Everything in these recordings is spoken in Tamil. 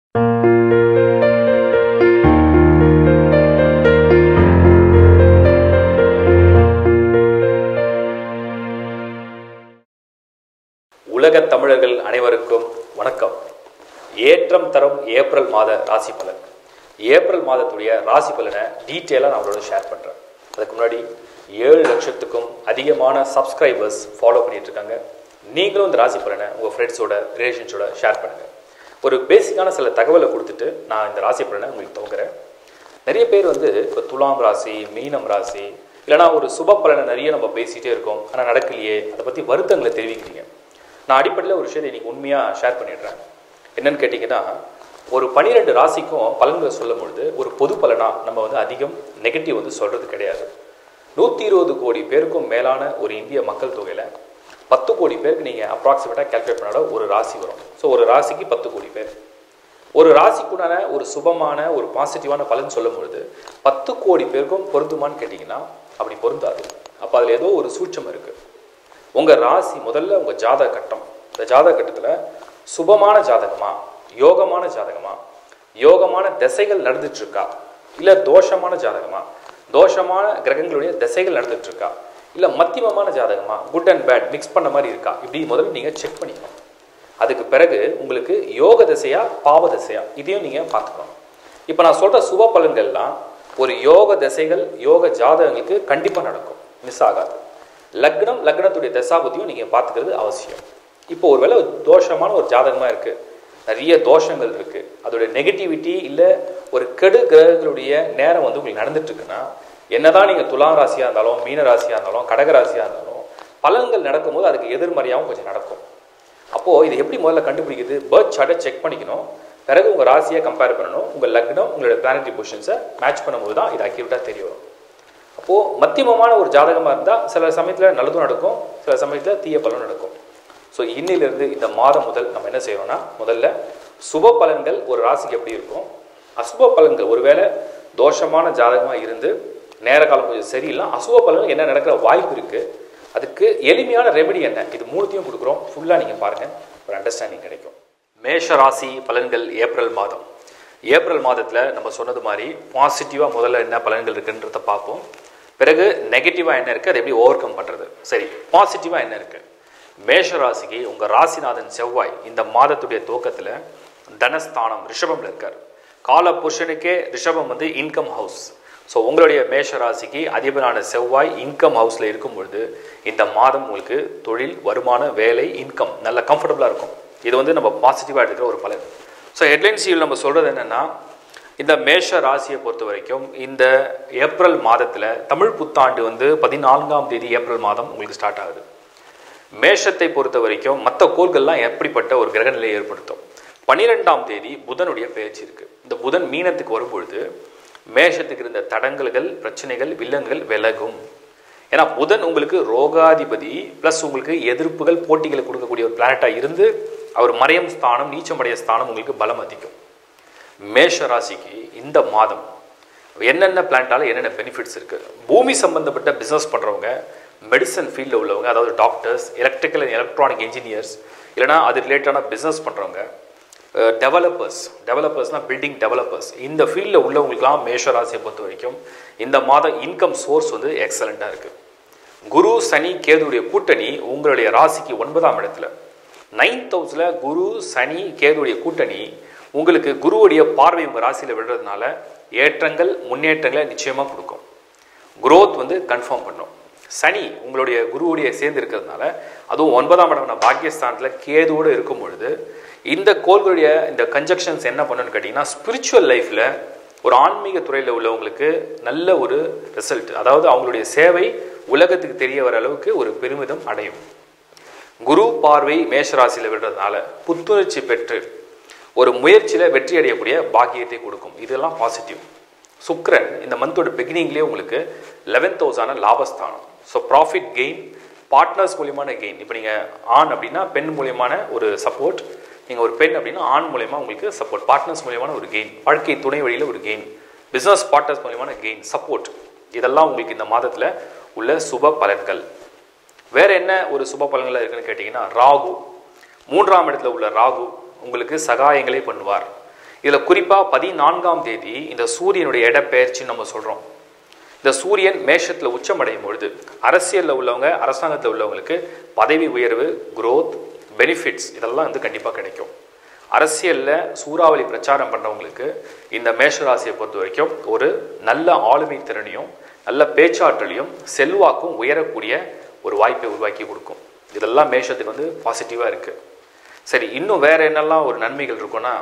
உலக தமிழர்கள் அனைவருக்கும் வணக்கம் ஏற்றம் தரும் ஏப்ரல் மாத ராசி பலன் ஏப்ரல் மாதத்துடைய ராசி பலனை டீட்டெயிலாக நான் அவரோட ஷேர் பண்ணுறேன் அதுக்கு முன்னாடி ஏழு லட்சத்துக்கும் அதிகமான சப்ஸ்கிரைபர்ஸ் ஃபாலோ பண்ணிட்டு இருக்காங்க நீங்களும் இந்த ராசி பலனை உங்கள் ஃப்ரெண்ட்ஸோட ரிலேஷன்ஸோட ஷேர் பண்ணுங்கள் ஒரு பேசிக்கான சில தகவலை கொடுத்துட்டு நான் இந்த ராசி பலனை உங்களுக்கு துவங்குறேன் நிறைய பேர் வந்து இப்போ துலாம் ராசி மீனம் ராசி இல்லைனா ஒரு சுப பலனை நிறைய நம்ம பேசிகிட்டே இருக்கோம் ஆனால் நடக்கலையே அதை பற்றி வருத்தங்களை தெரிவிக்கிறீங்க நான் அடிப்படையில் ஒரு விஷயத்தை இன்னைக்கு உண்மையாக ஷேர் பண்ணிடுறேன் என்னன்னு கேட்டிங்கன்னா ஒரு பனிரெண்டு ராசிக்கும் பலன்களை சொல்லும் பொழுது ஒரு பொது பலனாக நம்ம வந்து அதிகம் நெகட்டிவ் வந்து சொல்கிறது கிடையாது நூற்றி இருபது கோடி பேருக்கும் மேலான ஒரு இந்திய மக்கள் தொகையில் பத்து கோடி பேருக்கு நீங்கள் அப்ராக்சிமேட்டாக கேல்குலேட் பண்ணாட ஒரு ராசி வரும் ஸோ ஒரு ராசிக்கு பத்து கோடி பேர் ஒரு ராசிக்குண்டான ஒரு சுபமான ஒரு பாசிட்டிவான பலன் சொல்லும் பொழுது பத்து கோடி பேருக்கும் பொருந்துமான்னு கேட்டிங்கன்னா அப்படி பொருந்தாது அப்போ அதில் ஏதோ ஒரு சூட்சம் இருக்குது உங்கள் ராசி முதல்ல உங்கள் ஜாதக கட்டம் இந்த ஜாதக கட்டத்தில் சுபமான ஜாதகமா யோகமான ஜாதகமா யோகமான திசைகள் நடந்துட்டு இருக்கா இல்லை தோஷமான ஜாதகமா தோஷமான கிரகங்களுடைய திசைகள் நடந்துட்டு இருக்கா இல்லை மத்தியமமான ஜாதகமா குட் அண்ட் பேட் மிக்ஸ் பண்ண மாதிரி இருக்கா இப்படி முதல்ல நீங்கள் செக் பண்ணிக்கணும் அதுக்கு பிறகு உங்களுக்கு யோக திசையா பாவ திசையா இதையும் நீங்கள் பார்த்துக்கணும் இப்போ நான் சொல்கிற சுப பலன்கள்லாம் ஒரு யோக திசைகள் யோக ஜாதகங்களுக்கு கண்டிப்பாக நடக்கும் மிஸ் ஆகாது லக்னம் லக்னத்துடைய தசாபதியும் நீங்கள் பார்த்துக்கிறது அவசியம் இப்போ ஒருவேளை ஒரு தோஷமான ஒரு ஜாதகமாக இருக்குது நிறைய தோஷங்கள் இருக்குது அதோடைய நெகட்டிவிட்டி இல்லை ஒரு கெடு கிரகங்களுடைய நேரம் வந்து உங்களுக்கு நடந்துட்டு இருக்குன்னா என்னதான் நீங்கள் துலாம் ராசியாக இருந்தாலும் மீன ராசியாக இருந்தாலும் கடக ராசியாக இருந்தாலும் பலன்கள் நடக்கும்போது அதுக்கு எதிர்மறையாகவும் கொஞ்சம் நடக்கும் அப்போது இது எப்படி முதல்ல கண்டுபிடிக்குது பேர்த் சார்ட்டை செக் பண்ணிக்கணும் பிறகு உங்கள் ராசியை கம்பேர் பண்ணணும் உங்கள் லக்னம் உங்களோட பிளானட்டரி பொசிஷன்ஸை மேட்ச் பண்ணும்போது தான் இது அக்யூரேட்டாக தெரிய வரும் அப்போது மத்தியமமான ஒரு ஜாதகமாக இருந்தால் சில சமயத்தில் நல்லதும் நடக்கும் சில சமயத்தில் தீய பலனும் நடக்கும் ஸோ இன்னிலிருந்து இந்த மாதம் முதல் நம்ம என்ன செய்யறோம்னா முதல்ல சுப பலன்கள் ஒரு ராசிக்கு எப்படி இருக்கும் அசுப பலன்கள் ஒருவேளை தோஷமான ஜாதகமாக இருந்து நேர காலம் கொஞ்சம் சரியில்லை அசுப பலன்கள் என்ன நடக்கிற வாய்ப்பு இருக்குது அதுக்கு எளிமையான ரெமெடி என்ன இது மூணுத்தையும் கொடுக்குறோம் ஃபுல்லாக நீங்கள் பாருங்கள் ஒரு அண்டர்ஸ்டாண்டிங் கிடைக்கும் மேஷ ராசி பலன்கள் ஏப்ரல் மாதம் ஏப்ரல் மாதத்தில் நம்ம சொன்னது மாதிரி பாசிட்டிவாக முதல்ல என்ன பலன்கள் இருக்குன்றத பார்ப்போம் பிறகு நெகட்டிவாக என்ன இருக்குது அதை எப்படி ஓவர் கம் பண்ணுறது சரி பாசிட்டிவாக என்ன இருக்குது மேஷ ராசிக்கு உங்கள் ராசிநாதன் செவ்வாய் இந்த மாதத்துடைய துவக்கத்தில் தனஸ்தானம் ரிஷபமில் இருக்கார் கால புருஷனுக்கே ரிஷபம் வந்து இன்கம் ஹவுஸ் ஸோ உங்களுடைய மேஷ ராசிக்கு அதிபரான செவ்வாய் இன்கம் ஹவுஸில் இருக்கும் பொழுது இந்த மாதம் உங்களுக்கு தொழில் வருமான வேலை இன்கம் நல்ல கம்ஃபர்டபுளாக இருக்கும் இது வந்து நம்ம பாசிட்டிவாக எடுக்கிற ஒரு பலன் ஸோ ஹெட்லைன் சீல் நம்ம சொல்கிறது என்னென்னா இந்த மேஷ ராசியை பொறுத்த வரைக்கும் இந்த ஏப்ரல் மாதத்தில் தமிழ் புத்தாண்டு வந்து பதினான்காம் தேதி ஏப்ரல் மாதம் உங்களுக்கு ஸ்டார்ட் ஆகுது மேஷத்தை பொறுத்த வரைக்கும் மற்ற கோள்கள்லாம் எப்படிப்பட்ட ஒரு கிரகநிலையை ஏற்படுத்தும் பன்னிரெண்டாம் தேதி புதனுடைய பயிற்சி இருக்கு இந்த புதன் மீனத்துக்கு வரும்பொழுது மேஷத்துக்கு இருந்த தடங்கல்கள் பிரச்சனைகள் வில்லங்கள் விலகும் ஏன்னா புதன் உங்களுக்கு ரோகாதிபதி ப்ளஸ் உங்களுக்கு எதிர்ப்புகள் போட்டிகளை கொடுக்கக்கூடிய ஒரு பிளானட்டாக இருந்து அவர் மறையும் ஸ்தானம் நீச்சமடைய ஸ்தானம் உங்களுக்கு பலம் அதிகம் மேஷ ராசிக்கு இந்த மாதம் என்னென்ன பிளான்ட்டால என்னென்ன பெனிஃபிட்ஸ் இருக்குது பூமி சம்பந்தப்பட்ட பிஸ்னஸ் பண்ணுறவங்க மெடிசன் ஃபீல்டில் உள்ளவங்க அதாவது doctors electrical and electronic engineers இல்லைனா அது ரிலேட்டடான பிஸ்னஸ் பண்ணுறவங்க டெவலப்பர்ஸ் டெவலப்பர்ஸ்னால் பில்டிங் டெவலப்பர்ஸ் இந்த ஃபீல்டில் உள்ளவங்களுக்குலாம் மேஷ ராசியை பொறுத்த வரைக்கும் இந்த மாதம் இன்கம் சோர்ஸ் வந்து எக்ஸலண்ட்டாக இருக்குது குரு சனி கேதுடைய கூட்டணி உங்களுடைய ராசிக்கு ஒன்பதாம் இடத்துல நைன்த் ஹவுஸில் குரு சனி கேதுடைய கூட்டணி உங்களுக்கு குருவுடைய பார்வை உங்கள் ராசியில் விடுறதுனால ஏற்றங்கள் முன்னேற்றங்களை நிச்சயமாக கொடுக்கும் குரோத் வந்து கன்ஃபார்ம் பண்ணும் சனி உங்களுடைய குருவுடைய சேர்ந்து இருக்கிறதுனால அதுவும் ஒன்பதாம் இடமான பாக்கியஸ்தானத்தில் கேதுவோடு இருக்கும் பொழுது இந்த கோள்களுடைய இந்த கன்ஜக்ஷன்ஸ் என்ன பண்ணுன்னு கேட்டிங்கன்னா ஸ்பிரிச்சுவல் லைஃப்பில் ஒரு ஆன்மீக துறையில் உள்ளவங்களுக்கு நல்ல ஒரு ரிசல்ட் அதாவது அவங்களுடைய சேவை உலகத்துக்கு தெரிய வர அளவுக்கு ஒரு பெருமிதம் அடையும் குரு பார்வை மேஷராசியில் விடுறதுனால புத்துணர்ச்சி பெற்று ஒரு முயற்சியில் வெற்றி அடையக்கூடிய பாக்கியத்தை கொடுக்கும் இதெல்லாம் பாசிட்டிவ் சுக்ரன் இந்த மந்தோட பிகினிங்லேயே உங்களுக்கு லெவன்த் ஹவுஸான லாபஸ்தானம் ஸோ ப்ராஃபிட் கெயின் பார்ட்னர்ஸ் மூலியமான கெயின் இப்போ நீங்கள் ஆண் அப்படின்னா பெண் மூலியமான ஒரு சப்போர்ட் நீங்கள் ஒரு பெண் அப்படின்னா ஆண் மூலயமா உங்களுக்கு சப்போர்ட் பார்ட்னர்ஸ் மூலியமான ஒரு கெயின் வாழ்க்கை துணை வழியில் ஒரு கெயின் பிஸ்னஸ் பார்ட்னர்ஸ் மூலியமான கெயின் சப்போர்ட் இதெல்லாம் உங்களுக்கு இந்த மாதத்தில் உள்ள சுப பலன்கள் வேற என்ன ஒரு சுப பலன்கள் இருக்குன்னு கேட்டிங்கன்னா ராகு மூன்றாம் இடத்துல உள்ள ராகு உங்களுக்கு சகாயங்களே பண்ணுவார் இதில் குறிப்பாக பதினான்காம் தேதி இந்த சூரியனுடைய இடப்பெயர்ச்சின்னு நம்ம சொல்கிறோம் இந்த சூரியன் மேஷத்தில் உச்சமடையும் பொழுது அரசியலில் உள்ளவங்க அரசாங்கத்தில் உள்ளவங்களுக்கு பதவி உயர்வு growth பெனிஃபிட்ஸ் இதெல்லாம் வந்து கண்டிப்பாக கிடைக்கும் அரசியலில் சூறாவளி பிரச்சாரம் பண்ணவங்களுக்கு இந்த மேஷ ராசியை பொறுத்த வரைக்கும் ஒரு நல்ல ஆளுமை திறனையும் நல்ல பேச்சாற்றலையும் செல்வாக்கும் உயரக்கூடிய ஒரு வாய்ப்பை உருவாக்கி கொடுக்கும் இதெல்லாம் மேஷத்துக்கு வந்து பாசிட்டிவாக இருக்குது சரி இன்னும் வேற என்னெல்லாம் ஒரு நன்மைகள் இருக்குன்னா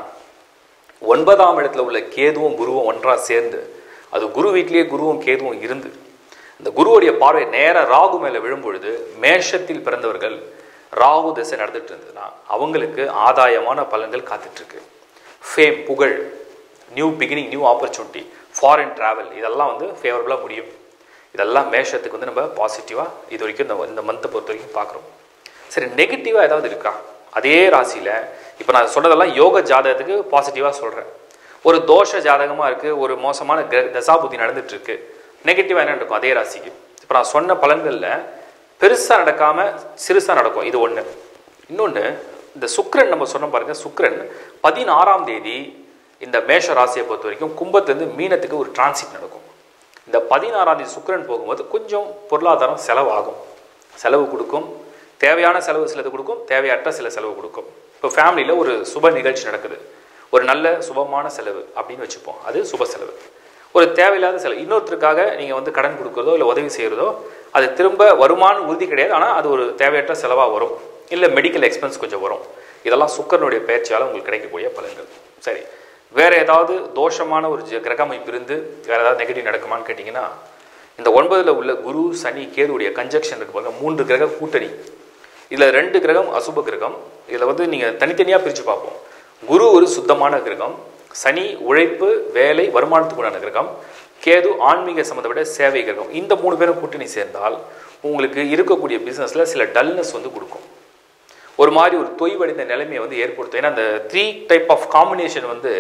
ஒன்பதாம் இடத்துல உள்ள கேதுவும் குருவும் ஒன்றாக சேர்ந்து அது குரு வீட்டிலேயே குருவும் கேதுவும் இருந்து இந்த குருவுடைய பார்வை நேரா ராகு மேலே விழும்பொழுது மேஷத்தில் பிறந்தவர்கள் ராகு திசை நடந்துட்டு இருந்ததுன்னா அவங்களுக்கு ஆதாயமான பலன்கள் காத்துட்டு இருக்கு ஃபேம் புகழ் new beginning new opportunity foreign travel இதெல்லாம் வந்து ஃபேவரபுளாக முடியும் இதெல்லாம் மேஷத்துக்கு வந்து நம்ம பாசிட்டிவாக இது வரைக்கும் இந்த இந்த மந்த்தை பொறுத்த வரைக்கும் பார்க்குறோம் சரி நெகட்டிவாக ஏதாவது இருக்கா அதே ராசியில் இப்போ நான் சொன்னதெல்லாம் யோக ஜாதகத்துக்கு பாசிட்டிவாக சொல்கிறேன் ஒரு தோஷ ஜாதகமாக இருக்குது ஒரு மோசமான கிர தசாபுத்தி நடந்துட்டு இருக்கு நெகட்டிவாக என்ன நடக்கும் அதே ராசிக்கு இப்போ நான் சொன்ன பலன்களில் பெருசாக நடக்காமல் சிறுசாக நடக்கும் இது ஒன்று இன்னொன்று இந்த சுக்கிரன் நம்ம சொன்ன பாருங்க சுக்கிரன் பதினாறாம் தேதி இந்த மேஷ ராசியை பொறுத்த வரைக்கும் கும்பத்துலேருந்து மீனத்துக்கு ஒரு டிரான்சிட் நடக்கும் இந்த பதினாறாம் தேதி சுக்கிரன் போகும்போது கொஞ்சம் பொருளாதாரம் செலவாகும் செலவு கொடுக்கும் தேவையான செலவு சிலது கொடுக்கும் தேவையற்ற சில செலவு கொடுக்கும் இப்போ ஃபேமிலியில் ஒரு சுப நிகழ்ச்சி நடக்குது ஒரு நல்ல சுபமான செலவு அப்படின்னு வச்சுப்போம் அது சுப செலவு ஒரு தேவையில்லாத செலவு இன்னொருத்தருக்காக நீங்கள் வந்து கடன் கொடுக்குறதோ இல்லை உதவி செய்கிறதோ அது திரும்ப வருமானம் உறுதி கிடையாது ஆனால் அது ஒரு தேவையற்ற செலவாக வரும் இல்லை மெடிக்கல் எக்ஸ்பென்ஸ் கொஞ்சம் வரும் இதெல்லாம் சுக்கரனுடைய பயிற்சியால் உங்களுக்கு கிடைக்கக்கூடிய பலன்கள் சரி வேற ஏதாவது தோஷமான ஒரு ஜ- கிரக அமைப்பு இருந்து வேற ஏதாவது நெகட்டிவ் நடக்குமான்னு கேட்டிங்கன்னா இந்த ஒன்பதுல உள்ள குரு சனி கேதுடைய கன்ஜெக்ஷன் இருக்கு பாருங்க மூன்று கிரக கூட்டணி இதில் ரெண்டு கிரகம் அசுப கிரகம் இதில் வந்து நீங்கள் தனித்தனியாக பிரித்து பார்ப்போம் குரு ஒரு சுத்தமான கிரகம் சனி உழைப்பு வேலை வருமானத்துக்குண்டான கிரகம் கேது ஆன்மீக சம்மந்தப்பட்ட சேவை கிரகம் இந்த மூணு பேரும் கூட்டணி சேர்ந்தால் உங்களுக்கு இருக்கக்கூடிய பிஸ்னஸில் சில டல்னஸ் வந்து கொடுக்கும் ஒரு மாதிரி ஒரு தொய்வடைந்த நிலைமையை வந்து ஏற்படுத்தும் ஏன்னா அந்த த்ரீ டைப் ஆஃப் காம்பினேஷன் வந்து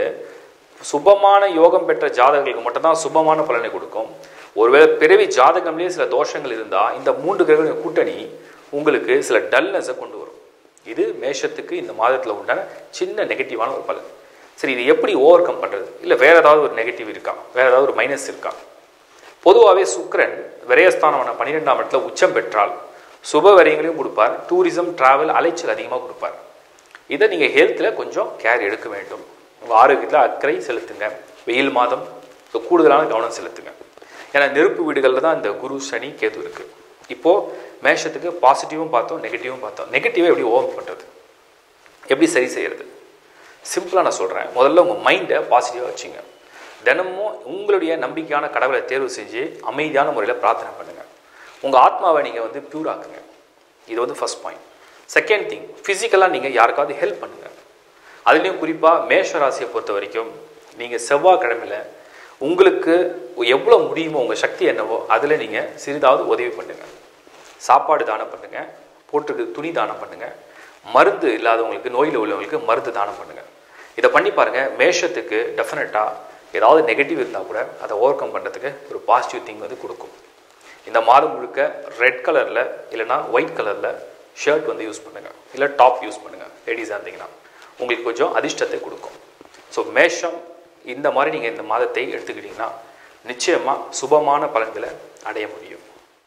சுபமான யோகம் பெற்ற ஜாதகங்களுக்கு மட்டும்தான் சுபமான பலனை கொடுக்கும் ஒருவேளை பிறவி ஜாதகம்லேயே சில தோஷங்கள் இருந்தால் இந்த மூன்று கிரக கூட்டணி உங்களுக்கு சில டல்னஸை கொண்டு வரும் இது மேஷத்துக்கு இந்த மாதத்தில் உண்டான சின்ன நெகட்டிவான ஒரு பலன் சரி இது எப்படி ஓவர் கம் பண்ணுறது இல்லை வேற ஏதாவது ஒரு நெகட்டிவ் இருக்கா வேற ஏதாவது ஒரு மைனஸ் இருக்கா பொதுவாகவே சுக்கிரன் விரயஸ்தானமான பன்னிரெண்டாம் இடத்துல உச்சம் பெற்றால் சுப வரியங்களையும் கொடுப்பார் டூரிசம் டிராவல் அலைச்சல் அதிகமாக கொடுப்பார் இதை நீங்கள் ஹெல்த்தில் கொஞ்சம் கேர் எடுக்க வேண்டும் உங்கள் ஆரோக்கியத்தில் அக்கறை செலுத்துங்க வெயில் மாதம் ஸோ கூடுதலான கவனம் செலுத்துங்க ஏன்னா நெருப்பு வீடுகளில் தான் இந்த குரு சனி கேது இருக்குது இப்போது மேஷத்துக்கு பாசிட்டிவும் பார்த்தோம் நெகட்டிவும் பார்த்தோம் நெகட்டிவை எப்படி ஓவர் பண்ணுறது எப்படி சரி செய்யறது சிம்பிளாக நான் சொல்கிறேன் முதல்ல உங்கள் மைண்டை பாசிட்டிவாக வச்சுங்க தினமும் உங்களுடைய நம்பிக்கையான கடவுளை தேர்வு செஞ்சு அமைதியான முறையில் பிரார்த்தனை பண்ணுங்கள் உங்கள் ஆத்மாவை நீங்கள் வந்து பியூர் ஆக்குங்க இது வந்து ஃபர்ஸ்ட் பாயிண்ட் செகண்ட் திங் ஃபிசிக்கலாக நீங்கள் யாருக்காவது ஹெல்ப் பண்ணுங்கள் அதுலேயும் குறிப்பாக மேஷ ராசியை பொறுத்த வரைக்கும் நீங்கள் செவ்வாய்க்கிழமையில் உங்களுக்கு எவ்வளோ முடியுமோ உங்கள் சக்தி என்னவோ அதில் நீங்கள் சிறிதாவது உதவி பண்ணுங்கள் சாப்பாடு தானம் பண்ணுங்கள் போட்டுருக்கு துணி தானம் பண்ணுங்கள் மருந்து இல்லாதவங்களுக்கு நோயில் உள்ளவங்களுக்கு மருந்து தானம் பண்ணுங்கள் இதை பண்ணி பாருங்கள் மேஷத்துக்கு டெஃபினட்டாக ஏதாவது நெகட்டிவ் இருந்தால் கூட அதை ஓவர் கம் பண்ணுறதுக்கு ஒரு பாசிட்டிவ் திங் வந்து கொடுக்கும் இந்த மாதம் முழுக்க ரெட் கலரில் இல்லைனா ஒயிட் கலரில் ஷர்ட் வந்து யூஸ் பண்ணுங்கள் இல்லை டாப் யூஸ் பண்ணுங்கள் லேடிஸாக இருந்தீங்கன்னா உங்களுக்கு கொஞ்சம் அதிர்ஷ்டத்தை கொடுக்கும் ஸோ மேஷம் இந்த மாதிரி நீங்கள் இந்த மாதத்தை எடுத்துக்கிட்டிங்கன்னா நிச்சயமாக சுபமான பலன்களை அடைய முடியும்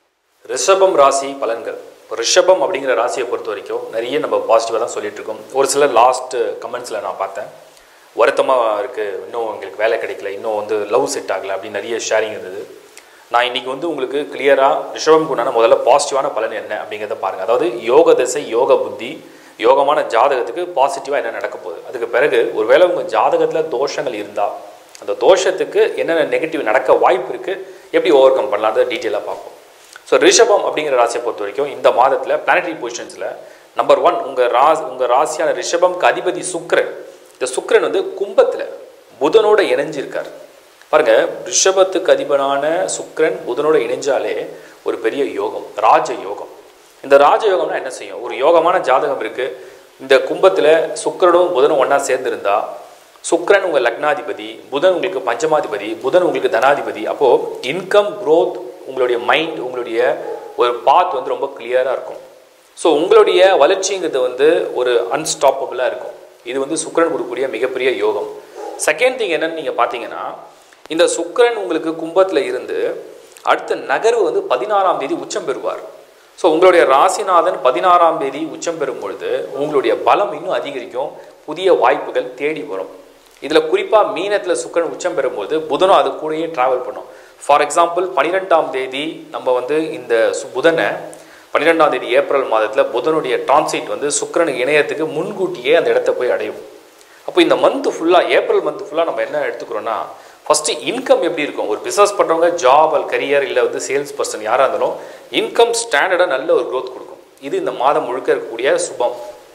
ரிஷபம் ராசி பலன்கள் இப்போ ரிஷபம் அப்படிங்கிற ராசியை பொறுத்த வரைக்கும் நிறைய நம்ம பாசிட்டிவாக தான் சொல்லிட்டு இருக்கோம் ஒரு சில லாஸ்ட் கமெண்ட்ஸில் நான் பார்த்தேன் வருத்தமாக இருக்குது இன்னும் எங்களுக்கு வேலை கிடைக்கல இன்னும் வந்து லவ் செட் ஆகலை அப்படின்னு நிறைய ஷேரிங் இருந்தது நான் இன்னைக்கு வந்து உங்களுக்கு கிளியராக ரிஷபம் உண்டான முதல்ல பாசிட்டிவான பலன் என்ன அப்படிங்கிறத பாருங்கள் அதாவது யோக திசை யோக புத்தி யோகமான ஜாதகத்துக்கு பாசிட்டிவாக என்ன நடக்க போகுது அதுக்கு பிறகு ஒருவேளை உங்கள் ஜாதகத்தில் தோஷங்கள் இருந்தால் அந்த தோஷத்துக்கு என்னென்ன நெகட்டிவ் நடக்க வாய்ப்பு இருக்குது எப்படி ஓவர் கம் பண்ணலான்றத டீட்டெயிலாக பார்ப்போம் ஸோ ரிஷபம் அப்படிங்கிற ராசியை பொறுத்த வரைக்கும் இந்த மாதத்தில் பிளானட்டரி பொசிஷன்ஸில் நம்பர் ஒன் உங்கள் ராஸ் உங்கள் ராசியான ரிஷபம்க்கு அதிபதி சுக்கிரன் இந்த சுக்கிரன் வந்து கும்பத்தில் புதனோட இணைஞ்சிருக்கார் பாருங்க ரிஷபத்துக்கு அதிபனான சுக்கிரன் புதனோட இணைஞ்சாலே ஒரு பெரிய யோகம் ராஜ யோகம் இந்த ராஜ யோகம்னா என்ன செய்யும் ஒரு யோகமான ஜாதகம் இருக்கு இந்த கும்பத்தில் சுக்கிரனும் புதனும் ஒன்றா சேர்ந்திருந்தா சுக்கிரன் உங்கள் லக்னாதிபதி புதன் உங்களுக்கு பஞ்சமாதிபதி புதன் உங்களுக்கு தனாதிபதி அப்போது இன்கம் growth உங்களுடைய மைண்ட் உங்களுடைய ஒரு பாத் வந்து ரொம்ப கிளியராக இருக்கும் ஸோ உங்களுடைய வளர்ச்சிங்கிறது வந்து ஒரு அன்ஸ்டாப்பபிளாக இருக்கும் இது வந்து சுக்கிரன் கொடுக்கக்கூடிய மிகப்பெரிய யோகம் செகண்ட் திங் என்னன்னு நீங்கள் பார்த்தீங்கன்னா இந்த சுக்கிரன் உங்களுக்கு கும்பத்தில் இருந்து அடுத்த நகர்வு வந்து பதினாறாம் தேதி உச்சம் பெறுவார் ஸோ உங்களுடைய ராசிநாதன் பதினாறாம் தேதி உச்சம் பெறும் பொழுது உங்களுடைய பலம் இன்னும் அதிகரிக்கும் புதிய வாய்ப்புகள் தேடி வரும் இதில் குறிப்பாக மீனத்தில் சுக்கிரன் உச்சம் பெறும்போது புதனும் அது கூடயே ட்ராவல் பண்ணும் ஃபார் எக்ஸாம்பிள் பன்னிரெண்டாம் தேதி நம்ம வந்து இந்த சு- புதனை பன்னிரெண்டாம் தேதி ஏப்ரல் மாதத்தில் புதனுடைய டிரான்சிட் வந்து சுக்கிரனுக்கு இணையத்துக்கு முன்கூட்டியே அந்த இடத்த போய் அடையும் அப்போ இந்த மந்த் ஃபுல்லாக ஏப்ரல் மந்த் ஃபுல்லாக நம்ம என்ன எடுத்துக்கிறோன்னா ஃபஸ்ட்டு இன்கம் எப்படி இருக்கும் ஒரு பிஸ்னஸ் பண்ணுறவங்க ஜாப் அல்ல கரியர் இல்லை வந்து சேல்ஸ் பர்சன் யாராக இருந்தாலும் இன்கம் ஸ்டாண்டர்டாக நல்ல ஒரு growth கொடுக்கும் இது இந்த மாதம் முழுக்க இருக்கக்கூடிய சுபம்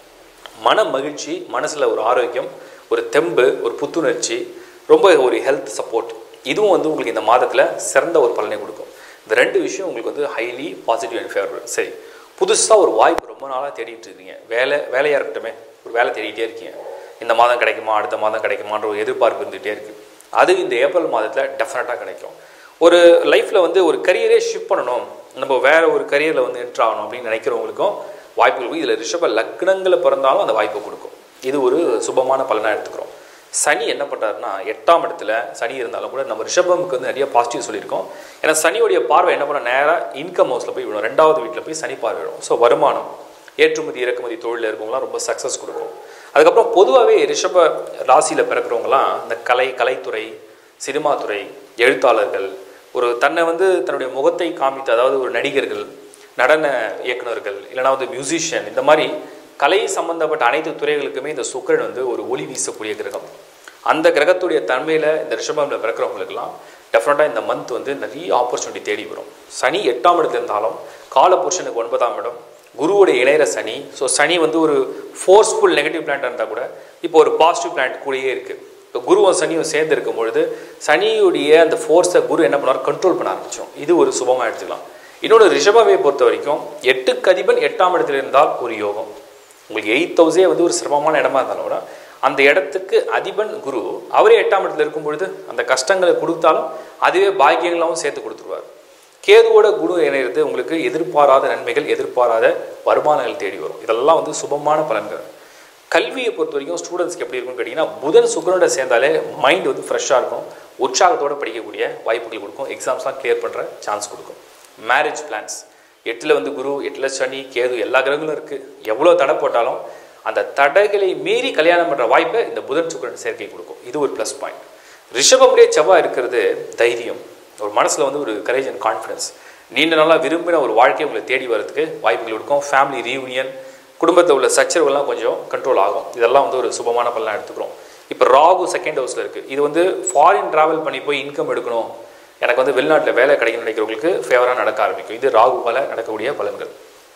மன மகிழ்ச்சி மனசில் ஒரு ஆரோக்கியம் ஒரு தெம்பு ஒரு புத்துணர்ச்சி ரொம்ப ஒரு ஹெல்த் சப்போர்ட் இதுவும் வந்து உங்களுக்கு இந்த மாதத்தில் சிறந்த ஒரு பலனை கொடுக்கும் இந்த ரெண்டு விஷயம் உங்களுக்கு வந்து ஹைலி பாசிட்டிவ் அண்ட் ஃபேவரபிள் சரி புதுசாக ஒரு வாய்ப்பு ரொம்ப நாளாக தேடிட்டு இருக்கீங்க வேலை வேலையாக இருக்கட்டுமே ஒரு வேலை தேடிட்டே இருக்கீங்க இந்த மாதம் கிடைக்குமா அடுத்த மாதம் கிடைக்குமான்ற ஒரு எதிர்பார்ப்பு இருந்துகிட்டே இருக்குது அது இந்த ஏப்ரல் மாதத்தில் டெஃபினட்டாக கிடைக்கும் ஒரு லைஃப்பில் வந்து ஒரு கரியரே ஷிஃப்ட் பண்ணணும் நம்ம வேற ஒரு கரியரில் வந்து என்ட்ரு ஆகணும் அப்படின்னு நினைக்கிறவங்களுக்கும் வாய்ப்புகள் இதில் ரிஷப லக்னங்களை பிறந்தாலும் அந்த வாய்ப்பை கொடுக்கும் இது ஒரு சுபமான பலனாக எடுத்துக்கிறோம் சனி என்ன பண்ணுறாருன்னா எட்டாம் இடத்துல சனி இருந்தாலும் கூட நம்ம ரிஷபமுக்கு வந்து நிறைய பாசிட்டிவ் சொல்லியிருக்கோம் ஏன்னா சனியுடைய பார்வை என்ன பண்ண நேராக இன்கம் ஹவுஸில் போய் விடும் ரெண்டாவது வீட்டில் போய் சனி பார்வை விடும் ஸோ வருமானம் ஏற்றுமதி இறக்குமதி தொழிலில் இருக்கவங்களாம் ரொம்ப சக்ஸஸ் கொடுக்கும் அதுக்கப்புறம் பொதுவாகவே ரிஷப ராசியில் பிறக்கிறவங்களாம் இந்த கலை கலைத்துறை சினிமா துறை எழுத்தாளர்கள் ஒரு தன்னை வந்து தன்னுடைய முகத்தை காமித்து அதாவது ஒரு நடிகர்கள் நடன இயக்குனர்கள் இல்லைனா வந்து மியூசிஷியன் இந்த மாதிரி கலை சம்பந்தப்பட்ட அனைத்து துறைகளுக்குமே இந்த சுக்கிரன் வந்து ஒரு ஒளி வீசக்கூடிய கிரகம் அந்த கிரகத்துடைய தன்மையில் இந்த ரிஷபமில் பிறக்கிறவங்களுக்கெல்லாம் டெஃபினட்டாக இந்த மந்த் வந்து நிறைய ஆப்பர்ச்சுனிட்டி தேடி வரும் சனி எட்டாம் இடத்துல இருந்தாலும் காலபுருஷனுக்கு ஒன்பதாம் இடம் குருவுடைய இணையிற சனி ஸோ சனி வந்து ஒரு ஃபோர்ஸ்ஃபுல் நெகட்டிவ் பிளான்ட்டாக இருந்தால் கூட இப்போ ஒரு பாசிட்டிவ் பிளான்ட் கூடயே இருக்குது இப்போ குருவும் சனியும் சேர்ந்து இருக்கும் பொழுது சனியுடைய அந்த ஃபோர்ஸை குரு என்ன பண்ணுவார் கண்ட்ரோல் பண்ண ஆரம்பிச்சோம் இது ஒரு சுபமாக எடுத்துக்கலாம் இன்னொரு ரிஷபவை பொறுத்த வரைக்கும் எட்டுக்கு அதிபன் எட்டாம் இடத்துல இருந்தால் ஒரு யோகம் உங்களுக்கு எயித் ஹவுஸே வந்து ஒரு சிரமமான இடமா இருந்தாலும் கூட அந்த இடத்துக்கு அதிபன் குரு அவரே எட்டாம் இடத்துல இருக்கும் பொழுது அந்த கஷ்டங்களை கொடுத்தாலும் அதுவே பாக்கியங்களாகவும் சேர்த்து கொடுத்துருவார் கேதுவோட குரு இணையிறது உங்களுக்கு எதிர்பாராத நன்மைகள் எதிர்பாராத வருமானங்கள் தேடி வரும் இதெல்லாம் வந்து சுபமான பலன்கள் கல்வியை பொறுத்த வரைக்கும் ஸ்டூடெண்ட்ஸ்க்கு எப்படி இருக்கும்னு கேட்டிங்கன்னா புதன் சுக்கரனோட சேர்ந்தாலே மைண்ட் வந்து ஃப்ரெஷ்ஷாக இருக்கும் உற்சாகத்தோட படிக்கக்கூடிய வாய்ப்புகள் கொடுக்கும் எக்ஸாம்ஸ்லாம் கிளியர் பண்ணுற சான்ஸ் கொடுக்கும் மேரேஜ் பிளான்ஸ் எட்டில் வந்து குரு எட்டில் சனி கேது எல்லா கிரகங்களும் இருக்குது எவ்வளோ தடை போட்டாலும் அந்த தடைகளை மீறி கல்யாணம் பண்ணுற வாய்ப்பை இந்த புதன் சுக்கரன் சேர்க்கை கொடுக்கும் இது ஒரு ப்ளஸ் பாயிண்ட் ரிஷபமுடைய செவ்வாய் இருக்கிறது தைரியம் ஒரு மனசில் வந்து ஒரு கரேஜ் அண்ட் கான்ஃபிடன்ஸ் நீண்ட நாளாக விரும்பின ஒரு வாழ்க்கை உங்களை தேடி வரதுக்கு வாய்ப்புகள் கொடுக்கும் ஃபேமிலி ரீயூனியன் குடும்பத்தில் உள்ள சச்சரவுலாம் கொஞ்சம் கண்ட்ரோல் ஆகும் இதெல்லாம் வந்து ஒரு சுபமான பலனாக எடுத்துக்கிறோம் இப்போ ராகு செகண்ட் ஹவுஸில் இருக்குது இது வந்து ஃபாரின் ட்ராவல் பண்ணி போய் இன்கம் எடுக்கணும் எனக்கு வந்து வெளிநாட்டில் வேலை கிடைக்கணும்னு நினைக்கிறவங்களுக்கு ஃபேவராக நடக்க ஆரம்பிக்கும் இது ராகுவால் நடக்கக்கூடிய பலன்கள்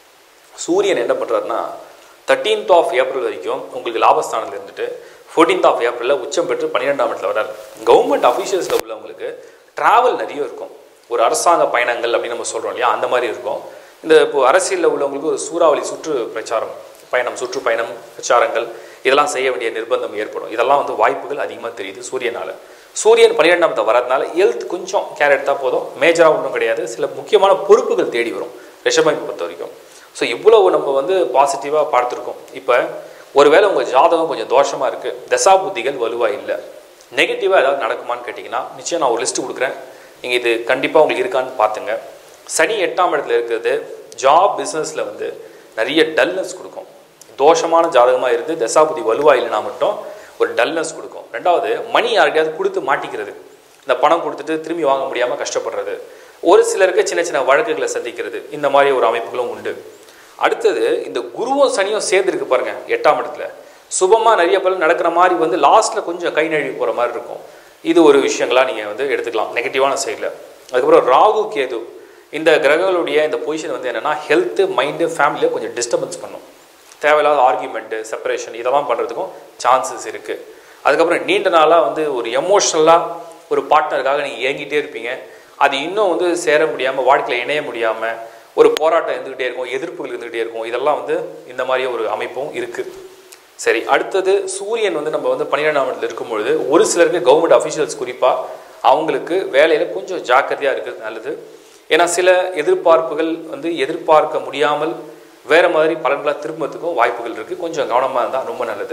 சூரியன் என்ன பண்ணுறாருன்னா தேர்ட்டீன்த் ஆஃப் ஏப்ரல் வரைக்கும் உங்களுக்கு லாபஸ்தானத்தில் இருந்துட்டு ஃபோர்டீன்த் ஆஃப் ஏப்ரலில் உச்சம் பெற்று பன்னிரெண்டாம் இடத்துல வர்றாரு கவர்மெண்ட் அஃபீஷியல்ஸில் உள்ளவங்களுக்கு ட்ராவல் நிறைய இருக்கும் ஒரு அரசாங்க பயணங்கள் அப்படின்னு நம்ம சொல்கிறோம் இல்லையா அந்த மாதிரி இருக்கும் இந்த இப்போ அரசியலில் உள்ளவங்களுக்கு ஒரு சூறாவளி சுற்று பிரச்சாரம் பயணம் சுற்றுப்பயணம் பிரச்சாரங்கள் இதெல்லாம் செய்ய வேண்டிய நிர்பந்தம் ஏற்படும் இதெல்லாம் வந்து வாய்ப்புகள் அதிகமாக தெரியுது சூரியனால் சூரியன் பன்னிரெண்டாமத்தை வரதுனால ஹெல்த் கொஞ்சம் கேர் எடுத்தால் போதும் மேஜராக ஒன்றும் கிடையாது சில முக்கியமான பொறுப்புகள் தேடி வரும் ரிஷபமைப்பு பொறுத்த வரைக்கும் ஸோ இவ்வளவு நம்ம வந்து பாசிட்டிவாக பார்த்துருக்கோம் இப்போ ஒருவேளை உங்கள் ஜாதகம் கொஞ்சம் தோஷமாக இருக்குது தசா புத்திகள் வலுவாக இல்லை நெகட்டிவாக ஏதாவது நடக்குமான்னு கேட்டிங்கன்னா நிச்சயம் நான் ஒரு லிஸ்ட்டு கொடுக்குறேன் நீங்கள் இது கண்டிப்பாக உங்களுக்கு இருக்கான்னு பார்த்துங்க சனி எட்டாம் இடத்துல இருக்கிறது ஜாப் பிஸ்னஸில் வந்து நிறைய டல்னஸ் கொடுக்கும் தோஷமான ஜாதகமாக இருந்து தசாபுதி வலுவாக இல்லைனா மட்டும் ஒரு டல்னஸ் கொடுக்கும் ரெண்டாவது மணி யார்கிட்டயாவது கொடுத்து மாட்டிக்கிறது இந்த பணம் கொடுத்துட்டு திரும்பி வாங்க முடியாமல் கஷ்டப்படுறது ஒரு சிலருக்கு சின்ன சின்ன வழக்குகளை சந்திக்கிறது இந்த மாதிரி ஒரு அமைப்புகளும் உண்டு அடுத்தது இந்த குருவும் சனியும் சேர்ந்துருக்கு பாருங்க எட்டாம் இடத்துல சுபமாக நிறைய பலன் நடக்கிற மாதிரி வந்து லாஸ்ட்டில் கொஞ்சம் கை நழுவி போகிற மாதிரி இருக்கும் இது ஒரு விஷயங்களா நீங்கள் வந்து எடுத்துக்கலாம் நெகட்டிவான சைடில் அதுக்கப்புறம் ராகு கேது இந்த கிரகங்களுடைய இந்த பொசிஷன் வந்து என்னென்னா ஹெல்த்து மைண்டு ஃபேமிலியை கொஞ்சம் டிஸ்டர்பன்ஸ் பண்ணும் தேவையில்லாத ஆர்கியூமெண்ட்டு செப்பரேஷன் இதெல்லாம் பண்ணுறதுக்கும் சான்சஸ் இருக்குது அதுக்கப்புறம் நீண்ட நாளாக வந்து ஒரு எமோஷ்னலாக ஒரு பார்ட்னருக்காக நீங்கள் ஏங்கிட்டே இருப்பீங்க அது இன்னும் வந்து சேர முடியாமல் வாழ்க்கையில் இணைய முடியாமல் ஒரு போராட்டம் இருந்துக்கிட்டே இருக்கும் எதிர்ப்புகள் இருந்துக்கிட்டே இருக்கும் இதெல்லாம் வந்து இந்த மாதிரி ஒரு அமைப்பும் இருக்குது சரி அடுத்தது சூரியன் வந்து நம்ம வந்து பன்னிரெண்டாம் இடத்துல இருக்கும்பொழுது ஒரு சிலருக்கு கவர்மெண்ட் அஃபிஷியல்ஸ் குறிப்பாக அவங்களுக்கு வேலையில் கொஞ்சம் ஜாக்கிரதையாக இருக்கிறது நல்லது ஏன்னா சில எதிர்பார்ப்புகள் வந்து எதிர்பார்க்க முடியாமல் வேறு மாதிரி பலன்களாக திரும்புறதுக்கும் வாய்ப்புகள் இருக்குது கொஞ்சம் கவனமாக இருந்தால் ரொம்ப நல்லது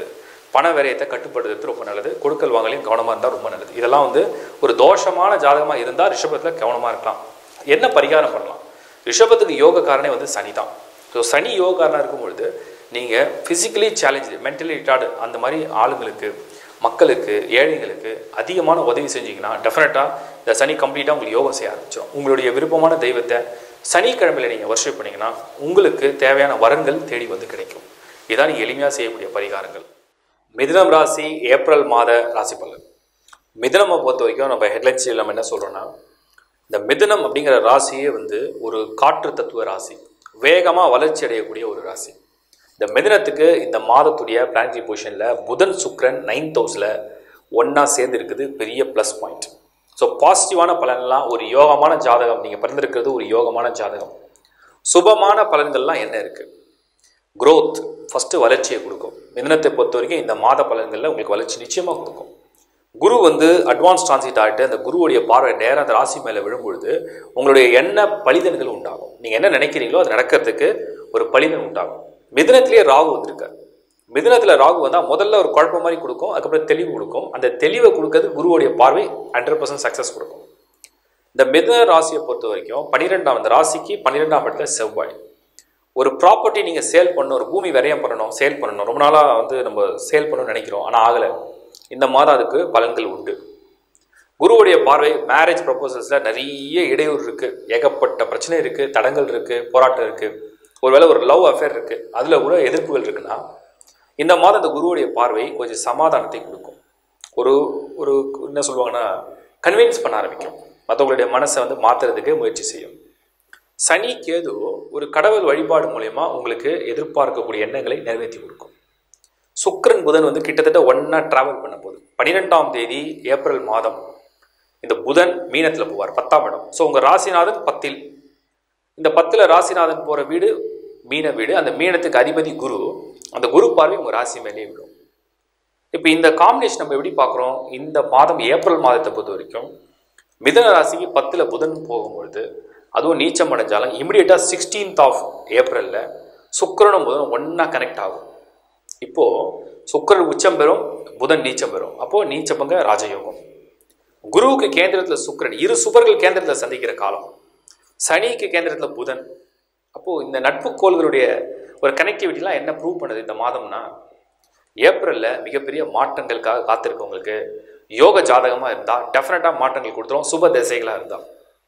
பண விரயத்தை கட்டுப்படுத்துறது ரொம்ப நல்லது கொடுக்கல் வாங்கலையும் கவனமாக இருந்தால் ரொம்ப நல்லது இதெல்லாம் வந்து ஒரு தோஷமான ஜாதகமாக இருந்தால் ரிஷபத்தில் கவனமாக இருக்கலாம் என்ன பரிகாரம் பண்ணலாம் ரிஷபத்துக்கு யோக காரனே வந்து சனி தான் ஸோ சனி யோக காரனாக இருக்கும் பொழுது நீங்கள் ஃபிசிக்கலி சேலஞ்சு மென்டலி ரிட்டார்டு அந்த மாதிரி ஆளுங்களுக்கு மக்களுக்கு ஏழைங்களுக்கு அதிகமான உதவி செஞ்சீங்கன்னா டெஃபினட்டாக இந்த சனி கம்ப்ளீட்டாக உங்களுக்கு யோகம் செய்ய ஆரம்பிச்சிடும் உங்களுடைய விருப்பமான தெய்வத்தை சனிக்கிழமையில் நீங்கள் வர்ஷிப் பண்ணீங்கன்னா உங்களுக்கு தேவையான வரங்கள் தேடி வந்து கிடைக்கும் இதான் நீங்கள் எளிமையாக செய்யக்கூடிய பரிகாரங்கள் மிதுனம் ராசி ஏப்ரல் மாத ராசி பலன் மிதுனமை பொறுத்த வரைக்கும் நம்ம ஹெட்லைன்ஸ் நம்ம என்ன சொல்கிறோன்னா இந்த மிதுனம் அப்படிங்கிற ராசியே வந்து ஒரு காற்று தத்துவ ராசி வேகமாக வளர்ச்சி அடையக்கூடிய ஒரு ராசி இந்த மிதுனத்துக்கு இந்த மாதத்துடைய பிளானரி பொசிஷனில் புதன் சுக்ரன் நைன்த் ஹவுஸில் ஒன்றா சேர்ந்து இருக்குது பெரிய ப்ளஸ் பாயிண்ட் ஸோ பாசிட்டிவான பலன்லாம் ஒரு யோகமான ஜாதகம் நீங்கள் பிறந்திருக்கிறது ஒரு யோகமான ஜாதகம் சுபமான பலன்கள்லாம் என்ன இருக்குது growth ஃபஸ்ட்டு வளர்ச்சியை கொடுக்கும் மிதனத்தை பொறுத்த வரைக்கும் இந்த மாத பலன்களில் உங்களுக்கு வளர்ச்சி நிச்சயமாக கொடுக்கும் குரு வந்து அட்வான்ஸ் டிரான்சிட் ஆகிட்டு அந்த குருவுடைய பார்வை நேரம் அந்த ராசி மேலே விழும்பொழுது உங்களுடைய எண்ண பலிதன்கள் உண்டாகும் நீங்கள் என்ன நினைக்கிறீங்களோ அது நடக்கிறதுக்கு ஒரு பலிதன் உண்டாகும் மிதுனத்திலேயே ராகு வந்திருக்கார் மிதுனத்தில் ராகு வந்தால் முதல்ல ஒரு குழப்பம் மாதிரி கொடுக்கும் அதுக்கப்புறம் தெளிவு கொடுக்கும் அந்த தெளிவை கொடுக்கறது குருவுடைய பார்வை ஹண்ட்ரட் பர்சன்ட் சக்ஸஸ் கொடுக்கும் இந்த மிதுன ராசியை பொறுத்த வரைக்கும் பன்னிரெண்டாம் அந்த ராசிக்கு பன்னிரெண்டாம் இடத்துல செவ்வாய் ஒரு ப்ராப்பர்ட்டி நீங்கள் சேல் பண்ணணும் ஒரு பூமி விரயம் பண்ணணும் சேல் பண்ணணும் ரொம்ப நாளாக வந்து நம்ம சேல் பண்ணணும்னு நினைக்கிறோம் ஆனால் ஆகலை இந்த மாதம் அதுக்கு பலன்கள் உண்டு குருவுடைய பார்வை மேரேஜ் ப்ரப்போசல்ஸில் நிறைய இடையூறு இருக்குது ஏகப்பட்ட பிரச்சனை இருக்குது தடங்கள் இருக்குது போராட்டம் இருக்குது ஒருவேளை ஒரு லவ் அஃபேர் இருக்குது அதில் கூட எதிர்ப்புகள் இருக்குன்னா இந்த மாதம் இந்த குருவுடைய பார்வை கொஞ்சம் சமாதானத்தை கொடுக்கும் ஒரு ஒரு என்ன சொல்லுவாங்கன்னா கன்வின்ஸ் பண்ண ஆரம்பிக்கும் மற்றவங்களுடைய மனசை வந்து மாற்றுறதுக்கு முயற்சி செய்யும் சனி கேது ஒரு கடவுள் வழிபாடு மூலயமா உங்களுக்கு எதிர்பார்க்கக்கூடிய எண்ணங்களை நிறைவேற்றி கொடுக்கும் சுக்கிரன் புதன் வந்து கிட்டத்தட்ட ஒன்றா டிராவல் பண்ண போகுது பன்னிரெண்டாம் தேதி ஏப்ரல் மாதம் இந்த புதன் மீனத்தில் போவார் பத்தாம் இடம் ஸோ உங்கள் ராசிநாதன் பத்தில் இந்த பத்தில் ராசிநாதன் போகிற வீடு மீன வீடு அந்த மீனத்துக்கு அதிபதி குரு அந்த குரு பார்வை உங்கள் ராசி மேலேயே விடும் இப்போ இந்த காம்பினேஷன் நம்ம எப்படி பார்க்குறோம் இந்த மாதம் ஏப்ரல் மாதத்தை பொறுத்த வரைக்கும் மிதன ராசிக்கு பத்தில் புதன் போகும்பொழுது அதுவும் நீச்சம் அடைஞ்சாலும் இமிடியேட்டாக சிக்ஸ்டீன்த் ஆஃப் ஏப்ரலில் சுக்கிரனும் புதனும் ஒன்றா கனெக்ட் ஆகும் இப்போது சுக்கிரன் உச்சம் பெறும் புதன் நீச்சம் பெறும் அப்போது நீச்சபங்க ராஜயோகம் குருவுக்கு கேந்திரத்தில் சுக்கிரன் இரு சுபர்கள் கேந்திரத்தில் சந்திக்கிற காலம் சனிக்கு கேந்திரத்தில் புதன் அப்போது இந்த நட்பு கோள்களுடைய ஒரு கனெக்டிவிட்டிலாம் என்ன ப்ரூவ் பண்ணுது இந்த மாதம்னா ஏப்ரலில் மிகப்பெரிய மாற்றங்களுக்காக காத்திருக்கவங்களுக்கு யோக ஜாதகமாக இருந்தால் டெஃபினட்டாக மாற்றங்கள் கொடுத்துரும் சுப திசைகளாக இருந்தால்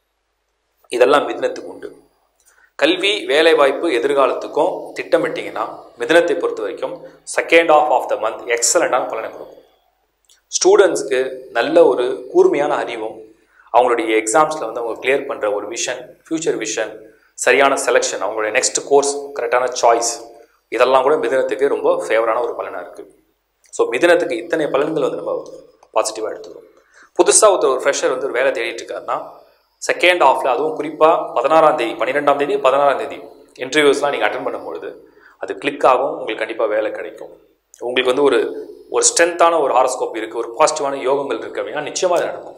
இதெல்லாம் மிதுனத்துக்கு உண்டு கல்வி வேலைவாய்ப்பு எதிர்காலத்துக்கும் திட்டமிட்டிங்கன்னா மிதுனத்தை பொறுத்த வரைக்கும் second half of the month எக்ஸலண்ட்டான பலனை கொடுக்கும் ஸ்டூடெண்ட்ஸ்க்கு நல்ல ஒரு கூர்மையான அறிவும் அவங்களுடைய எக்ஸாம்ஸில் வந்து அவங்க கிளியர் பண்ணுற ஒரு விஷன் ஃப்யூச்சர் விஷன் சரியான செலெக்ஷன் அவங்களுடைய நெக்ஸ்ட் கோர்ஸ் கரெக்டான சாய்ஸ் இதெல்லாம் கூட மிதுனத்துக்கு ரொம்ப ஃபேவரான ஒரு பலனாக இருக்குது ஸோ மிதுனத்துக்கு இத்தனை பலன்கள் வந்து நம்ம பாசிட்டிவாக எடுத்துக்கிறோம் புதுசாக ஒருத்தர் ஒரு ஃப்ரெஷர் வந்து ஒரு வேலை தேடிட்டு இருக்காருன்னா செகண்ட் ஹாஃபில் அதுவும் குறிப்பாக பதினாறாம் தேதி பன்னிரெண்டாம் தேதி பதினாறாம் தேதி இன்டர்வியூஸ்லாம் நீங்கள் அட்டன் பண்ணும்பொழுது அது கிளிக் ஆகும் உங்களுக்கு கண்டிப்பாக வேலை கிடைக்கும் உங்களுக்கு வந்து ஒரு ஒரு ஸ்ட்ரென்த்தான ஒரு ஹாரஸ்கோப் இருக்குது ஒரு பாசிட்டிவான யோகங்கள் இருக்குது அப்படின்னா நிச்சயமாக அது நடக்கும்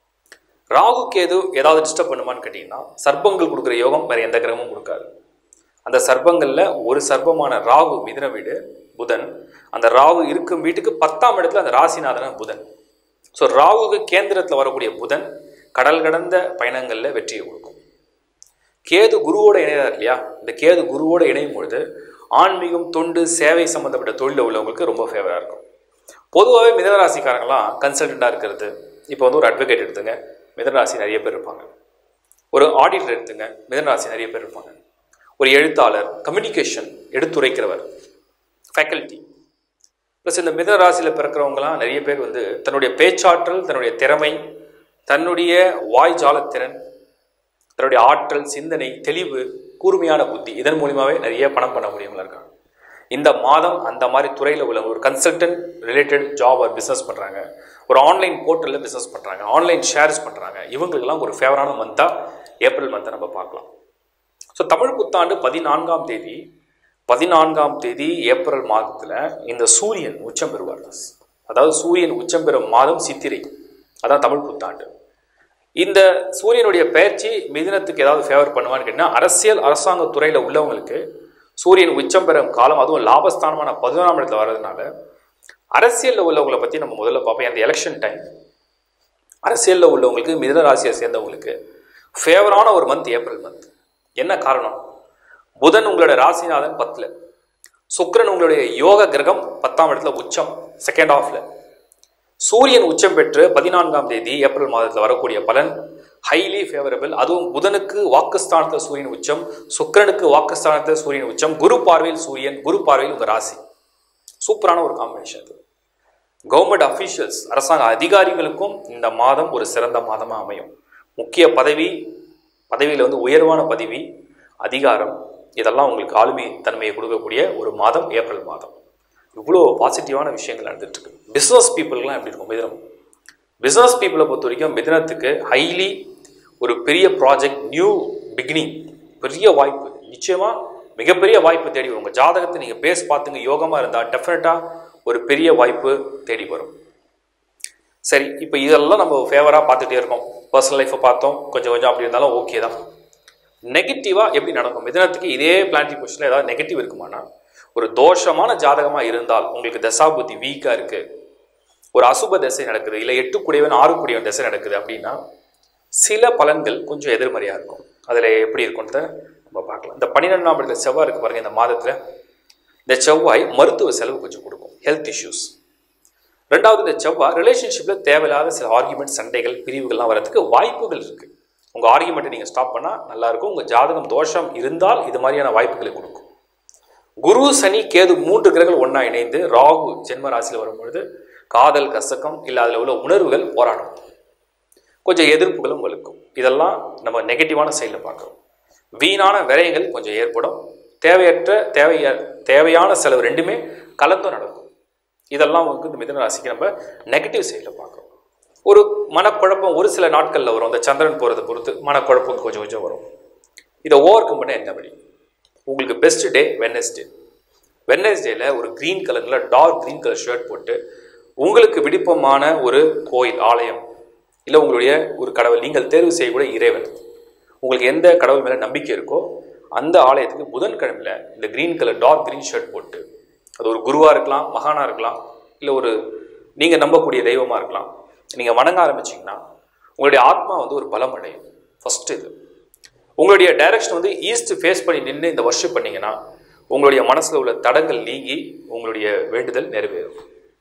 ராகு கேது ஏதாவது டிஸ்டர்ப் பண்ணுமான்னு கேட்டிங்கன்னா சர்ப்பங்கள் கொடுக்குற யோகம் வேறு எந்த கிரகமும் கொடுக்காது அந்த சர்ப்பங்களில் ஒரு சர்ப்பமான ராகு மிதுன வீடு புதன் அந்த ராகு இருக்கும் வீட்டுக்கு பத்தாம் இடத்துல அந்த ராசிநாதன புதன் ஸோ ராகுக்கு கேந்திரத்தில் வரக்கூடிய புதன் கடல் கடந்த பயணங்களில் வெற்றியை கொடுக்கும் கேது குருவோட இணையறார் இல்லையா இந்த கேது குருவோட இணையும் பொழுது ஆன்மீகம் தொண்டு சேவை சம்மந்தப்பட்ட தொழிலில் உள்ளவங்களுக்கு ரொம்ப ஃபேவராக இருக்கும் பொதுவாகவே மிதனராசிக்காரங்களாம் கன்சல்டண்ட்டாக இருக்கிறது இப்போ வந்து ஒரு அட்வொகேட் எடுத்துங்க மிதனராசி நிறைய பேர் இருப்பாங்க ஒரு ஆடிட்டர் எடுத்துங்க மிதனராசி நிறைய பேர் இருப்பாங்க ஒரு எழுத்தாளர் கம்யூனிகேஷன் எடுத்துரைக்கிறவர் ஃபேக்கல்ட்டி ப்ளஸ் இந்த மிதன ராசியில் பிறக்கிறவங்களாம் நிறைய பேர் வந்து தன்னுடைய பேச்சாற்றல் தன்னுடைய திறமை தன்னுடைய வாய் ஜாலத்திறன் தன்னுடைய ஆற்றல் சிந்தனை தெளிவு கூர்மையான புத்தி இதன் மூலியமாகவே நிறைய பணம் பண்ண முடியவங்களா இருக்காங்க இந்த மாதம் அந்த மாதிரி துறையில் உள்ள ஒரு கன்சல்டன்ட் ரிலேட்டட் ஜாப் ஒரு பிஸ்னஸ் பண்ணுறாங்க ஒரு ஆன்லைன் போர்ட்டலில் பிஸ்னஸ் பண்ணுறாங்க ஆன்லைன் ஷேர்ஸ் பண்ணுறாங்க இவங்களுக்கெல்லாம் ஒரு ஃபேவரான மந்தாக ஏப்ரல் மந்த்தை நம்ம பார்க்கலாம் ஸோ தமிழ் புத்தாண்டு பதினான்காம் தேதி பதினான்காம் தேதி ஏப்ரல் மாதத்தில் இந்த சூரியன் உச்சம் பெறுவார் அதாவது சூரியன் உச்சம் பெறும் மாதம் சித்திரை அதான் தமிழ் புத்தாண்டு இந்த சூரியனுடைய பயிற்சி மிதுனத்துக்கு ஏதாவது ஃபேவர் பண்ணுவான்னு கேட்டிங்கன்னா அரசியல் அரசாங்க துறையில் உள்ளவங்களுக்கு சூரியன் உச்சம் பெறும் காலம் அதுவும் லாபஸ்தானமான பதினொன்றாம் இடத்துல வர்றதுனால அரசியலில் உள்ளவங்களை பற்றி நம்ம முதல்ல பார்ப்போம் அந்த எலெக்ஷன் டைம் அரசியலில் உள்ளவங்களுக்கு மிதன ராசியை சேர்ந்தவங்களுக்கு ஃபேவரான ஒரு மந்த் ஏப்ரல் மந்த் என்ன காரணம் புதன் உங்களோட ராசிநாதன் பத்தில் சுக்கிரன் உங்களுடைய யோக கிரகம் பத்தாம் இடத்துல உச்சம் செகண்ட் ஹாஃப்ல சூரியன் உச்சம் பெற்று பதினான்காம் தேதி ஏப்ரல் மாதத்தில் வரக்கூடிய பலன் ஹைலி ஃபேவரபிள் அதுவும் புதனுக்கு வாக்குஸ்தானத்தில் சூரியன் உச்சம் சுக்கிரனுக்கு வாக்குஸ்தானத்தில் சூரியன் உச்சம் குரு பார்வையில் சூரியன் குரு பார்வையில் உங்கள் ராசி சூப்பரான ஒரு காம்பினேஷன் இது கவர்மெண்ட் அஃபீஷியல்ஸ் அரசாங்க அதிகாரிகளுக்கும் இந்த மாதம் ஒரு சிறந்த மாதமாக அமையும் முக்கிய பதவி பதவியில் வந்து உயர்வான பதவி அதிகாரம் இதெல்லாம் உங்களுக்கு ஆளுமை தன்மையை கொடுக்கக்கூடிய ஒரு மாதம் ஏப்ரல் மாதம் இவ்வளோ பாசிட்டிவான விஷயங்கள் நடந்துட்டு இருக்கு பிஸ்னஸ் பீப்புளுக்குலாம் எப்படி இருக்கும் மிதனம் பிஸ்னஸ் பீப்புளை பொறுத்த வரைக்கும் மிதனத்துக்கு ஹைலி ஒரு பெரிய ப்ராஜெக்ட் நியூ பிகினிங் பெரிய வாய்ப்பு நிச்சயமாக மிகப்பெரிய வாய்ப்பு தேடி வரும் உங்கள் ஜாதகத்தை நீங்கள் பேஸ் பார்த்துங்க யோகமாக இருந்தால் டெஃபினட்டாக ஒரு பெரிய வாய்ப்பு தேடி வரும் சரி இப்போ இதெல்லாம் நம்ம ஃபேவராக பார்த்துட்டே இருக்கோம் பர்சனல் லைஃப்பை பார்த்தோம் கொஞ்சம் கொஞ்சம் அப்படி இருந்தாலும் ஓகே தான் நெகட்டிவாக எப்படி நடக்கும் மிதனத்துக்கு இதே பிளான்டி பொசிஷனில் ஏதாவது நெகட்டிவ் இருக்குமானா ஒரு தோஷமான ஜாதகமாக இருந்தால் உங்களுக்கு தசாபுத்தி வீக்காக இருக்குது ஒரு அசுப திசை நடக்குது இல்லை எட்டு குடையவன் ஆறு குடையவன் திசை நடக்குது அப்படின்னா சில பலன்கள் கொஞ்சம் எதிர்மறையாக இருக்கும் அதில் எப்படி இருக்கும்ன்றத நம்ம பார்க்கலாம் இந்த பன்னிரெண்டாம் இடத்துல செவ்வாய் இருக்கு பாருங்க இந்த மாதத்தில் இந்த செவ்வாய் மருத்துவ செலவு கொஞ்சம் கொடுக்கும் ஹெல்த் இஷ்யூஸ் ரெண்டாவது இந்த செவ்வாய் ரிலேஷன்ஷிப்பில் தேவையில்லாத சில ஆர்குமெண்ட் சண்டைகள் பிரிவுகள்லாம் வரதுக்கு வாய்ப்புகள் இருக்குது உங்கள் ஆர்குமெண்ட்டை நீங்கள் ஸ்டாப் பண்ணால் நல்லாயிருக்கும் உங்கள் ஜாதகம் தோஷம் இருந்தால் இது மாதிரியான வாய்ப்புகளை கொடுக்கும் குரு சனி கேது மூன்று கிரகங்கள் ஒன்றா இணைந்து ராகு ஜென்ம ராசியில் வரும்பொழுது காதல் கசக்கம் இல்லை அதில் உள்ள உணர்வுகள் போராடும் கொஞ்சம் எதிர்ப்புகளும் வலுக்கும் இதெல்லாம் நம்ம நெகட்டிவான சைடில் பார்க்குறோம் வீணான விரயங்கள் கொஞ்சம் ஏற்படும் தேவையற்ற தேவைய தேவையான செலவு ரெண்டுமே கலந்தும் நடக்கும் இதெல்லாம் வந்து இந்த மிதன ராசிக்கு நம்ம நெகட்டிவ் சைடில் பார்க்குறோம் ஒரு மனக்குழப்பம் ஒரு சில நாட்களில் வரும் அந்த சந்திரன் போகிறத பொறுத்து மனக்குழப்பம் கொஞ்சம் கொஞ்சம் வரும் இதை ஓவர் கம் பண்ண என்ன வழி உங்களுக்கு பெஸ்ட் டே வெனஸ்டே வெனஸ்டேல ஒரு க்ரீன் கலரில் டார்க் க்ரீன் கலர் ஷர்ட் போட்டு உங்களுக்கு விருப்பமான ஒரு கோயில் ஆலயம் இல்லை உங்களுடைய ஒரு கடவுள் நீங்கள் தேர்வு செய்யக்கூடிய இறைவன் உங்களுக்கு எந்த கடவுள் மேலே நம்பிக்கை இருக்கோ அந்த ஆலயத்துக்கு புதன்கிழமையில் இந்த green colour dark green shirt போட்டு அது ஒரு குருவாக இருக்கலாம் மகானாக இருக்கலாம் இல்லை ஒரு நீங்கள் நம்பக்கூடிய தெய்வமாக இருக்கலாம் நீங்கள் வணங்க ஆரம்பிச்சிங்கன்னா உங்களுடைய ஆத்மா வந்து ஒரு பலம் அடையும் ஃபஸ்ட்டு இது உங்களுடைய டைரக்ஷன் வந்து ஈஸ்ட் ஃபேஸ் பண்ணி நின்று இந்த வர்ஷிப் பண்ணீங்கன்னா உங்களுடைய மனசில் உள்ள தடங்கள் நீங்கி உங்களுடைய வேண்டுதல் நிறைவேறும்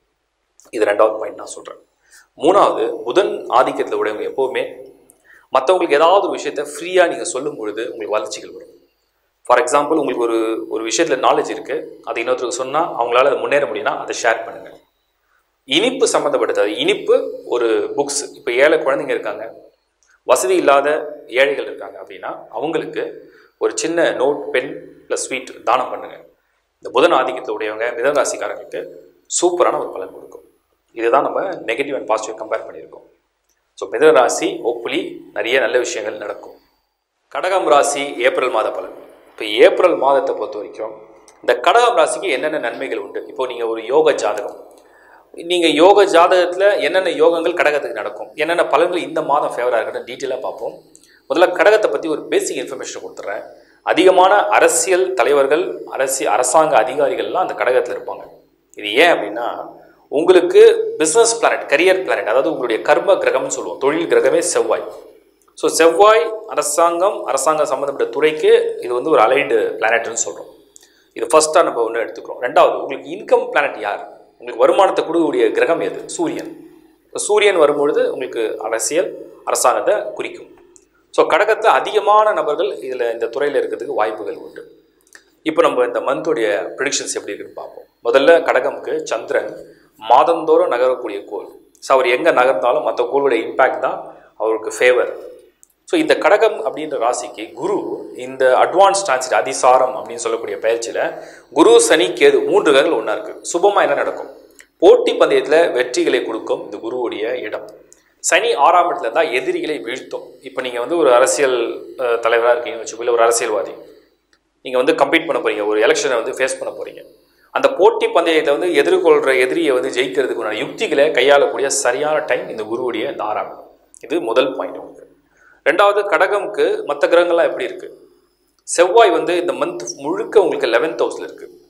இது ரெண்டாவது பாயிண்ட் நான் சொல்கிறேன் மூணாவது புதன் ஆதிக்கத்தில் உடையவங்க எப்போவுமே மற்றவங்களுக்கு ஏதாவது ஒரு விஷயத்த ஃப்ரீயாக நீங்கள் சொல்லும் பொழுது உங்களுக்கு வளர்ச்சிகள் வரும் ஃபார் எக்ஸாம்பிள் உங்களுக்கு ஒரு ஒரு விஷயத்தில் நாலேஜ் இருக்குது அதை இன்னொருத்தருக்கு சொன்னால் அவங்களால அதை முன்னேற முடியும்னா அதை ஷேர் பண்ணுங்கள் இனிப்பு சம்மந்தப்பட்டது இனிப்பு ஒரு புக்ஸ் இப்போ ஏழை குழந்தைங்க இருக்காங்க வசதி இல்லாத ஏழைகள் இருக்காங்க அப்படின்னா அவங்களுக்கு ஒரு சின்ன நோட் பென் ப்ளஸ் ஸ்வீட் தானம் பண்ணுங்க இந்த புதன் ஆதிக்கத்தில் உடையவங்க மிதன ராசிக்காரங்களுக்கு சூப்பரான ஒரு பலன் கொடுக்கும் இதுதான் நம்ம நெகட்டிவ் அண்ட் பாசிட்டிவ் கம்பேர் பண்ணியிருக்கோம் ஸோ மிதன ராசி ஹோப்ஃபுல்லி நிறைய நல்ல விஷயங்கள் நடக்கும் கடகம் ராசி ஏப்ரல் மாத பலன் இப்போ ஏப்ரல் மாதத்தை பொறுத்த வரைக்கும் இந்த கடகம் ராசிக்கு என்னென்ன நன்மைகள் உண்டு இப்போ நீங்கள் ஒரு யோக ஜாதகம் நீங்கள் யோக ஜாதகத்தில் என்னென்ன யோகங்கள் கடகத்துக்கு நடக்கும் என்னென்ன பலன்கள் இந்த மாதம் ஃபேவராக இருக்குன்னு டீட்டெயிலாக பார்ப்போம் முதல்ல கடகத்தை பற்றி ஒரு பேசிக் இன்ஃபர்மேஷன் கொடுத்துட்றேன் அதிகமான அரசியல் தலைவர்கள் அரசியல் அரசாங்க அதிகாரிகள்லாம் அந்த கடகத்தில் இருப்பாங்க இது ஏன் அப்படின்னா உங்களுக்கு பிஸ்னஸ் பிளானட் கரியர் பிளானட் அதாவது உங்களுடைய கர்ம கிரகம்னு சொல்லுவோம் தொழில் கிரகமே செவ்வாய் ஸோ செவ்வாய் அரசாங்கம் அரசாங்கம் சம்மந்தப்பட்ட துறைக்கு இது வந்து ஒரு அலைடு பிளானட்னு சொல்கிறோம் இது ஃபஸ்ட்டாக நம்ம ஒன்று எடுத்துக்கிறோம் ரெண்டாவது உங்களுக்கு இன்கம் பிளானட் யார் உங்களுக்கு வருமானத்தை கொடுக்கக்கூடிய கிரகம் எது சூரியன் சூரியன் வரும்பொழுது உங்களுக்கு அரசியல் அரசாங்கத்தை குறிக்கும் ஸோ கடகத்தில் அதிகமான நபர்கள் இதில் இந்த துறையில் இருக்கிறதுக்கு வாய்ப்புகள் உண்டு இப்போ நம்ம இந்த மந்தோடைய ப்ரிடிக்ஷன்ஸ் எப்படி இருக்குன்னு பார்ப்போம் முதல்ல கடகம்க்கு சந்திரன் மாதந்தோறும் நகரக்கூடிய கோள் ஸோ அவர் எங்கே நகர்ந்தாலும் மற்ற கோளுடைய இம்பேக்ட் தான் அவருக்கு ஃபேவர் ஸோ இந்த கடகம் அப்படின்ற ராசிக்கு குரு இந்த அட்வான்ஸ் டிரான்சிட் அதிசாரம் அப்படின்னு சொல்லக்கூடிய பயிற்சியில் குரு சனி கேது மூன்று கிரகங்கள் ஒன்றா இருக்குது சுபமாக என்ன நடக்கும் போட்டி பந்தயத்தில் வெற்றிகளை கொடுக்கும் இந்த குருவுடைய இடம் சனி ஆறாம் இடத்துல இருந்தால் எதிரிகளை வீழ்த்தும் இப்போ நீங்கள் வந்து ஒரு அரசியல் தலைவராக இருக்கீங்கன்னு வச்சுக்கோ இல்லை ஒரு அரசியல்வாதி நீங்கள் வந்து கம்பீட் பண்ண போகிறீங்க ஒரு எலெக்ஷனை வந்து ஃபேஸ் பண்ண போகிறீங்க அந்த போட்டி பந்தயத்தை வந்து எதிர்கொள்கிற எதிரியை வந்து ஜெயிக்கிறதுக்குண்டான யுக்திகளை கையாளக்கூடிய சரியான டைம் இந்த குருவுடைய இந்த ஆறாம் இடம். இது முதல் பாயிண்ட் உங்களுக்கு ரெண்டாவது கடகம்க்கு மற்ற கிரகங்கள்லாம் எப்படி இருக்குது செவ்வாய் வந்து இந்த மந்த் முழுக்க உங்களுக்கு லெவன்த் ஹவுஸில் இருக்குது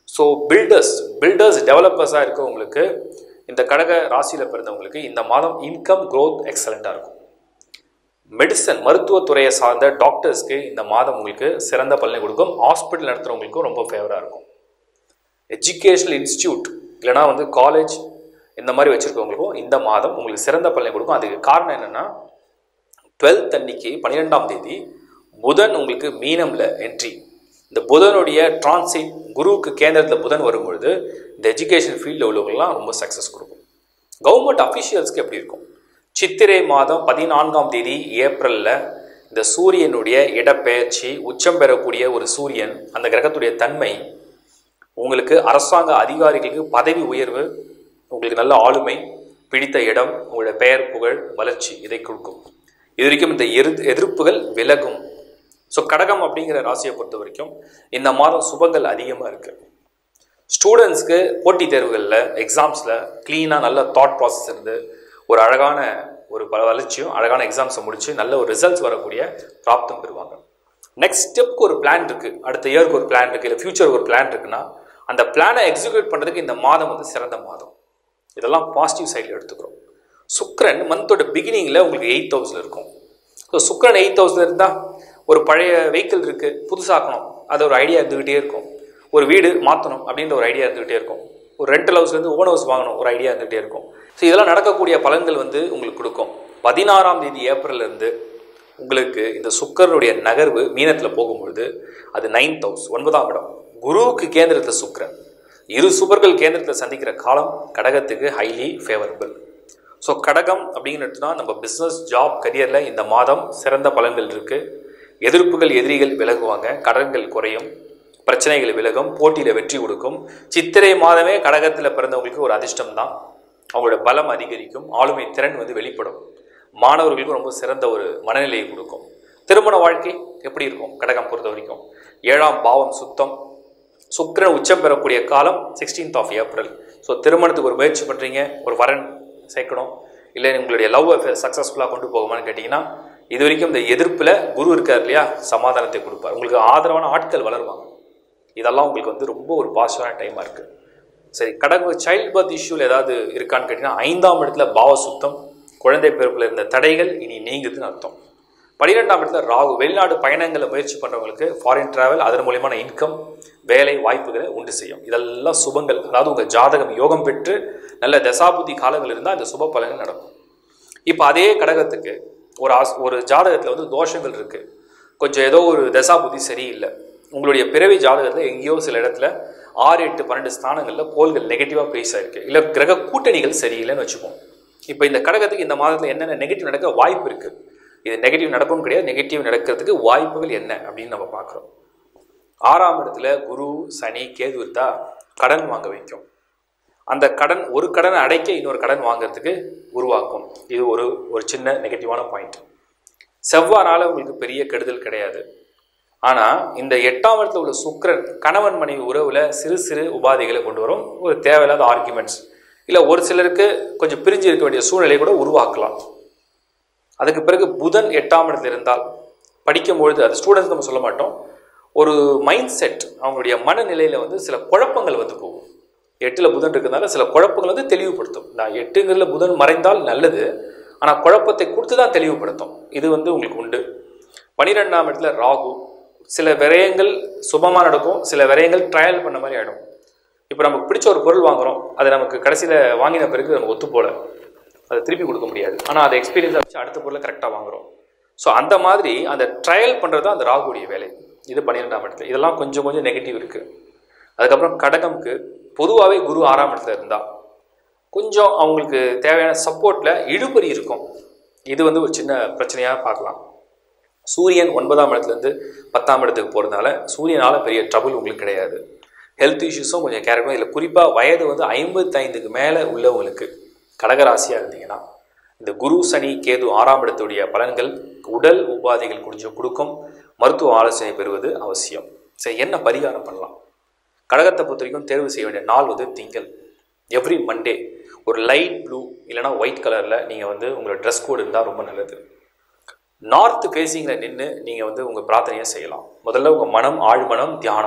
ஸோ பில்டர்ஸ் பில்டர்ஸ் டெவலப்பர்ஸாக இருக்கவங்களுக்கு இந்த கடக ராசியில் பிறந்தவங்களுக்கு இந்த மாதம் இன்கம் growth எக்ஸலண்ட்டாக இருக்கும் மெடிசன் மருத்துவத்துறையை சார்ந்த டாக்டர்ஸ்க்கு இந்த மாதம் உங்களுக்கு சிறந்த பலனை கொடுக்கும் ஹாஸ்பிட்டல் நடத்துகிறவங்களுக்கும் ரொம்ப ஃபேவராக இருக்கும் எஜுகேஷனல் இன்ஸ்டியூட் இல்லைனா வந்து காலேஜ் இந்த மாதிரி வச்சுருக்கவங்களுக்கும் இந்த மாதம் உங்களுக்கு சிறந்த பலனை கொடுக்கும் அதுக்கு காரணம் என்னென்னா டுவெல்த் அன்னைக்கு பன்னிரெண்டாம் தேதி புதன் உங்களுக்கு மீனமில் என்ட்ரி இந்த புதனுடைய டிரான்சிட் குருவுக்கு கேந்திரத்தில் புதன் வரும்பொழுது இந்த எஜுகேஷன் ஃபீல்டில் உள்ளவங்கலாம் ரொம்ப சக்ஸஸ் கொடுக்கும் கவர்மெண்ட் அஃபிஷியல்ஸ்க்கு எப்படி இருக்கும் சித்திரை மாதம் பதினான்காம் தேதி ஏப்ரலில் இந்த சூரியனுடைய இடப்பெயர்ச்சி உச்சம் பெறக்கூடிய ஒரு சூரியன் அந்த கிரகத்துடைய தன்மை உங்களுக்கு அரசாங்க அதிகாரிகளுக்கு பதவி உயர்வு உங்களுக்கு நல்ல ஆளுமை பிடித்த இடம் உங்களுடைய பெயர் புகழ் வளர்ச்சி இதை கொடுக்கும் இது வரைக்கும் இந்த எரு எதிர்ப்புகள் விலகும் ஸோ கடகம் அப்படிங்கிற ராசியை பொறுத்த வரைக்கும் இந்த மாதம் சுபங்கள் அதிகமாக இருக்குது ஸ்டூடெண்ட்ஸ்க்கு போட்டித் தேர்வுகளில் எக்ஸாம்ஸில் க்ளீனாக நல்ல தாட் ப்ராசஸ் இருந்து ஒரு அழகான ஒரு பல வளர்ச்சியும் அழகான எக்ஸாம்ஸை முடித்து நல்ல ஒரு ரிசல்ட்ஸ் வரக்கூடிய பிராப்தம் பெறுவாங்க நெக்ஸ்ட் ஸ்டெப்க்கு ஒரு பிளான் இருக்குது அடுத்த இயருக்கு ஒரு பிளான் இருக்குது இல்லை ஃபியூச்சருக்கு ஒரு பிளான் இருக்குன்னா அந்த பிளானை எக்ஸிக்யூட் பண்ணுறதுக்கு இந்த மாதம் வந்து சிறந்த மாதம் இதெல்லாம் பாசிட்டிவ் சைடில் எடுத்துக்கிறோம் சுக்ரன் மந்தோட பிகினிங்கில் உங்களுக்கு எயிட் ஹவுஸில் இருக்கும் ஸோ சுக்ரன் எயிட் ஹவுஸில் இருந்தால் ஒரு பழைய வெஹிக்கிள் இருக்குது புதுசாக்கணும் அது ஒரு ஐடியா இருந்துக்கிட்டே இருக்கும் ஒரு வீடு மாற்றணும் அப்படின்ற ஒரு ஐடியா இருந்துக்கிட்டே இருக்கும் ஒரு ரெண்டல் ஹவுஸ்லேருந்து ஓன் ஹவுஸ் வாங்கணும் ஒரு ஐடியா இருந்துகிட்டே இருக்கும் ஸோ இதெல்லாம் நடக்கக்கூடிய பலன்கள் வந்து உங்களுக்கு கொடுக்கும் பதினாறாம் தேதி ஏப்ரல்லேருந்து உங்களுக்கு இந்த சுக்கரனுடைய நகர்வு மீனத்தில் போகும்பொழுது அது நைன்த் ஹவுஸ் ஒன்பதாம் இடம் குருவுக்கு கேந்திரத்தை சுக்கிரன் இரு சுபர்கள் கேந்திரத்தை சந்திக்கிற காலம் கடகத்துக்கு ஹைலி ஃபேவரபிள் ஸோ கடகம் அப்படிங்கிறதுனா நம்ம பிஸ்னஸ் ஜாப் கரியரில் இந்த மாதம் சிறந்த பலன்கள் இருக்குது எதிர்ப்புகள் எதிரிகள் விலகுவாங்க கடன்கள் குறையும் பிரச்சனைகள் விலகும் போட்டியில் வெற்றி கொடுக்கும் சித்திரை மாதமே கடகத்தில் பிறந்தவங்களுக்கு ஒரு அதிர்ஷ்டம் தான் அவங்களோட பலம் அதிகரிக்கும் ஆளுமை திறன் வந்து வெளிப்படும் மாணவர்களுக்கு ரொம்ப சிறந்த ஒரு மனநிலையை கொடுக்கும் திருமண வாழ்க்கை எப்படி இருக்கும் கடகம் பொறுத்த வரைக்கும் ஏழாம் பாவம் சுத்தம் சுக்கிரன் உச்சம் பெறக்கூடிய காலம் சிக்ஸ்டீன்த் ஆஃப் ஏப்ரல் ஸோ திருமணத்துக்கு ஒரு முயற்சி பண்ணுறீங்க ஒரு வரன் சேர்க்கணும் இல்லை உங்களுடைய லவ் அஃபேர் சக்ஸஸ்ஃபுல்லாக கொண்டு போகுமான்னு கேட்டிங்கன்னா இது வரைக்கும் இந்த எதிர்ப்பில் குரு இருக்கார் இல்லையா சமாதானத்தை கொடுப்பார் உங்களுக்கு ஆதரவான ஆட்கள் வளருவாங்க இதெல்லாம் உங்களுக்கு வந்து ரொம்ப ஒரு பாசிட்டிவான டைமாக இருக்குது சரி கடகு சைல்ட் பர்த் இஷ்யூவில் ஏதாவது இருக்கான்னு கேட்டிங்கன்னா ஐந்தாம் இடத்துல பாவ சுத்தம் குழந்தை பிறப்பில் இருந்த தடைகள் இனி நீங்குதுன்னு அர்த்தம் பன்னிரெண்டாம் இடத்துல ராகு வெளிநாடு பயணங்களை முயற்சி பண்ணுறவங்களுக்கு ஃபாரின் டிராவல் அதன் மூலியமான இன்கம் வேலை வாய்ப்புகளை உண்டு செய்யும் இதெல்லாம் சுபங்கள் அதாவது உங்கள் ஜாதகம் யோகம் பெற்று நல்ல தசாபுத்தி காலங்கள் இருந்தால் இந்த சுப பலன்கள் நடக்கும் இப்போ அதே கடகத்துக்கு ஒரு ஆஸ் ஒரு ஜாதகத்தில் வந்து தோஷங்கள் இருக்குது கொஞ்சம் ஏதோ ஒரு தசாபுத்தி சரியில்லை உங்களுடைய பிறவி ஜாதகத்தில் எங்கேயோ சில இடத்துல ஆறு எட்டு பன்னெண்டு ஸ்தானங்களில் கோள்கள் நெகட்டிவாக பிளேஸ் ஆயிருக்கு இல்லை கிரக கூட்டணிகள் சரியில்லைன்னு வச்சுப்போம் இப்போ இந்த கடகத்துக்கு இந்த மாதத்தில் என்னென்ன நெகட்டிவ் நடக்க வாய்ப்பு இருக்குது இது நெகட்டிவ் நடக்கும் கிடையாது நெகட்டிவ் நடக்கிறதுக்கு வாய்ப்புகள் என்ன அப்படின்னு நம்ம பார்க்குறோம் ஆறாம் இடத்துல குரு சனி கேது இருந்தா கடன் வாங்க வைக்கும் அந்த கடன் ஒரு கடனை அடைக்க இன்னொரு கடன் வாங்குறதுக்கு உருவாக்கும் இது ஒரு ஒரு சின்ன நெகட்டிவான பாயிண்ட் செவ்வாறால் உங்களுக்கு பெரிய கெடுதல் கிடையாது ஆனால் இந்த எட்டாம் இடத்துல உள்ள சுக்கிரன் கணவன் மனைவி உறவில் சிறு சிறு உபாதைகளை கொண்டு வரும் ஒரு தேவையில்லாத ஆர்குமெண்ட்ஸ் இல்லை ஒரு சிலருக்கு கொஞ்சம் பிரிஞ்சு இருக்க வேண்டிய சூழ்நிலை கூட உருவாக்கலாம் அதுக்கு பிறகு புதன் எட்டாம் இடத்துல இருந்தால் படிக்கும் பொழுது அது ஸ்டூடெண்ட்ஸ் நம்ம சொல்ல மாட்டோம் ஒரு மைண்ட் செட் அவங்களுடைய மனநிலையில் வந்து சில குழப்பங்கள் வந்து போகும் எட்டில் புதன் இருக்கிறதுனால சில குழப்பங்கள் வந்து தெளிவுபடுத்தும் நான் எட்டுங்கிறதுல புதன் மறைந்தால் நல்லது ஆனால் குழப்பத்தை கொடுத்து தான் தெளிவுபடுத்தும் இது வந்து உங்களுக்கு உண்டு பனிரெண்டாம் இடத்துல ராகு சில விரயங்கள் சுபமாக நடக்கும் சில விரயங்கள் ட்ரையல் பண்ண மாதிரி ஆகிடும் இப்போ நமக்கு பிடிச்ச ஒரு பொருள் வாங்குறோம் அது நமக்கு கடைசியில் வாங்கின பிறகு நமக்கு ஒத்து போல அதை திருப்பி கொடுக்க முடியாது ஆனால் அதை எக்ஸ்பீரியன்ஸை வச்சு அடுத்த பொருளை கரெக்டாக வாங்குறோம் ஸோ அந்த மாதிரி அந்த ட்ரையல் பண்ணுறது தான் அந்த ராகுடைய வேலை இது பன்னிரெண்டாம் இடத்துல இதெல்லாம் கொஞ்சம் கொஞ்சம் நெகட்டிவ் இருக்குது அதுக்கப்புறம் கடகம்க்கு பொதுவாகவே குரு ஆறாம் இடத்துல இருந்தால் கொஞ்சம் அவங்களுக்கு தேவையான சப்போர்ட்டில் இழுபறி இருக்கும் இது வந்து ஒரு சின்ன பிரச்சனையாக பார்க்கலாம் சூரியன் ஒன்பதாம் இடத்துலேருந்து பத்தாம் இடத்துக்கு போகிறதுனால சூரியனால் பெரிய ட்ரபுள் உங்களுக்கு கிடையாது ஹெல்த் இஷ்யூஸும் கொஞ்சம் கேர் இல்லை குறிப்பாக வயது வந்து ஐம்பத்தைந்துக்கு மேலே உள்ளவங்களுக்கு கடகராசியாக இருந்தீங்கன்னா இந்த குரு சனி கேது ஆறாம் இடத்துடைய பலன்கள் உடல் உபாதைகள் கொஞ்சம் கொடுக்கும் மருத்துவ ஆலோசனை பெறுவது அவசியம் சரி என்ன பரிகாரம் பண்ணலாம் கடகத்தை பொறுத்த வரைக்கும் தேர்வு செய்ய வேண்டிய நாள் வந்து திங்கள் எவ்ரி மண்டே ஒரு லைட் ப்ளூ இல்லைனா ஒயிட் கலரில் நீங்கள் வந்து உங்களோட ட்ரெஸ் கோடு இருந்தால் ரொம்ப நல்லது நார்த் ஃபேஸிங்கில் நின்று நீங்கள் வந்து உங்கள் பிரார்த்தனையை செய்யலாம் முதல்ல உங்கள் மனம் ஆழ்மனம் தியானம்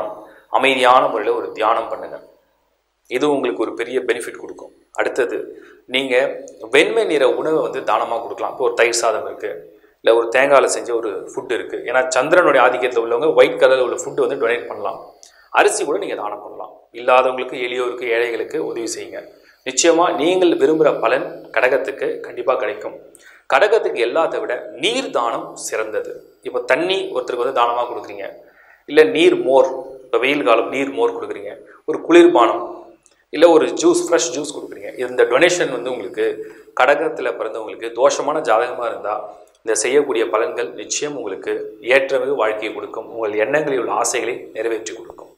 அமைதியான முறையில் ஒரு தியானம் பண்ணுங்க இது உங்களுக்கு ஒரு பெரிய பெனிஃபிட் கொடுக்கும் அடுத்தது நீங்கள் வெண்மை நிற உணவை வந்து தானமாக கொடுக்கலாம் இப்போ ஒரு தயிர் சாதம் இருக்குது இல்லை ஒரு தேங்காயில் செஞ்ச ஒரு ஃபுட் இருக்குது ஏன்னா சந்திரனுடைய ஆதிக்கத்தில் உள்ளவங்க ஒயிட் கலரில் உள்ள ஃபுட்டு வந்து டொனேட் பண்ணலாம் அரிசி கூட நீங்கள் தானம் பண்ணலாம் இல்லாதவங்களுக்கு எளியோருக்கு ஏழைகளுக்கு உதவி செய்யுங்க நிச்சயமாக நீங்கள் விரும்புகிற பலன் கடகத்துக்கு கண்டிப்பாக கிடைக்கும் கடகத்துக்கு எல்லாத்தை விட நீர் தானம் சிறந்தது இப்போ தண்ணி ஒருத்தருக்கு வந்து தானமாக கொடுக்குறீங்க இல்லை நீர் மோர் இப்போ வெயில் காலம் நீர் மோர் கொடுக்குறீங்க ஒரு குளிர்பானம் இல்லை ஒரு ஜூஸ் ஃப்ரெஷ் ஜூஸ் கொடுக்குறீங்க இந்த டொனேஷன் வந்து உங்களுக்கு கடகத்தில் பிறந்தவங்களுக்கு தோஷமான ஜாதகமாக இருந்தால் இந்த செய்யக்கூடிய பலன்கள் நிச்சயம் உங்களுக்கு ஏற்றமிகு வாழ்க்கையை கொடுக்கும் உங்கள் எண்ணங்களில் உள்ள ஆசைகளை நிறைவேற்றி கொடுக்கும்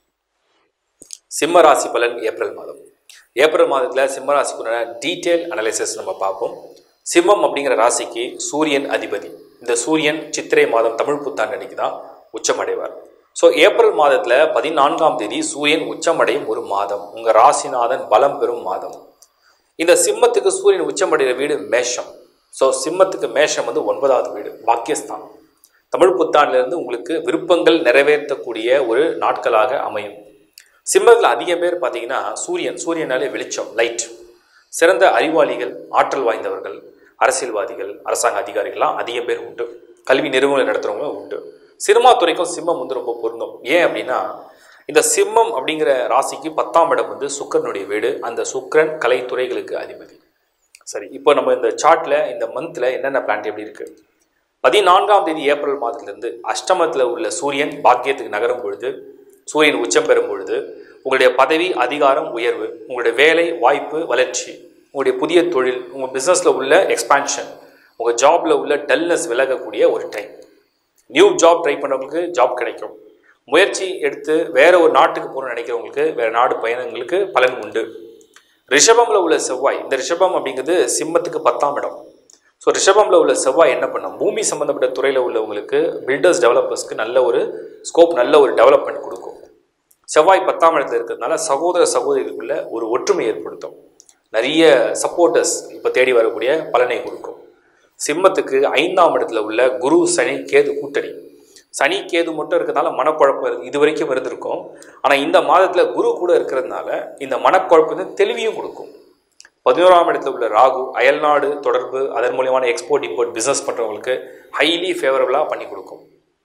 சிம்ம ராசி பலன் ஏப்ரல் மாதம் ஏப்ரல் மாதத்தில் சிம்ம ராசிக்குள்ள டீட்டெயில் அனலைசிஸ் நம்ம பார்ப்போம் சிம்மம் அப்படிங்கிற ராசிக்கு சூரியன் அதிபதி இந்த சூரியன் சித்திரை மாதம் தமிழ் புத்தாண்டு அன்னைக்கு தான் உச்சமடைவார் ஸோ ஏப்ரல் மாதத்தில் பதினான்காம் தேதி சூரியன் உச்சமடையும் ஒரு மாதம் உங்கள் ராசிநாதன் பலம் பெறும் மாதம் இந்த சிம்மத்துக்கு சூரியன் உச்சமடைகிற வீடு மேஷம் ஸோ சிம்மத்துக்கு மேஷம் வந்து ஒன்பதாவது வீடு பாக்கியஸ்தானம் தமிழ் புத்தாண்டிலிருந்து உங்களுக்கு விருப்பங்கள் நிறைவேற்றக்கூடிய ஒரு நாட்களாக அமையும் சிம்மத்தில் அதிக பேர் பார்த்தீங்கன்னா சூரியன் சூரியனாலே வெளிச்சம் லைட் சிறந்த அறிவாளிகள் ஆற்றல் வாய்ந்தவர்கள் அரசியல்வாதிகள் அரசாங்க அதிகாரிகள்லாம் அதிக பேர் உண்டு கல்வி நிறுவனங்களை நடத்துகிறவங்களும் உண்டு சினிமா துறைக்கும் சிம்மம் வந்து ரொம்ப பொருந்தும் ஏன் அப்படின்னா இந்த சிம்மம் அப்படிங்கிற ராசிக்கு பத்தாம் இடம் வந்து சுக்கரனுடைய வீடு அந்த சுக்கரன் கலைத்துறைகளுக்கு அதிபதி சரி இப்போ நம்ம இந்த சார்ட்டில் இந்த மந்தில் என்னென்ன பிளான்ட் எப்படி இருக்குது பதினான்காம் தேதி ஏப்ரல் மாதத்திலிருந்து அஷ்டமத்தில் உள்ள சூரியன் பாக்கியத்துக்கு நகரும் பொழுது சூரியன் உச்சம் பெறும் பொழுது உங்களுடைய பதவி அதிகாரம் உயர்வு உங்களுடைய வேலை வாய்ப்பு வளர்ச்சி உங்களுடைய புதிய தொழில் உங்கள் பிஸ்னஸில் உள்ள எக்ஸ்பான்ஷன் உங்கள் ஜாபில் உள்ள டல்னஸ் விலகக்கூடிய ஒரு டைம் நியூ ஜாப் ட்ரை பண்ணுறவங்களுக்கு ஜாப் கிடைக்கும் முயற்சி எடுத்து வேற ஒரு நாட்டுக்கு போகணும்னு நினைக்கிறவங்களுக்கு வேற நாடு பயணங்களுக்கு பலன் உண்டு ரிஷபமில் உள்ள செவ்வாய் இந்த ரிஷபம் அப்படிங்கிறது சிம்மத்துக்கு பத்தாம் இடம் ஸோ ரிஷபமில் உள்ள செவ்வாய் என்ன பண்ணும் பூமி சம்மந்தப்பட்ட துறையில் உள்ளவங்களுக்கு பில்டர்ஸ் டெவலப்பர்ஸ்க்கு நல்ல ஒரு ஸ்கோப் நல்ல ஒரு டெவலப்மெண்ட் கொடுக்கும் செவ்வாய் பத்தாம் இடத்துல இருக்கிறதுனால சகோதர சகோதரிகளுக்குள்ள ஒரு ஒற்றுமை ஏற்படுத்தும் நிறைய சப்போர்ட்டர்ஸ் இப்போ தேடி வரக்கூடிய பலனை கொடுக்கும் சிம்மத்துக்கு ஐந்தாம் இடத்துல உள்ள குரு சனி கேது கூட்டணி சனி கேது மட்டும் இருக்கிறதுனால மனக்குழப்பம் இருக்கு- இது வரைக்கும் இருந்திருக்கும் ஆனால் இந்த மாதத்தில் குரு கூட இருக்கிறதுனால இந்த மனக்குழப்பத்தை தெளிவையும் கொடுக்கும் பதினோராம் இடத்துல உள்ள ராகு அயல்நாடு தொடர்பு அதன் மூலியமான எக்ஸ்போர்ட் இம்போர்ட் பிஸ்னஸ் பண்ணுறவங்களுக்கு ஹைலி ஃபேவரபுளாக பண்ணி கொடுக்கும்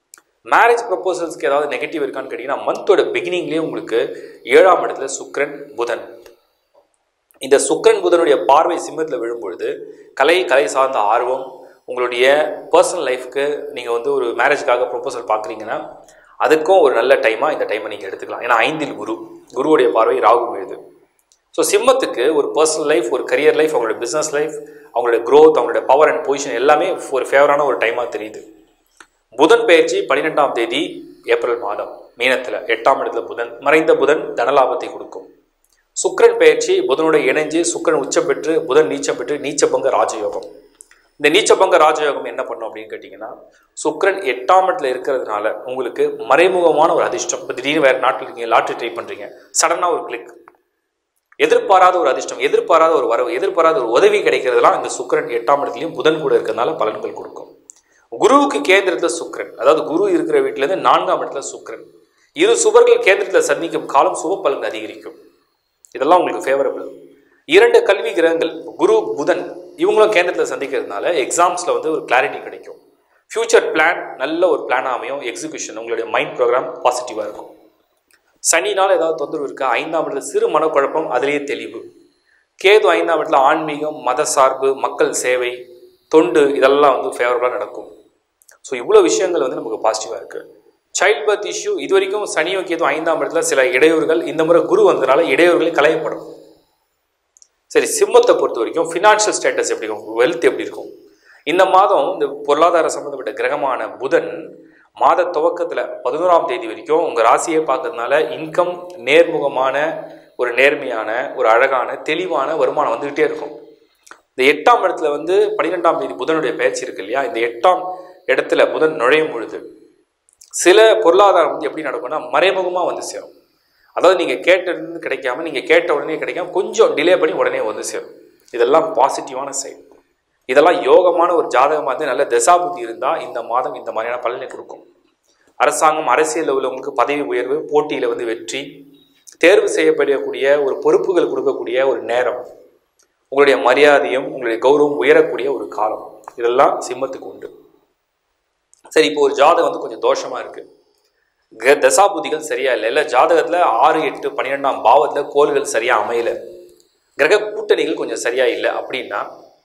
மேரேஜ் ப்ரப்போசல்ஸ்க்கு ஏதாவது நெகட்டிவ் இருக்கான்னு கேட்டிங்கன்னா மந்தோட பிகினிங்லேயே உங்களுக்கு ஏழாம் இடத்துல சுக்கிரன் புதன் இந்த சுக்கிரன் புதனுடைய பார்வை சிம்மத்தில் விழும்பொழுது கலை கலை சார்ந்த ஆர்வம் உங்களுடைய பர்சனல் லைஃப்க்கு நீங்கள் வந்து ஒரு மேரேஜ்க்காக ப்ரொப்போசல் பார்க்குறீங்கன்னா அதுக்கும் ஒரு நல்ல டைமாக இந்த டைமை நீங்கள் எடுத்துக்கலாம் ஏன்னா ஐந்தில் குரு குருவுடைய பார்வை ராகு விழுது ஸோ சிம்மத்துக்கு ஒரு பர்சனல் லைஃப் ஒரு கரியர் லைஃப் அவங்களோட பிஸ்னஸ் லைஃப் அவங்களோட growth அவங்களோட பவர் அண்ட் பொசிஷன் எல்லாமே ஒரு ஃபேவரான ஒரு டைமாக தெரியுது புதன் பயிற்சி பன்னிரெண்டாம் தேதி ஏப்ரல் மாதம் மீனத்தில் எட்டாம் இடத்துல புதன் மறைந்த புதன் தனலாபத்தை கொடுக்கும் சுக்கிரன் பயிற்சி புதனோட இணைஞ்சு சுக்கிரன் உச்சம் பெற்று புதன் நீச்சம் பெற்று நீச்சபங்க ராஜயோகம் இந்த நீச்சபங்க ராஜயோகம் என்ன பண்ணும் அப்படின்னு கேட்டிங்கன்னா சுக்கிரன் எட்டாம் இடத்துல இருக்கிறதுனால உங்களுக்கு மறைமுகமான ஒரு அதிர்ஷ்டம் இப்போ திடீர்னு வேறு நாட்டில் இருக்கீங்க லாட்ரி ட்ரை பண்ணுறீங்க சடனாக ஒரு கிளிக் எதிர்பாராத ஒரு அதிர்ஷ்டம் எதிர்பாராத ஒரு வரவு எதிர்பாராத ஒரு உதவி கிடைக்கிறதுலாம் இந்த சுக்கிரன் எட்டாம் இடத்துலையும் புதன் கூட இருக்கிறதுனால பலன்கள் கொடுக்கும் குருவுக்கு கேந்திரத்துல சுக்கிரன் அதாவது குரு இருக்கிற வீட்டிலேருந்து நான்காம் இடத்துல சுக்கிரன் இரு சுவர்கள் கேந்திரத்தில் சந்திக்கும் காலம் சுப பலன் அதிகரிக்கும் இதெல்லாம் உங்களுக்கு ஃபேவரபிள் இரண்டு கல்வி கிரகங்கள் குரு புதன் இவங்களும் கேந்திரத்தில் சந்திக்கிறதுனால எக்ஸாம்ஸில் வந்து ஒரு கிளாரிட்டி கிடைக்கும் ஃப்யூச்சர் பிளான் நல்ல ஒரு பிளானாக அமையும் எக்ஸிகியூஷன் உங்களுடைய மைண்ட் ப்ரோக்ராம் பாசிட்டிவாக இருக்கும் சனினால் ஏதாவது தொந்தரவு இருக்கா ஐந்தாம் இடத்துல சிறு மனக்குழப்பம் அதிலேயே தெளிவு கேது ஐந்தாம் இடத்துல ஆன்மீகம் மத சார்பு மக்கள் சேவை தொண்டு இதெல்லாம் வந்து ஃபேவரபுளாக நடக்கும் ஸோ இவ்வளோ விஷயங்கள் வந்து நமக்கு பாசிட்டிவாக இருக்குது சைல்ட் பர்த் இஷ்யூ இது வரைக்கும் சனியும் கேதும் ஐந்தாம் இடத்துல சில இடையூறுகள் இந்த முறை குரு வந்ததுனால இடையூறுகள் களையப்படும் சரி சிம்மத்தை பொறுத்த வரைக்கும் ஃபினான்ஷியல் ஸ்டேட்டஸ் எப்படி இருக்கும் வெல்த் எப்படி இருக்கும் இந்த மாதம் இந்த பொருளாதார சம்மந்தப்பட்ட கிரகமான புதன் மாத துவக்கத்தில் பதினோராம் தேதி வரைக்கும் உங்கள் ராசியை பார்க்கறதுனால இன்கம் நேர்முகமான ஒரு நேர்மையான ஒரு அழகான தெளிவான வருமானம் வந்துக்கிட்டே இருக்கும் இந்த எட்டாம் இடத்துல வந்து பன்னிரெண்டாம் தேதி புதனுடைய பயிற்சி இருக்கு இல்லையா இந்த எட்டாம் இடத்துல புதன் நுழையும் பொழுது சில பொருளாதாரம் வந்து எப்படி நடக்கும்னா மறைமுகமாக வந்து சேரும் அதாவது நீங்கள் கேட்டது கிடைக்காம நீங்கள் கேட்ட உடனே கிடைக்காம கொஞ்சம் டிலே பண்ணி உடனே வந்து சேரும் இதெல்லாம் பாசிட்டிவான சைடு இதெல்லாம் யோகமான ஒரு ஜாதகமாக இருந்து நல்ல தசாபுத்தி இருந்தால் இந்த மாதம் இந்த மாதிரியான பலனை கொடுக்கும் அரசாங்கம் அரசியலில் உள்ளவங்களுக்கு பதவி உயர்வு போட்டியில் வந்து வெற்றி தேர்வு செய்யப்படக்கூடிய ஒரு பொறுப்புகள் கொடுக்கக்கூடிய ஒரு நேரம் உங்களுடைய மரியாதையும் உங்களுடைய கௌரவம் உயரக்கூடிய ஒரு காலம் இதெல்லாம் சிம்மத்துக்கு உண்டு சரி இப்போ ஒரு ஜாதகம் வந்து கொஞ்சம் தோஷமா இருக்கு கிர- தசாபுதிகள் சரியா இல்லை இல்லை ஜாதகத்துல ஆறு எட்டு பன்னிரெண்டாம் பாவத்துல கோள்கள் சரியா அமையல கிரக கூட்டணிகள் கொஞ்சம் சரியா இல்லை அப்படின்னா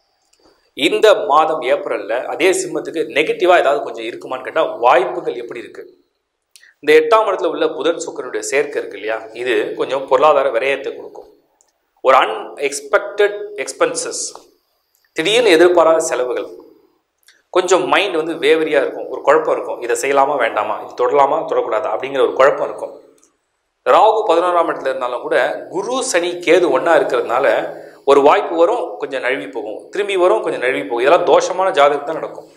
இந்த மாதம் ஏப்ரல்ல அதே சிம்மத்துக்கு நெகட்டிவா ஏதாவது கொஞ்சம் இருக்குமான்னு கேட்டா வாய்ப்புகள் எப்படி இருக்கு இந்த எட்டாம் இடத்துல உள்ள புதன் சுக்கரனுடைய சேர்க்கை இருக்கு இல்லையா இது கொஞ்சம் பொருளாதார விரயத்தை கொடுக்கும் ஒரு அன்எக்ஸ்பெக்டட் எக்ஸ்பென்சஸ் திடீர்னு எதிர்பாராத செலவுகள் கொஞ்சம் மைண்ட் வந்து வேவரியாக இருக்கும் ஒரு குழப்பம் இருக்கும் இதை செய்யலாமா வேண்டாமா இது தொடலாமா தொடக்கூடாதா அப்படிங்கிற ஒரு குழப்பம் இருக்கும் ராகு பதினோராம் இடத்துல இருந்தாலும் கூட குரு சனி கேது ஒன்றா இருக்கிறதுனால ஒரு வாய்ப்பு வரும் கொஞ்சம் நழுவி போகும் திரும்பி வரும் கொஞ்சம் நழுவி போகும் இதெல்லாம் தோஷமான ஜாதகம் தான் நடக்கும்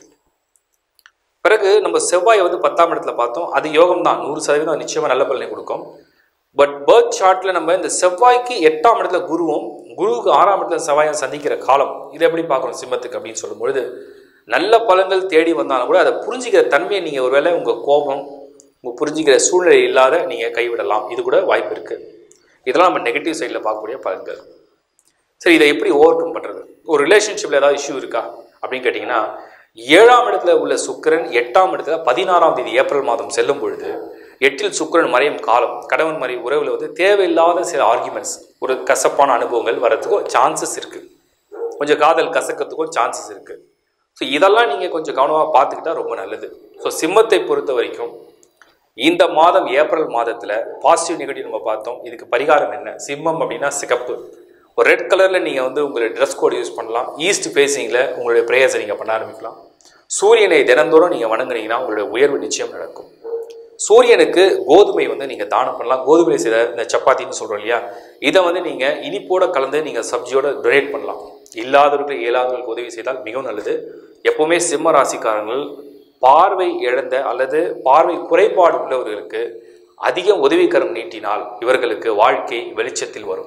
பிறகு நம்ம செவ்வாய் வந்து பத்தாம் இடத்துல பார்த்தோம் அது யோகம் தான் நூறு சதவீதம் நிச்சயமாக நல்ல பலனை கொடுக்கும் பட் பர்த் சார்ட்ல நம்ம இந்த செவ்வாய்க்கு எட்டாம் இடத்துல குருவும் குருவுக்கு ஆறாம் இடத்துல செவ்வாயும் சந்திக்கிற காலம் இதை எப்படி பார்க்கணும் சிம்மத்துக்கு அப்படின்னு சொல்லும்பொழுது நல்ல பலன்கள் தேடி வந்தாலும் கூட அதை புரிஞ்சுக்கிற தன்மையை நீங்கள் ஒருவேளை உங்கள் கோபம் உங்கள் புரிஞ்சுக்கிற சூழ்நிலை இல்லாத நீங்கள் கைவிடலாம் இது கூட வாய்ப்பு இருக்குது இதெல்லாம் நம்ம நெகட்டிவ் சைடில் பார்க்கக்கூடிய பலன்கள் சரி இதை எப்படி ஓவர் கம் பண்ணுறது ஒரு ரிலேஷன்ஷிப்பில் ஏதாவது இஷ்யூ இருக்கா அப்படின்னு கேட்டிங்கன்னா ஏழாம் இடத்துல உள்ள சுக்கிரன் எட்டாம் இடத்துல பதினாறாம் தேதி ஏப்ரல் மாதம் செல்லும் பொழுது எட்டில் சுக்கிரன் மறையும் காலம் கணவன் மறை உறவில் வந்து தேவையில்லாத சில ஆர்குமெண்ட்ஸ் ஒரு கசப்பான அனுபவங்கள் வரதுக்கும் சான்சஸ் இருக்குது கொஞ்சம் காதல் கசக்கிறதுக்கும் சான்சஸ் இருக்குது ஸோ இதெல்லாம் நீங்கள் கொஞ்சம் கவனமாக பார்த்துக்கிட்டா ரொம்ப நல்லது ஸோ சிம்மத்தை பொறுத்த வரைக்கும் இந்த மாதம் ஏப்ரல் மாதத்தில் பாசிட்டிவ் நெகட்டிவ் நம்ம பார்த்தோம் இதுக்கு பரிகாரம் என்ன சிம்மம் அப்படின்னா சிகப்பு ஒரு ரெட் கலரில் நீங்கள் வந்து உங்களுடைய ட்ரெஸ் கோட் யூஸ் பண்ணலாம் ஈஸ்ட் ஃபேஸிங்கில் உங்களுடைய ப்ரேயர்ஸை நீங்கள் பண்ண ஆரம்பிக்கலாம் சூரியனை தினந்தோறும் நீங்கள் வணங்குனீங்கன்னா உங்களுடைய உயர்வு நிச்சயம் நடக்கும் சூரியனுக்கு கோதுமை வந்து நீங்கள் தானம் பண்ணலாம் கோதுமை செய்த இந்த சப்பாத்தின்னு சொல்கிறோம் இல்லையா இதை வந்து நீங்கள் இனிப்போட கலந்து நீங்கள் சப்ஜியோட டொனேட் பண்ணலாம் இல்லாதவர்கள் இயலாதவர்களுக்கு உதவி செய்தால் மிகவும் நல்லது எப்பவுமே சிம்ம ராசிக்காரங்கள் பார்வை இழந்த அல்லது பார்வை குறைபாடு உள்ளவர்களுக்கு அதிகம் உதவிக்கரம் நீட்டினால் இவர்களுக்கு வாழ்க்கை வெளிச்சத்தில் வரும்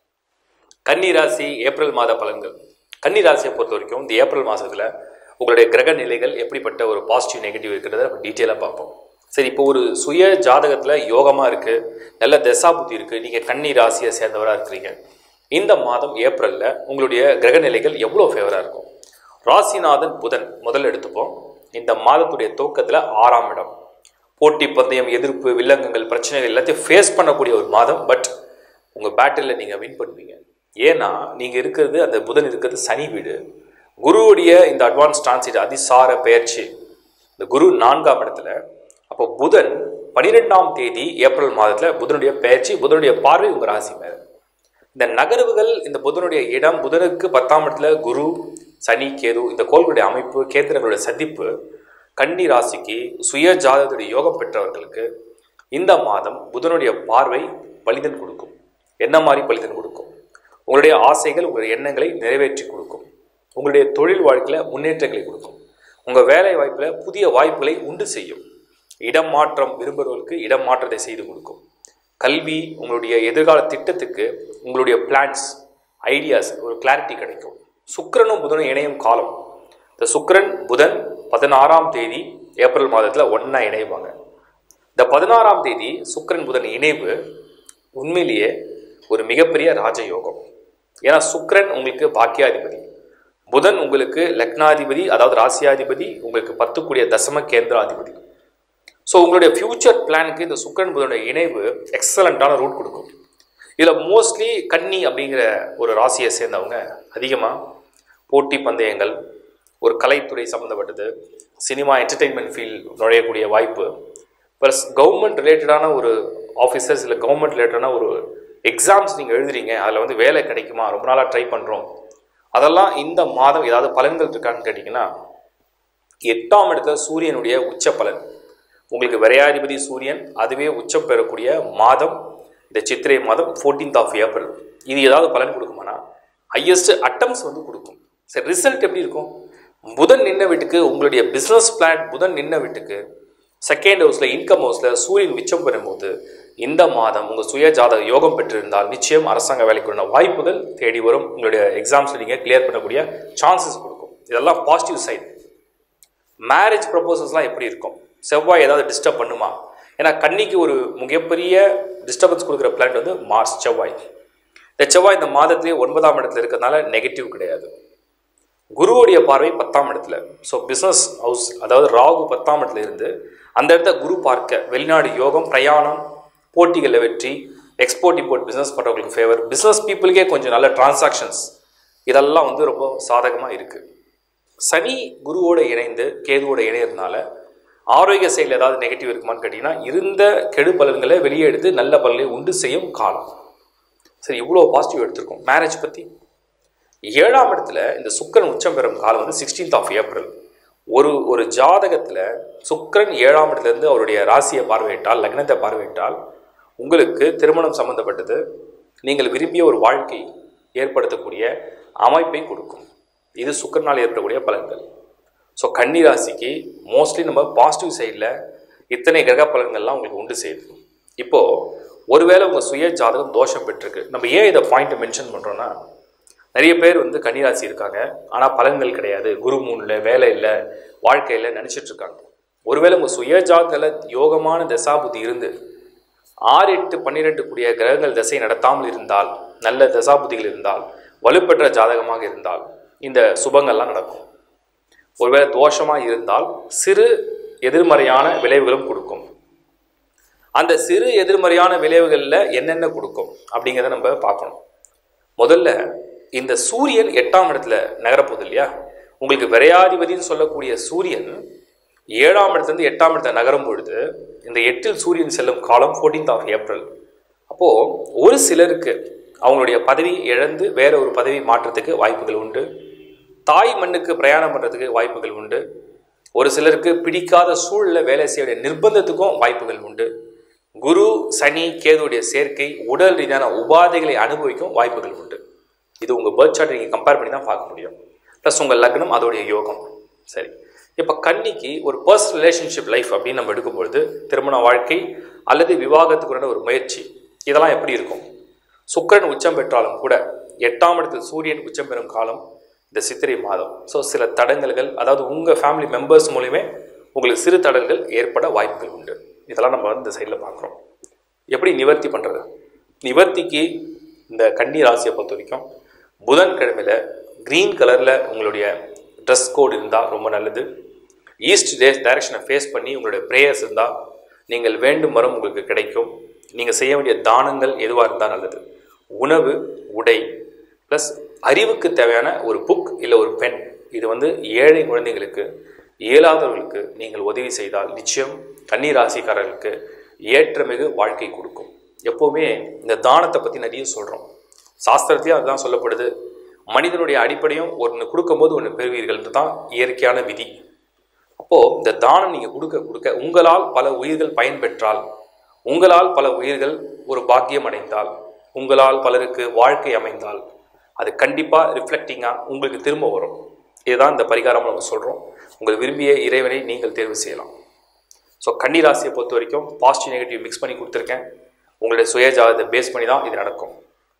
கன்னி ராசி ஏப்ரல் மாத பலன்கள் கன்னி ராசியை பொறுத்த வரைக்கும் இந்த ஏப்ரல் மாதத்தில் உங்களுடைய கிரக நிலைகள் எப்படிப்பட்ட ஒரு பாசிட்டிவ் நெகட்டிவ் இருக்கிறத நம்ம டீட்டெயிலாக பார்ப்போம் சரி இப்போ ஒரு சுய ஜாதகத்தில் யோகமாக இருக்குது நல்ல தசாபுத்தி இருக்குது நீங்கள் கன்னி ராசியை சேர்ந்தவராக இருக்கிறீங்க இந்த மாதம் ஏப்ரலில் உங்களுடைய கிரக நிலைகள் எவ்வளோ ஃபேவராக இருக்கும் ராசிநாதன் புதன் முதல்ல எடுத்துப்போம் இந்த மாதத்துடைய துவக்கத்தில் ஆறாம் இடம் போட்டி பந்தயம் எதிர்ப்பு வில்லங்கங்கள் பிரச்சனைகள் எல்லாத்தையும் ஃபேஸ் பண்ணக்கூடிய ஒரு மாதம் பட் உங்கள் பேட்டிலில் நீங்கள் வின் பண்ணுவீங்க ஏன்னா நீங்கள் இருக்கிறது அந்த புதன் இருக்கிறது சனி வீடு குருவுடைய இந்த அட்வான்ஸ் டிரான்சிட் அதிசார பெயர்ச்சி இந்த குரு நான்காம் இடத்துல அப்போ புதன் பனிரெண்டாம் தேதி ஏப்ரல் மாதத்தில் புதனுடைய பெயர்ச்சி புதனுடைய பார்வை உங்கள் ராசி மேலே இந்த நகர்வுகள் இந்த புதனுடைய இடம் புதனுக்கு பத்தாம் இடத்துல குரு சனி கேது இந்த கோள்களுடைய அமைப்பு கேந்திரங்களுடைய சந்திப்பு கன்னி ராசிக்கு சுய ஜாதகத்துடைய யோகம் பெற்றவர்களுக்கு இந்த மாதம் புதனுடைய பார்வை பலிதன் கொடுக்கும் என்ன மாதிரி பலிதன் கொடுக்கும் உங்களுடைய ஆசைகள் உங்களுடைய எண்ணங்களை நிறைவேற்றி கொடுக்கும் உங்களுடைய தொழில் வாழ்க்கையில் முன்னேற்றங்களை கொடுக்கும் உங்கள் வேலை வாய்ப்பில் புதிய வாய்ப்புகளை உண்டு செய்யும் இடம் மாற்றம் விரும்புகிறவர்களுக்கு இடம் மாற்றத்தை செய்து கொடுக்கும் கல்வி உங்களுடைய எதிர்கால திட்டத்துக்கு உங்களுடைய பிளான்ஸ் ஐடியாஸ் ஒரு கிளாரிட்டி கிடைக்கும் சுக்கிரனும் புதனும் இணையும் காலம் இந்த சுக்கிரன் புதன் பதினாறாம் தேதி ஏப்ரல் மாதத்தில் ஒன்றா இணைவாங்க இந்த பதினாறாம் தேதி சுக்கிரன் புதன் இணைவு உண்மையிலேயே ஒரு மிகப்பெரிய ராஜயோகம் ஏன்னா சுக்கிரன் உங்களுக்கு பாக்கியாதிபதி புதன் உங்களுக்கு லக்னாதிபதி அதாவது ராசியாதிபதி உங்களுக்கு பத்துக்குடிய தசம கேந்திராதிபதி ஸோ உங்களுடைய ஃப்யூச்சர் பிளானுக்கு இந்த சுக்கிரன் புதனுடைய இணைவு எக்ஸலண்ட்டான ரூட் கொடுக்கும் இதில் மோஸ்ட்லி கன்னி அப்படிங்கிற ஒரு ராசியை சேர்ந்தவங்க அதிகமாக போட்டி பந்தயங்கள் ஒரு கலைத்துறை சம்மந்தப்பட்டது சினிமா என்டர்டெயின்மெண்ட் ஃபீல்ட் நுழையக்கூடிய வாய்ப்பு ப்ளஸ் கவர்மெண்ட் ரிலேட்டடான ஒரு ஆஃபீஸர்ஸ் இல்லை கவர்மெண்ட் ரிலேட்டடான ஒரு எக்ஸாம்ஸ் நீங்கள் எழுதுறீங்க அதில் வந்து வேலை கிடைக்குமா ரொம்ப நாளாக ட்ரை பண்ணுறோம் அதெல்லாம் இந்த மாதம் ஏதாவது பலன்கள் இருக்கான்னு கேட்டிங்கன்னா எட்டாம் இடத்துல சூரியனுடைய உச்ச பலன் உங்களுக்கு விரையாதிபதி சூரியன் அதுவே உச்சம் பெறக்கூடிய மாதம் இந்த சித்திரை மாதம் ஃபோர்டீன்த் ஆஃப் ஏப்ரல் இது ஏதாவது பலன் கொடுக்குமானா ஹையஸ்ட் அட்டம்ஸ் வந்து கொடுக்கும் சரி ரிசல்ட் எப்படி இருக்கும் புதன் நின்ன வீட்டுக்கு உங்களுடைய பிஸ்னஸ் பிளான் புதன் நின்ன வீட்டுக்கு செகண்ட் ஹவுஸில் இன்கம் ஹவுஸில் சூரியன் மிச்சம் பெறும்போது இந்த மாதம் உங்கள் சுய ஜாதக யோகம் பெற்றிருந்தால் நிச்சயம் அரசாங்க வேலைக்குள்ள வாய்ப்புகள் தேடி வரும் உங்களுடைய எக்ஸாம்ஸில் நீங்கள் கிளியர் பண்ணக்கூடிய சான்சஸ் கொடுக்கும் இதெல்லாம் பாசிட்டிவ் சைடு மேரேஜ் ப்ரப்போசல்ஸ்லாம் எப்படி இருக்கும் செவ்வாய் ஏதாவது டிஸ்டர்ப் பண்ணுமா ஏன்னா கன்னிக்கு ஒரு மிகப்பெரிய டிஸ்டர்பன்ஸ் கொடுக்குற பிளானட் வந்து மார்ஸ் செவ்வாய் இந்த செவ்வாய் இந்த மாதத்திலே ஒன்பதாம் இடத்துல இருக்கிறதுனால நெகட்டிவ் கிடையாது குருவுடைய பார்வை பத்தாம் இடத்துல ஸோ பிஸ்னஸ் ஹவுஸ் அதாவது ராகு பத்தாம் இடத்துல இருந்து அந்த இடத்த குரு பார்க்க வெளிநாடு யோகம் பிரயாணம் போட்டிகளில் வெற்றி எக்ஸ்போர்ட் இம்போர்ட் பிஸ்னஸ் பண்ணுறவங்களுக்கு ஃபேவர் பிஸ்னஸ் பீப்புளுக்கே கொஞ்சம் நல்ல டிரான்சாக்ஷன்ஸ் இதெல்லாம் வந்து ரொம்ப சாதகமாக இருக்குது சனி குருவோட இணைந்து கேதுவோட இணையறதுனால ஆரோக்கிய செயல் ஏதாவது நெகட்டிவ் இருக்குமான்னு கேட்டிங்கன்னா இருந்த கெடு பலன்களை வெளியே எடுத்து நல்ல பலனை உண்டு செய்யும் காலம் சரி இவ்வளோ பாசிட்டிவ் எடுத்திருக்கோம் மேரேஜ் பற்றி ஏழாம் இடத்துல இந்த சுக்கிரன் உச்சம் பெறும் காலம் வந்து சிக்ஸ்டீன்த் ஆஃப் ஏப்ரல் ஒரு ஒரு ஜாதகத்தில் சுக்கிரன் ஏழாம் இடத்துலேருந்து அவருடைய ராசியை பார்வையிட்டால் லக்னத்தை பார்வையிட்டால் உங்களுக்கு திருமணம் சம்பந்தப்பட்டது நீங்கள் விரும்பிய ஒரு வாழ்க்கை ஏற்படுத்தக்கூடிய அமைப்பை கொடுக்கும் இது சுக்கிரனால் ஏற்படக்கூடிய பலன்கள் ஸோ கன்னி ராசிக்கு மோஸ்ட்லி நம்ம பாசிட்டிவ் சைடில் இத்தனை கிரக பலன்கள்லாம் உங்களுக்கு உண்டு செய்யுது இப்போது ஒருவேளை உங்கள் சுய ஜாதகம் தோஷம் பெற்றிருக்கு நம்ம ஏன் இதை பாயிண்ட்டை மென்ஷன் பண்ணுறோன்னா நிறைய பேர் வந்து கன்னிராசி இருக்காங்க ஆனால் பலன்கள் கிடையாது குரு மூணில் வேலை இல்லை வாழ்க்கையில் நினச்சிட்டு இருக்காங்க ஒருவேளை உங்கள் சுய ஜாதகத்தில் யோகமான தசாபுத்தி இருந்து ஆறு எட்டு பன்னிரெண்டு கூடிய கிரகங்கள் திசை நடத்தாமல் இருந்தால் நல்ல தசாபுத்திகள் இருந்தால் வலுப்பெற்ற ஜாதகமாக இருந்தால் இந்த சுபங்கள்லாம் நடக்கும் ஒருவேளை தோஷமாக இருந்தால் சிறு எதிர்மறையான விளைவுகளும் கொடுக்கும் அந்த சிறு எதிர்மறையான விளைவுகளில் என்னென்ன கொடுக்கும் அப்படிங்கிறத நம்ம பார்க்கணும் முதல்ல இந்த சூரியன் எட்டாம் இடத்துல நகரப்போகுது இல்லையா உங்களுக்கு விரையாதிபதினு சொல்லக்கூடிய சூரியன் ஏழாம் இடத்துலேருந்து எட்டாம் இடத்துல நகரும் பொழுது இந்த எட்டில் சூரியன் செல்லும் காலம் ஃபோர்டீன்த் ஆஃப் ஏப்ரல் அப்போது ஒரு சிலருக்கு அவங்களுடைய பதவி இழந்து வேற ஒரு பதவி மாற்றத்துக்கு வாய்ப்புகள் உண்டு தாய் மண்ணுக்கு பிரயாணம் பண்ணுறதுக்கு வாய்ப்புகள் உண்டு ஒரு சிலருக்கு பிடிக்காத சூழல்ல வேலை செய்ய நிர்பந்தத்துக்கும் வாய்ப்புகள் உண்டு குரு சனி கேதுடைய சேர்க்கை உடல் ரீதியான உபாதைகளை அனுபவிக்கும் வாய்ப்புகள் உண்டு இது உங்கள் பேர்த் சார்ட் நீங்கள் கம்பேர் பண்ணி தான் பார்க்க முடியும் ப்ளஸ் உங்கள் லக்னம் அதோடைய யோகம் சரி இப்போ கன்னிக்கு ஒரு பர்சனல் ரிலேஷன்ஷிப் லைஃப் அப்படின்னு நம்ம எடுக்கும்பொழுது திருமண வாழ்க்கை அல்லது விவாகத்துக்குறான ஒரு முயற்சி இதெல்லாம் எப்படி இருக்கும் சுக்கிரன் உச்சம் பெற்றாலும் கூட எட்டாம் இடத்தில் சூரியன் உச்சம் பெறும் காலம் இந்த சித்திரை மாதம் ஸோ சில தடங்கல்கள் அதாவது உங்கள் ஃபேமிலி மெம்பர்ஸ் மூலியமே உங்களுக்கு சிறு தடங்கல் ஏற்பட வாய்ப்புகள் உண்டு இதெல்லாம் நம்ம வந்து இந்த சைடில் பார்க்குறோம் எப்படி நிவர்த்தி பண்ணுறது நிவர்த்திக்கு இந்த கன்னி ராசியை பொறுத்த வரைக்கும் புதன்கிழமையில் க்ரீன் கலரில் உங்களுடைய ட்ரெஸ் கோட் இருந்தால் ரொம்ப நல்லது ஈஸ்ட் டே டைரக்ஷனை ஃபேஸ் பண்ணி உங்களுடைய ப்ரேயர்ஸ் இருந்தால் நீங்கள் வேண்டும் வரம் உங்களுக்கு கிடைக்கும் நீங்கள் செய்ய வேண்டிய தானங்கள் எதுவாக இருந்தால் நல்லது உணவு உடை ப்ளஸ் அறிவுக்கு தேவையான ஒரு புக் இல்லை ஒரு பென் இது வந்து ஏழை குழந்தைங்களுக்கு இயலாதவர்களுக்கு நீங்கள் உதவி செய்தால் நிச்சயம் கன்னி ராசிக்காரர்களுக்கு ஏற்றமிகு வாழ்க்கை கொடுக்கும் எப்போவுமே இந்த தானத்தை பற்றி நிறைய சொல்கிறோம் சாஸ்திரத்தையும் அதுதான் சொல்லப்படுது மனிதனுடைய அடிப்படையும் ஒன்று கொடுக்கும்போது ஒன்று பெறுவீர்கள்ன்றது தான் இயற்கையான விதி அப்போது இந்த தானம் நீங்கள் கொடுக்க கொடுக்க உங்களால் பல உயிர்கள் பயன்பெற்றால் உங்களால் பல உயிர்கள் ஒரு பாக்கியம் அடைந்தால் உங்களால் பலருக்கு வாழ்க்கை அமைந்தால் அது கண்டிப்பாக ரிஃப்ளெக்டிங்காக உங்களுக்கு திரும்ப வரும் இதுதான் இந்த பரிகாரம் நம்ம சொல்கிறோம் உங்கள் விரும்பிய இறைவனை நீங்கள் தேர்வு செய்யலாம் ஸோ கன்னி ராசியை பொறுத்த வரைக்கும் பாசிட்டிவ் நெகட்டிவ் மிக்ஸ் பண்ணி கொடுத்துருக்கேன் உங்களுடைய சுய ஜாதகத்தை பேஸ் பண்ணி தான் இது நடக்கும்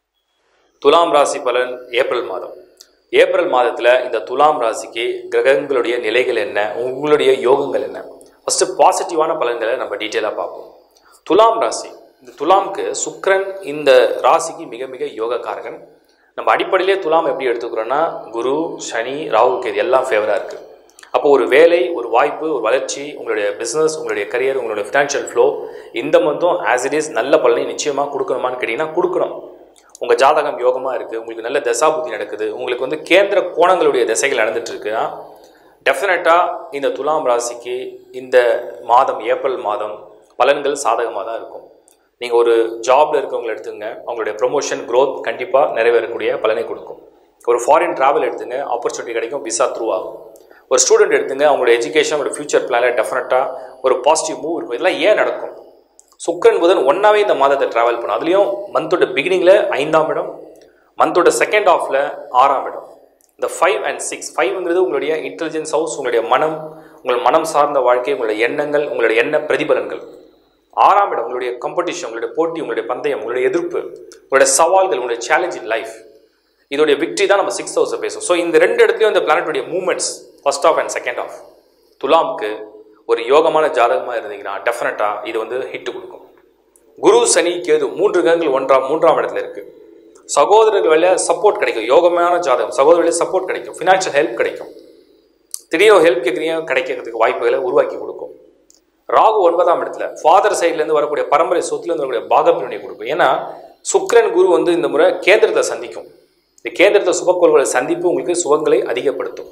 துலாம் ராசி பலன் ஏப்ரல் மாதம் ஏப்ரல் மாதத்தில் இந்த துலாம் ராசிக்கு கிரகங்களுடைய நிலைகள் என்ன உங்களுடைய யோகங்கள் என்ன ஃபஸ்ட்டு பாசிட்டிவான பலன்களை நம்ம டீட்டெயிலாக பார்ப்போம் துலாம் ராசி இந்த துலாம்க்கு சுக்கிரன் இந்த ராசிக்கு மிக மிக யோகக்காரகன் நம்ம அடிப்படையிலே துலாம் எப்படி எடுத்துக்கிறோன்னா குரு சனி ராகு கேது எல்லாம் ஃபேவராக இருக்குது அப்போ ஒரு வேலை ஒரு வாய்ப்பு ஒரு வளர்ச்சி உங்களுடைய பிஸ்னஸ் உங்களுடைய கரியர் உங்களுடைய ஃபினான்ஷியல் ஃப்ளோ இந்த மந்தும் ஆஸ் இட் இஸ் நல்ல பலனை நிச்சயமாக கொடுக்கணுமான்னு கேட்டிங்கன்னா கொடுக்கணும் உங்கள் ஜாதகம் யோகமாக இருக்குது உங்களுக்கு நல்ல தசாபுத்தி நடக்குது உங்களுக்கு வந்து கேந்திர கோணங்களுடைய திசைகள் நடந்துட்டு இருக்குன்னா டெஃபினட்டாக இந்த துலாம் ராசிக்கு இந்த மாதம் ஏப்ரல் மாதம் பலன்கள் சாதகமாக தான் இருக்கும் நீங்கள் ஒரு ஜாப்ல இருக்கவங்களை எடுத்துங்க அவங்களுடைய ப்ரொமோஷன் growth கண்டிப்பாக நிறைவேறக்கூடிய பலனை கொடுக்கும் ஒரு ஃபாரின் ட்ராவல் எடுத்துங்க ஆப்பர்ச்சுனிட்டி கிடைக்கும் விசா த்ரூ ஆகும் ஒரு ஸ்டூடெண்ட் எடுத்துங்க அவங்களோட எஜுகேஷன் ஒரு ஃபியூச்சர் பிளானில் டெஃபினட்டாக ஒரு பாசிட்டிவ் மூவ் இருக்கும் இதெல்லாம் ஏன் நடக்கும் சுக்கரன் புதன் ஒன்றாவே இந்த மாதத்தை ட்ராவல் பண்ணும் அதுலேயும் மந்தோட பிகினிங்கில் ஐந்தாம் இடம் மந்தோட செகண்ட் ஆஃபில் ஆறாம் இடம் இந்த ஃபைவ் அண்ட் சிக்ஸ் ஃபைவ்ங்கிறது உங்களுடைய இன்டெலிஜென்ஸ் ஹவுஸ் உங்களுடைய மனம் உங்கள் மனம் சார்ந்த வாழ்க்கை உங்களுடைய எண்ணங்கள் உங்களுடைய எண்ண பிரதிபலன்கள் ஆறாம் இடம் உங்களுடைய காம்படிஷன் உங்களுடைய போட்டி உங்களுடைய பந்தயம் உங்களுடைய எதிர்ப்பு உங்களுடைய சவால்கள் உங்களுடைய சேலஞ்ச் இன் லைஃப் இதோடைய விக்ட்ரி தான் நம்ம சிக்ஸ் ஹவுஸை பேசும் ஸோ இந்த ரெண்டு இடத்துலையும் இந்த பிளானட்டுடைய movements first half and second half துலாம்க்கு ஒரு யோகமான ஜாதகமாக இருந்தீங்கன்னா டெஃபினட்டாக இது வந்து ஹிட் கொடுக்கும் குரு சனி கேது மூன்று கிரகங்கள் ஒன்றாம் மூன்றாம் இடத்துல இருக்கு சகோதரர்கள் வழியா சப்போர்ட் கிடைக்கும் யோகமான ஜாதகம் சகோதரர் வழியா சப்போர்ட் கிடைக்கும் ஃபினான்ஷியல் ஹெல்ப் கிடைக்கும் திடீர்னு ஹெல்ப் கேட்குறீங்க கிடைக்கிறதுக்கு வாய்ப்புகளை உருவாக்கி கொடுக்கும் ராகு ஒன்பதாம் இடத்துல ஃபாதர் சைட்லேருந்து வரக்கூடிய பரம்பரை சொத்துலேருந்து வரக்கூடிய பாகப்பிரிவினை கொடுக்கும் ஏன்னா சுக்கிரன் குரு வந்து இந்த முறை கேந்திரத்தை சந்திக்கும் இந்த கேந்திரத்தை சுபக்கோள்களை சந்திப்பு உங்களுக்கு சுகங்களை அதிகப்படுத்தும்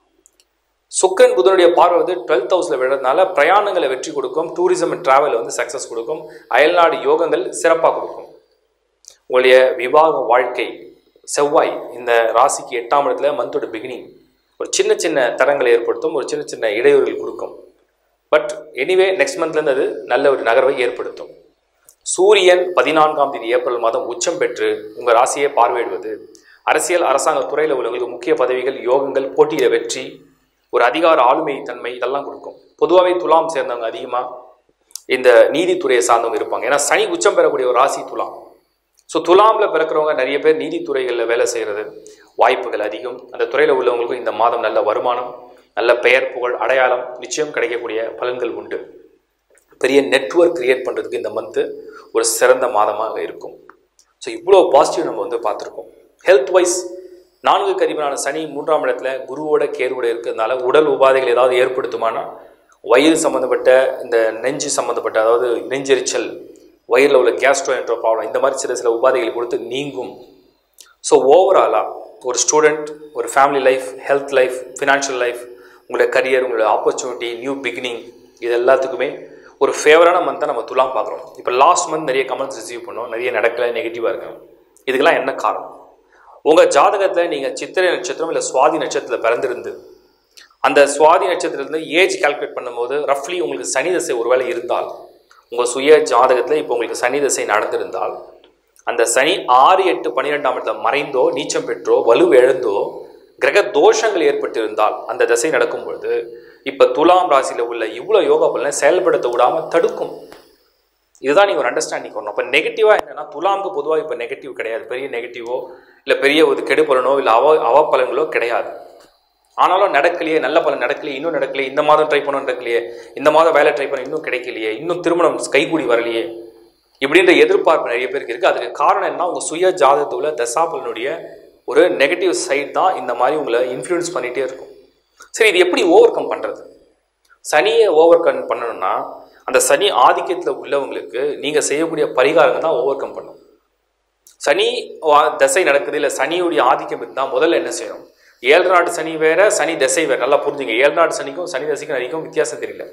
சுக்கரன் புதனுடைய பார்வை வந்து டுவெல்த் ஹவுஸில் விடுறதுனால பிரயாணங்களை வெற்றி கொடுக்கும் டூரிசம் அண்ட் டிராவல் வந்து சக்ஸஸ் கொடுக்கும் அயல்நாடு யோகங்கள் சிறப்பாக கொடுக்கும் உங்களுடைய விவாக வாழ்க்கை செவ்வாய் இந்த ராசிக்கு எட்டாம் இடத்துல மந்தோட பிகினிங் ஒரு சின்ன சின்ன தடங்களை ஏற்படுத்தும் ஒரு சின்ன சின்ன இடையூறுகள் கொடுக்கும் பட் எனிவே நெக்ஸ்ட் மந்த்லேருந்து அது நல்ல ஒரு நகர்வை ஏற்படுத்தும் சூரியன் பதினான்காம் தேதி ஏப்ரல் மாதம் உச்சம் பெற்று உங்கள் ராசியை பார்வையிடுவது அரசியல் அரசாங்க துறையில் உள்ளவங்களுக்கு முக்கிய பதவிகள் யோகங்கள் போட்டியில வெற்றி ஒரு அதிகார ஆளுமை தன்மை இதெல்லாம் கொடுக்கும் பொதுவாகவே துலாம் சேர்ந்தவங்க அதிகமாக இந்த நீதித்துறையை சார்ந்தவங்க இருப்பாங்க ஏன்னா சனி உச்சம் பெறக்கூடிய ஒரு ராசி துலாம் ஸோ துலாமில் பிறக்கிறவங்க நிறைய பேர் நீதித்துறைகளில் வேலை செய்கிறது வாய்ப்புகள் அதிகம் அந்த துறையில் உள்ளவங்களுக்கும் இந்த மாதம் நல்ல வருமானம் நல்ல பெயர் புகழ் அடையாளம் நிச்சயம் கிடைக்கக்கூடிய பலன்கள் உண்டு பெரிய நெட்வொர்க் கிரியேட் பண்ணுறதுக்கு இந்த மந்த்து ஒரு சிறந்த மாதமாக இருக்கும் ஸோ இவ்வளோ பாசிட்டிவ் நம்ம வந்து பார்த்துருக்கோம் ஹெல்த் வைஸ் நான்கு கதிபனான சனி மூன்றாம் இடத்துல குருவோட கேருவோட இருக்கிறதுனால உடல் உபாதைகள் ஏதாவது ஏற்படுத்துமானா வயிறு சம்மந்தப்பட்ட இந்த நெஞ்சு சம்மந்தப்பட்ட அதாவது நெஞ்செரிச்சல் வயிறில் உள்ள கேஸ்ட்ரோ என்ற ப்ராப்ளம் இந்த மாதிரி சில சில உபாதைகள் கொடுத்து நீங்கும் ஸோ ஓவராலாக ஒரு ஸ்டூடெண்ட் ஒரு family life health life financial life உங்களுடைய கரியர் உங்களுடைய ஆப்பர்ச்சுனிட்டி நியூ பிகினிங் இது எல்லாத்துக்குமே ஒரு ஃபேவரான மந்த்தை நம்ம துலாம் பார்க்குறோம் இப்போ லாஸ்ட் மந்த் நிறைய கமெண்ட்ஸ் ரிசீவ் பண்ணோம் நிறைய நடக்கல நெகட்டிவாக இருக்கும் இதுக்கெல்லாம் என்ன காரணம் உங்கள் ஜாதகத்தில் நீங்கள் சித்திரை நட்சத்திரம் இல்லை சுவாதி நட்சத்திரத்தில் பிறந்திருந்து அந்த சுவாதி நட்சத்திரத்திலிருந்து ஏஜ் கால்குலேட் பண்ணும்போது ரஃப்லி உங்களுக்கு சனி தசை ஒருவேளை இருந்தால் உங்கள் சுய ஜாதகத்தில் இப்போ உங்களுக்கு சனி தசை நடந்திருந்தால் அந்த சனி ஆறு எட்டு பன்னிரெண்டாம் இடத்துல மறைந்தோ நீச்சம் பெற்றோ வலு இழந்தோ கிரக தோஷங்கள் ஏற்பட்டிருந்தால் அந்த தசை நடக்கும் பொழுது இப்போ துலாம் ராசியில் உள்ள இவ்வளோ யோகா பலனை செயல்படுத்த விடாமல் தடுக்கும் இதுதான் நீங்கள் ஒரு அண்டர்ஸ்டாண்டிங் வரணும் அப்போ நெகட்டிவாக என்னன்னா துலாமுக்கு பொதுவாக இப்போ நெகட்டிவ் கிடையாது பெரிய நெகட்டிவோ இல்லை பெரிய ஒரு கெடுபலனோ இல்லை அவ அவப்பலன்களோ கிடையாது ஆனாலும் நடக்கலையே நல்ல பலன் நடக்கலையே இன்னும் நடக்கலையே இந்த மாதம் ட்ரை பண்ண நடக்கலையே இந்த மாதம் வேலை ட்ரை பண்ண இன்னும் கிடைக்கலையே இன்னும் திருமணம் கைகூடி வரலையே இப்படின்ற எதிர்பார்ப்பு நிறைய பேருக்கு இருக்குது அதுக்கு காரணம் என்ன உங்கள் சுய ஜாதகத்தில் உள்ள தசாபலனுடைய ஒரு நெகட்டிவ் சைட் தான் இந்த மாதிரி உங்களை இன்ஃப்ளூயன்ஸ் பண்ணிகிட்டே இருக்கும் சரி இது எப்படி ஓவர் கம் பண்ணுறது சனியை ஓவர் கம் பண்ணணும்னா அந்த சனி ஆதிக்கத்தில் உள்ளவங்களுக்கு நீங்கள் செய்யக்கூடிய பரிகாரங்கள் தான் ஓவர் கம் பண்ணும் சனி வா- தசை நடக்குது இல்லை சனியுடைய ஆதிக்கம் இருந்தால் முதல்ல என்ன செய்யணும் ஏழு நாட்டு சனி வேற சனி தசை வேற நல்லா புரிஞ்சுங்க ஏழு நாட்டு சனிக்கும் சனி தசைக்கும் நிறைக்கும் வித்தியாசம் தெரியல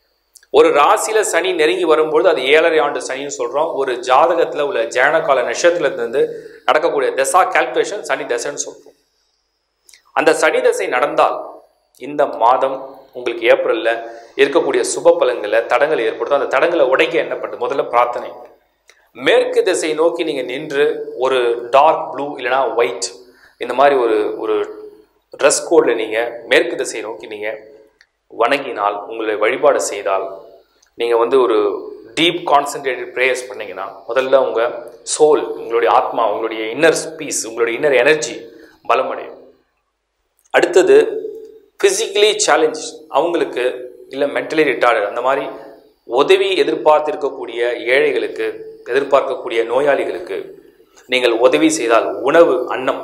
ஒரு ராசியில சனி நெருங்கி வரும்பொழுது அது ஏழரை ஆண்டு சனின்னு சொல்றோம் ஒரு ஜாதகத்துல உள்ள ஜனனகால நட்சத்திரத்திலிருந்து நடக்கக்கூடிய தசா கால்குலேஷன் சனி தசைன்னு சொல்றோம் அந்த சனி தசை நடந்தால் இந்த மாதம் உங்களுக்கு ஏப்ரல்ல இருக்கக்கூடிய சுப பலன்களை தடங்கள் ஏற்படுத்தும் அந்த தடங்களை உடைக்க என்ன பண்ணுது முதல்ல பிரார்த்தனை மேற்கு திசை நோக்கி நீங்கள் நின்று ஒரு டார்க் ப்ளூ இல்லைனா ஒயிட் இந்த மாதிரி ஒரு ஒரு ட்ரெஸ் கோடில் நீங்கள் மேற்கு திசை நோக்கி நீங்கள் வணங்கினால் உங்களை வழிபாடு செய்தால் நீங்கள் வந்து ஒரு டீப் கான்சன்ட்ரேட்டட் ப்ரேயர்ஸ் பண்ணீங்கன்னா முதல்ல உங்கள் சோல் உங்களுடைய ஆத்மா உங்களுடைய இன்னர் பீஸ் உங்களுடைய இன்னர் எனர்ஜி பலமடையும் அடுத்தது ஃபிசிக்கலி சேலஞ்ச் அவங்களுக்கு இல்லை மென்டலி ரிட்டார்டு அந்த மாதிரி உதவி எதிர்பார்த்து இருக்கக்கூடிய ஏழைகளுக்கு எதிர்பார்க்கக்கூடிய நோயாளிகளுக்கு நீங்கள் உதவி செய்தால் உணவு அன்னம்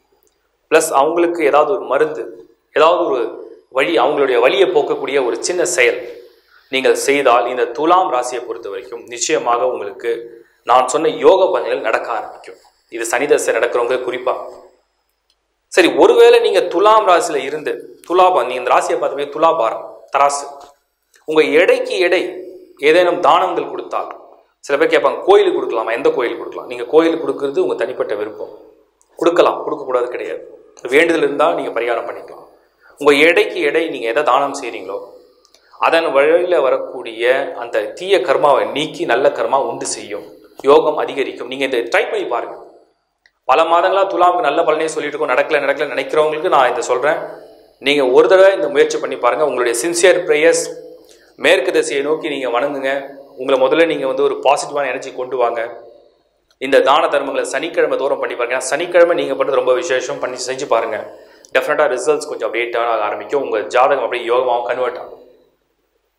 ப்ளஸ் அவங்களுக்கு ஏதாவது ஒரு மருந்து ஏதாவது ஒரு வழி அவங்களுடைய வழியை போக்கக்கூடிய ஒரு சின்ன செயல் நீங்கள் செய்தால் இந்த துலாம் ராசியை பொறுத்த வரைக்கும் நிச்சயமாக உங்களுக்கு நான் சொன்ன யோக பலன்கள் நடக்க ஆரம்பிக்கும் இது சனிதசை நடக்கிறவங்க குறிப்பாக சரி ஒருவேளை நீங்க துலாம் ராசியில இருந்து துலாபா நீங்க இந்த ராசியை பார்த்தவே துலாபாரம் தராசு உங்க எடைக்கு எடை ஏதேனும் தானங்கள் கொடுத்தால் சில பேர் கேட்பாங்க கோயிலுக்கு கொடுக்கலாமா எந்த கோயிலுக்கு கொடுக்கலாம் நீங்க கோயிலுக்கு கொடுக்கறது உங்க தனிப்பட்ட விருப்பம் கொடுக்கலாம் கொடுக்கக்கூடாது கிடையாது வேண்டுதல் இருந்தால் நீங்க பரிகாரம் பண்ணிக்கலாம் உங்க எடைக்கு எடை நீங்க எதை தானம் செய்றீங்களோ அதன் வழியில வரக்கூடிய அந்த தீய கர்மாவை நீக்கி நல்ல கர்மா உண்டு செய்யும் யோகம் அதிகரிக்கும் நீங்க இதை ட்ரை பண்ணி பாருங்க பல மாதங்களா துலாமுக்கு நல்ல பலனே சொல்லிட்டு இருக்கோம் நடக்கல நடக்கல நினைக்கிறவங்களுக்கு நான் இதை சொல்றேன் நீங்க ஒரு தடவை இந்த முயற்சி பண்ணி பாருங்க உங்களுடைய சின்சியர் ப்ரேயர்ஸ் மேற்கு திசையை நோக்கி நீங்க வணங்குங்க உங்களை முதல்ல நீங்க வந்து ஒரு பாசிட்டிவான எனர்ஜி கொண்டு வாங்க இந்த தான தர்மங்களை சனிக்கிழமை தோறும் பண்ணி பாருங்க ஏன்னா சனிக்கிழமை நீங்க பண்ணுறது ரொம்ப விசேஷம் பண்ணி செஞ்சு பாருங்க டெஃபினட்டா ரிசல்ட்ஸ் கொஞ்சம் அப்படியே டேர்ன் ஆக ஆரம்பிக்கும் உங்க ஜாதகம் அப்படியே யோகமாகவும் கன்வெர்ட் ஆகும்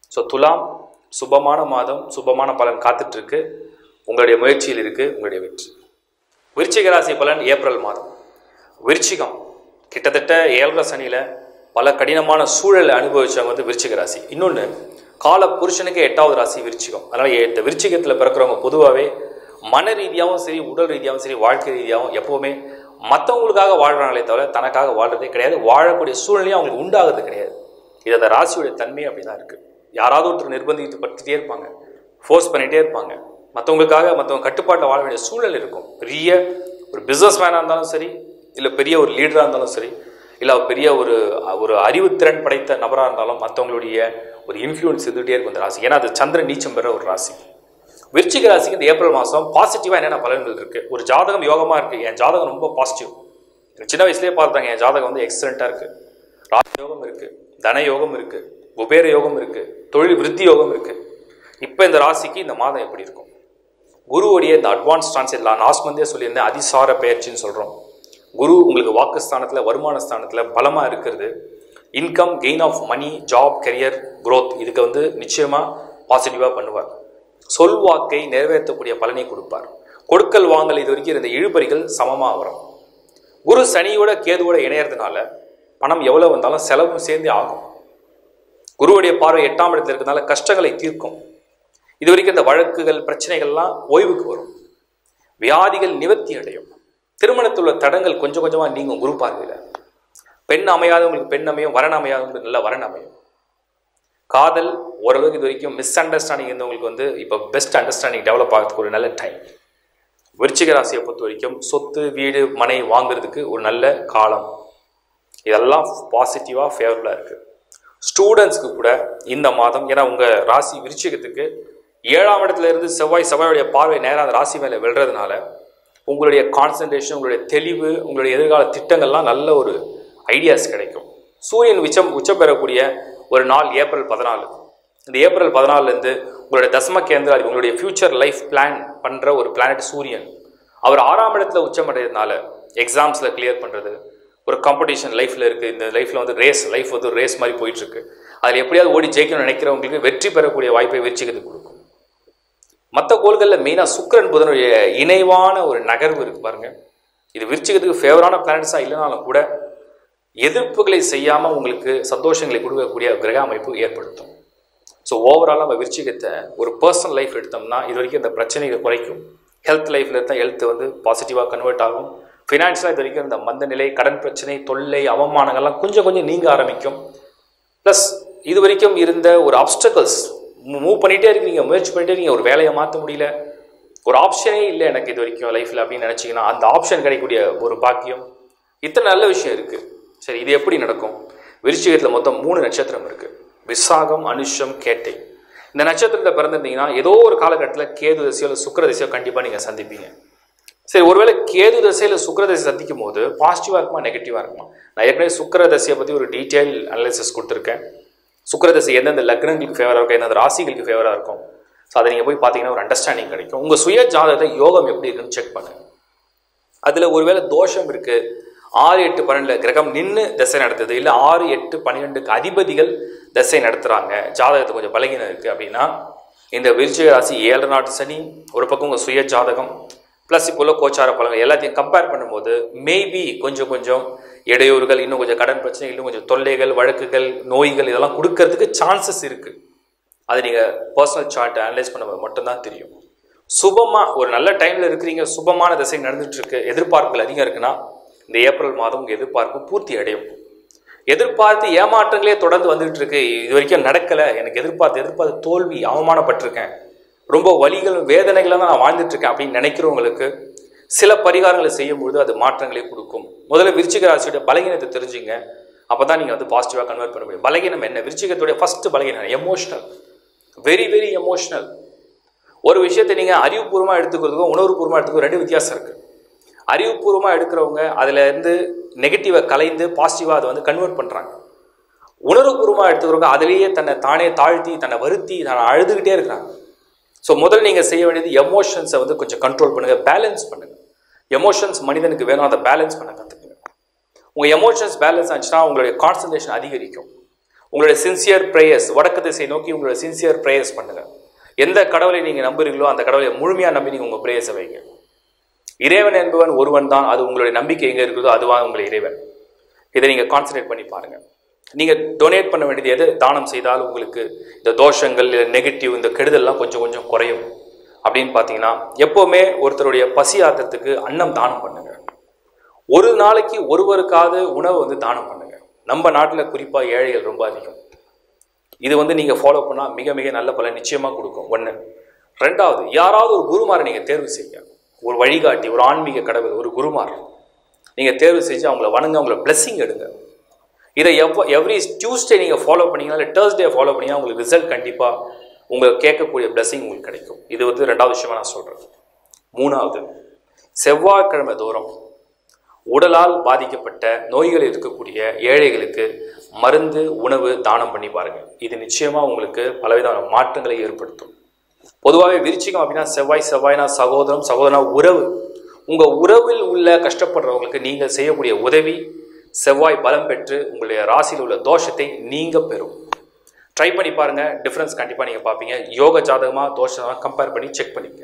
ஸோ துலாம் சுபமான மாதம் சுபமான பலன் காத்துட்ருக்கு உங்களுடைய முயற்சியில் இருக்குது உங்களுடைய வெற்றி விருச்சிக ராசி பலன் ஏப்ரல் மாதம் விருச்சிகம் கிட்டத்தட்ட ஏழரை சனியில் பல கடினமான சூழலை அனுபவிச்சவங்க வந்து விருச்சிக ராசி இன்னொன்று கால புருஷனுக்கு எட்டாவது ராசி விருச்சிகம் அதனால் இந்த விருச்சிகத்தில் பிறக்கிறவங்க பொதுவாகவே மன ரீதியாகவும் சரி உடல் ரீதியாகவும் சரி வாழ்க்கை ரீதியாகவும் எப்போவுமே மற்றவங்களுக்காக வாழ்கிறாங்களே தவிர தனக்காக வாழ்றதே கிடையாது வாழக்கூடிய சூழ்நிலையும் அவங்களுக்கு உண்டாகிறது கிடையாது இது அந்த ராசியுடைய தன்மை அப்படி தான் இருக்குது யாராவது ஒருத்தர் நிர்பந்தித்து படுத்திட்டே இருப்பாங்க ஃபோர்ஸ் பண்ணிகிட்டே இருப்பாங்க மற்றவங்களுக்காக மற்றவங்க கட்டுப்பாட்டில் வாழ வேண்டிய சூழல் இருக்கும் பெரிய ஒரு பிஸ்னஸ் மேனாக இருந்தாலும் சரி இல்லை பெரிய ஒரு லீடராக இருந்தாலும் சரி இல்லை பெரிய ஒரு ஒரு அறிவுத்திறன் படைத்த நபராக இருந்தாலும் மற்றவங்களுடைய ஒரு இன்ஃப்ளூயன்ஸ் இருந்துகிட்டே இருக்கும் இந்த ராசி ஏன்னா அது சந்திரன் நீச்சம் பெற ஒரு ராசி விருச்சிக ராசிக்கு இந்த ஏப்ரல் மாதம் பாசிட்டிவாக என்னென்ன பலன்கள் இருக்குது ஒரு ஜாதகம் யோகமாக இருக்குது என் ஜாதகம் ரொம்ப பாசிட்டிவ் சின்ன வயசுலேயே பார்த்தாங்க என் ஜாதகம் வந்து எக்ஸலண்ட்டாக இருக்குது ராஜ யோகம் இருக்குது தன யோகம் இருக்குது குபேர யோகம் இருக்குது தொழில் விருத்தி யோகம் இருக்குது இப்போ இந்த ராசிக்கு இந்த மாதம் எப்படி இருக்கும் குருவுடைய இந்த அட்வான்ஸ் டிரான்ஸ்லேட் நான் லாஸ்ட் மந்தே சொல்லியிருந்தேன் அதிசார பயிற்சின்னு சொல்கிறோம் குரு உங்களுக்கு வாக்குஸ்தானத்தில் வருமான ஸ்தானத்தில் பலமாக இருக்கிறது income gain of money job career growth இதுக்கு வந்து நிச்சயமாக பாசிட்டிவாக பண்ணுவார் சொல்வாக்கை நிறைவேற்றக்கூடிய பலனை கொடுப்பார் கொடுக்கல் வாங்கல் இது வரைக்கும் இருந்த இழுபறிகள் சமமாக வரும் குரு சனியோட கேதுவோட இணையறதுனால பணம் எவ்வளோ வந்தாலும் செலவும் சேர்ந்தே ஆகும் குருவுடைய பார்வை எட்டாம் இடத்துல இருக்கிறதுனால கஷ்டங்களை தீர்க்கும் இது வரைக்கும் இந்த வழக்குகள் பிரச்சனைகள்லாம் ஓய்வுக்கு வரும் வியாதிகள் நிவர்த்தி அடையும் திருமணத்தில் உள்ள தடங்கள் கொஞ்சம் கொஞ்சமாக நீங்கும் குரு பார்வையில் பெண் அமையாதவங்களுக்கு பெண் அமையும் வரன் அமையாதவங்களுக்கு நல்ல வரன் அமையும் காதல் ஓரளவுக்கு இது வரைக்கும் மிஸ் அண்டர்ஸ்டாண்டிங் இருந்தவங்களுக்கு வந்து இப்போ பெஸ்ட் அண்டர்ஸ்டாண்டிங் டெவலப் ஆகிறதுக்கு ஒரு நல்ல டைம் விருச்சிக ராசியை பொறுத்த வரைக்கும் சொத்து வீடு மனை வாங்குறதுக்கு ஒரு நல்ல காலம் இதெல்லாம் பாசிட்டிவாக ஃபேவரபுளாக இருக்குது ஸ்டூடெண்ட்ஸ்க்கு கூட இந்த மாதம் ஏன்னா உங்கள் ராசி விருச்சிகத்துக்கு ஏழாம் இடத்துல இருந்து செவ்வாய் செவ்வாயுடைய பார்வை நேராக அந்த ராசி மேலே விழுறதுனால உங்களுடைய கான்சன்ட்ரேஷன் உங்களுடைய தெளிவு உங்களுடைய எதிர்கால திட்டங்கள்லாம் நல்ல ஒரு ஐடியாஸ் கிடைக்கும் சூரியன் உச்சம் உச்சம் பெறக்கூடிய ஒரு நாள் ஏப்ரல் பதினாலு இந்த ஏப்ரல் பதினாலுலேருந்து உங்களுடைய தசம கேந்திராதி உங்களுடைய ஃப்யூச்சர் லைஃப் பிளான் பண்ணுற ஒரு பிளானட் சூரியன் அவர் ஆறாம் இடத்துல உச்சம் அடைகிறதுனால எக்ஸாம்ஸில் கிளியர் பண்ணுறது ஒரு காம்படிஷன் லைஃப்பில் இருக்குது இந்த லைஃப்பில் வந்து ரேஸ் லைஃப் வந்து ரேஸ் மாதிரி போயிட்டுருக்கு அதில் எப்படியாவது ஓடி ஜெயிக்கணும்னு நினைக்கிறவங்களுக்கு வெற்றி பெறக்கூடிய வாய்ப்பை வெற்றிக்கிறது கொடுக்கும் மற்ற கோள்களில் மெயினாக சுக்கிரன் புதனுடைய இணைவான ஒரு நகர்வு இருக்குது பாருங்க இது விருச்சிகத்துக்கு ஃபேவரான பிளானட்ஸாக இல்லைனாலும் கூட எதிர்ப்புகளை செய்யாமல் உங்களுக்கு சந்தோஷங்களை கொடுக்கக்கூடிய கிரக அமைப்பு ஏற்படுத்தும் ஸோ ஓவராலாக நம்ம விருச்சிகத்தை ஒரு பர்சனல் லைஃப் எடுத்தோம்னா இது வரைக்கும் இந்த பிரச்சனைகள் குறைக்கும் ஹெல்த் லைஃப்பில் இருந்தால் ஹெல்த் வந்து பாசிட்டிவாக கன்வெர்ட் ஆகும் ஃபினான்ஷியலாக இது வரைக்கும் இந்த மந்த நிலை கடன் பிரச்சனை தொல்லை அவமானங்கள்லாம் கொஞ்சம் கொஞ்சம் நீங்க ஆரம்பிக்கும் ப்ளஸ் இது வரைக்கும் இருந்த ஒரு அப்டக்கல்ஸ் மூவ் பண்ணிகிட்டே இருக்கீங்க முயற்சி பண்ணிட்டே இருக்கீங்க ஒரு வேலையை மாற்ற முடியல ஒரு ஆப்ஷனே இல்லை எனக்கு இது வரைக்கும் லைஃப்பில் அப்படின்னு நினச்சிங்கன்னா அந்த ஆப்ஷன் கிடைக்கக்கூடிய ஒரு பாக்கியம் இத்தனை நல்ல விஷயம் இருக்குது சரி இது எப்படி நடக்கும் விருச்சிகத்தில் மொத்தம் மூணு நட்சத்திரம் இருக்குது விசாகம் அனுஷம் கேட்டை இந்த நட்சத்திரத்தில் பிறந்திருந்தீங்கன்னா ஏதோ ஒரு காலகட்டத்தில் கேது திசையோ இல்லை சுக்கர திசையோ கண்டிப்பாக நீங்கள் சந்திப்பீங்க சரி ஒருவேளை கேது தசையில் சுக்கர தசை சந்திக்கும் போது பாசிட்டிவாக இருக்குமா நெகட்டிவாக இருக்குமா நான் ஏற்கனவே சுக்கர தசையை பற்றி ஒரு டீட்டெயில் அனலைசிஸ் கொடுத்துருக்கேன் சுக்கர தசை எந்தெந்த லக்னங்களுக்கு ஃபேவராக இருக்கும் எந்தெந்த ராசிகளுக்கு ஃபேவராக இருக்கும் ஸோ அதை நீங்கள் போய் பார்த்தீங்கன்னா ஒரு அண்டர்ஸ்டாண்டிங் கிடைக்கும் உங்கள் சுய ஜாதகத்தை யோகம் எப்படி இருக்குன்னு செக் பண்ணுங்கள் அதில் ஒருவேளை தோஷம் இருக்குது ஆறு எட்டு பன்னெண்டில் கிரகம் நின்று தசை நடத்துது இல்லை ஆறு எட்டு பன்னிரெண்டுக்கு அதிபதிகள் தசை நடத்துகிறாங்க ஜாதகத்தை கொஞ்சம் பலகீனம் இருக்குது அப்படின்னா இந்த விருச்சிக ராசி ஏழரை நாட்டு சனி ஒரு பக்கம் உங்கள் சுய ஜாதகம் ப்ளஸ் இப்போ உள்ள கோச்சார பலன்கள் எல்லாத்தையும் கம்பேர் பண்ணும்போது மேபி கொஞ்சம் கொஞ்சம் இடையூறுகள் இன்னும் கொஞ்சம் கடன் பிரச்சனை இன்னும் கொஞ்சம் தொல்லைகள் வழக்குகள் நோய்கள் இதெல்லாம் கொடுக்கறதுக்கு சான்சஸ் இருக்குது அது நீங்கள் பர்சனல் சார்ட்டை அனலைஸ் பண்ணும்போது மட்டும்தான் தெரியும் சுபமாக ஒரு நல்ல டைமில் இருக்கிறீங்க சுபமான திசை நடந்துட்டு இருக்கு எதிர்பார்ப்புகள் அதிகம் இருக்குன்னா இந்த ஏப்ரல் மாதம் உங்கள் எதிர்பார்ப்பு பூர்த்தி அடையும் எதிர்பார்த்து ஏமாற்றங்களே தொடர்ந்து வந்துகிட்டு இருக்கு இது வரைக்கும் நடக்கலை எனக்கு எதிர்பார்த்து எதிர்பார்த்து தோல்வி அவமானப்பட்டிருக்கேன் ரொம்ப வலிகள் வேதனைகளை தான் நான் வாழ்ந்துட்டு இருக்கேன் அப்படின்னு நினைக்கிறவங்களுக்கு சில பரிகாரங்களை செய்யும்பொழுது அது மாற்றங்களை கொடுக்கும் முதல்ல விருச்சிக ராசியோட பலகீனத்தை தெரிஞ்சுங்க அப்போ தான் நீங்கள் வந்து பாசிட்டிவாக கன்வெர்ட் பண்ண முடியும் பலகீனம் என்ன விருச்சிகத்துடைய ஃபஸ்ட்டு பலகீனம் எமோஷனல் வெரி வெரி எமோஷனல் ஒரு விஷயத்தை நீங்கள் அறிவுபூர்வமாக எடுத்துக்கிறதுக்கும் உணர்வுபூர்வமாக எடுத்துக்கிறதுக்கும் ரெண்டு வித்தியாசம் இருக்குது அறிவுபூர்வமாக எடுக்கிறவங்க அதில் இருந்து நெகட்டிவை கலைந்து பாசிட்டிவாக அதை வந்து கன்வெர்ட் பண்ணுறாங்க உணர்வுபூர்வமாக எடுத்துக்கிறவங்க அதிலேயே தன்னை தானே தாழ்த்தி தன்னை வருத்தி தன்னை அழுதுகிட்டே இருக்கிறாங்க ஸோ முதல்ல நீங்கள் செய்ய வேண்டியது எமோஷன்ஸை வந்து கொஞ்சம் கண்ட்ரோல் பண்ணுங்கள் பேலன்ஸ் பண்ணுங்கள் எமோஷன்ஸ் மனிதனுக்கு வேணும் அதை பேலன்ஸ் பண்ண கற்றுக்குங்க உங்கள் எமோஷன்ஸ் பேலன்ஸ் ஆச்சுன்னா உங்களுடைய கான்சன்ட்ரேஷன் அதிகரிக்கும் உங்களுடைய சின்சியர் ப்ரேயர்ஸ் வடக்கு திசை நோக்கி உங்களுடைய சின்சியர் ப்ரேயர்ஸ் பண்ணுங்க எந்த கடவுளை நீங்க நம்புறீங்களோ அந்த கடவுளை முழுமையா நம்பி நீங்க உங்க ப்ரேயர்ஸை வைங்க இறைவன் என்பவன் ஒருவன் தான் அது உங்களுடைய நம்பிக்கை எங்க இருக்குதோ அதுவாக உங்கள் இறைவன் இதை நீங்க கான்சன்ட்ரேட் பண்ணி பாருங்க நீங்க டொனேட் பண்ண வேண்டியது எது தானம் செய்தால் உங்களுக்கு இந்த தோஷங்கள் இல்லை நெகட்டிவ் இந்த கெடுதல்லாம் கொஞ்சம் கொஞ்சம் குறையும் அப்படின்னு பார்த்தீங்கன்னா எப்போவுமே ஒருத்தருடைய பசி ஆத்தத்துக்கு அன்னம் தானம் பண்ணுங்க ஒரு நாளைக்கு ஒருவருக்காவது உணவு வந்து தானம் பண்ணுங்க நம்ம நாட்டில் குறிப்பாக ஏழைகள் ரொம்ப அதிகம் இது வந்து நீங்கள் ஃபாலோ பண்ணால் மிக மிக நல்ல பலன் நிச்சயமாக கொடுக்கும் ஒன்று ரெண்டாவது யாராவது ஒரு குருமாரை நீங்கள் தேர்வு செய்யுங்க ஒரு வழிகாட்டி ஒரு ஆன்மீக கடவுள் ஒரு குருமார் நீங்கள் தேர்வு செஞ்சு அவங்கள வணங்க அவங்கள பிளெஸ்ஸிங் எடுங்க இதை எவ்வளோ எவ்ரி டியூஸ்டே நீங்கள் ஃபாலோ பண்ணீங்கன்னா இல்லை தேர்ஸ்டே ஃபாலோ பண்ணீங்கன்னா உங்களுக்கு ரிசல்ட் கண்டிப்பாக உங்களுக்கு கேட்கக்கூடிய பிளெஸ்ஸிங் உங்களுக்கு கிடைக்கும் இது வந்து ரெண்டாவது விஷயமா நான் சொல்கிறேன் மூணாவது செவ்வாய்க்கிழமை தோறும் உடலால் பாதிக்கப்பட்ட நோய்கள் இருக்கக்கூடிய ஏழைகளுக்கு மருந்து உணவு தானம் பண்ணி பாருங்க இது நிச்சயமா உங்களுக்கு பலவிதமான மாற்றங்களை ஏற்படுத்தும் பொதுவாகவே விருச்சிகம் அப்படின்னா செவ்வாய் செவ்வாய்னா சகோதரம் சகோதரனா உறவு உங்க உறவில் உள்ள கஷ்டப்படுறவங்களுக்கு நீங்கள் செய்யக்கூடிய உதவி செவ்வாய் பலம் பெற்று உங்களுடைய ராசியில் உள்ள தோஷத்தை நீங்க பெறும் ட்ரை பண்ணி பாருங்க டிஃப்ரென்ஸ் கண்டிப்பாக நீங்கள் பார்ப்பீங்க யோக ஜாதகமா தோஷமா கம்பேர் பண்ணி செக் பண்ணிக்க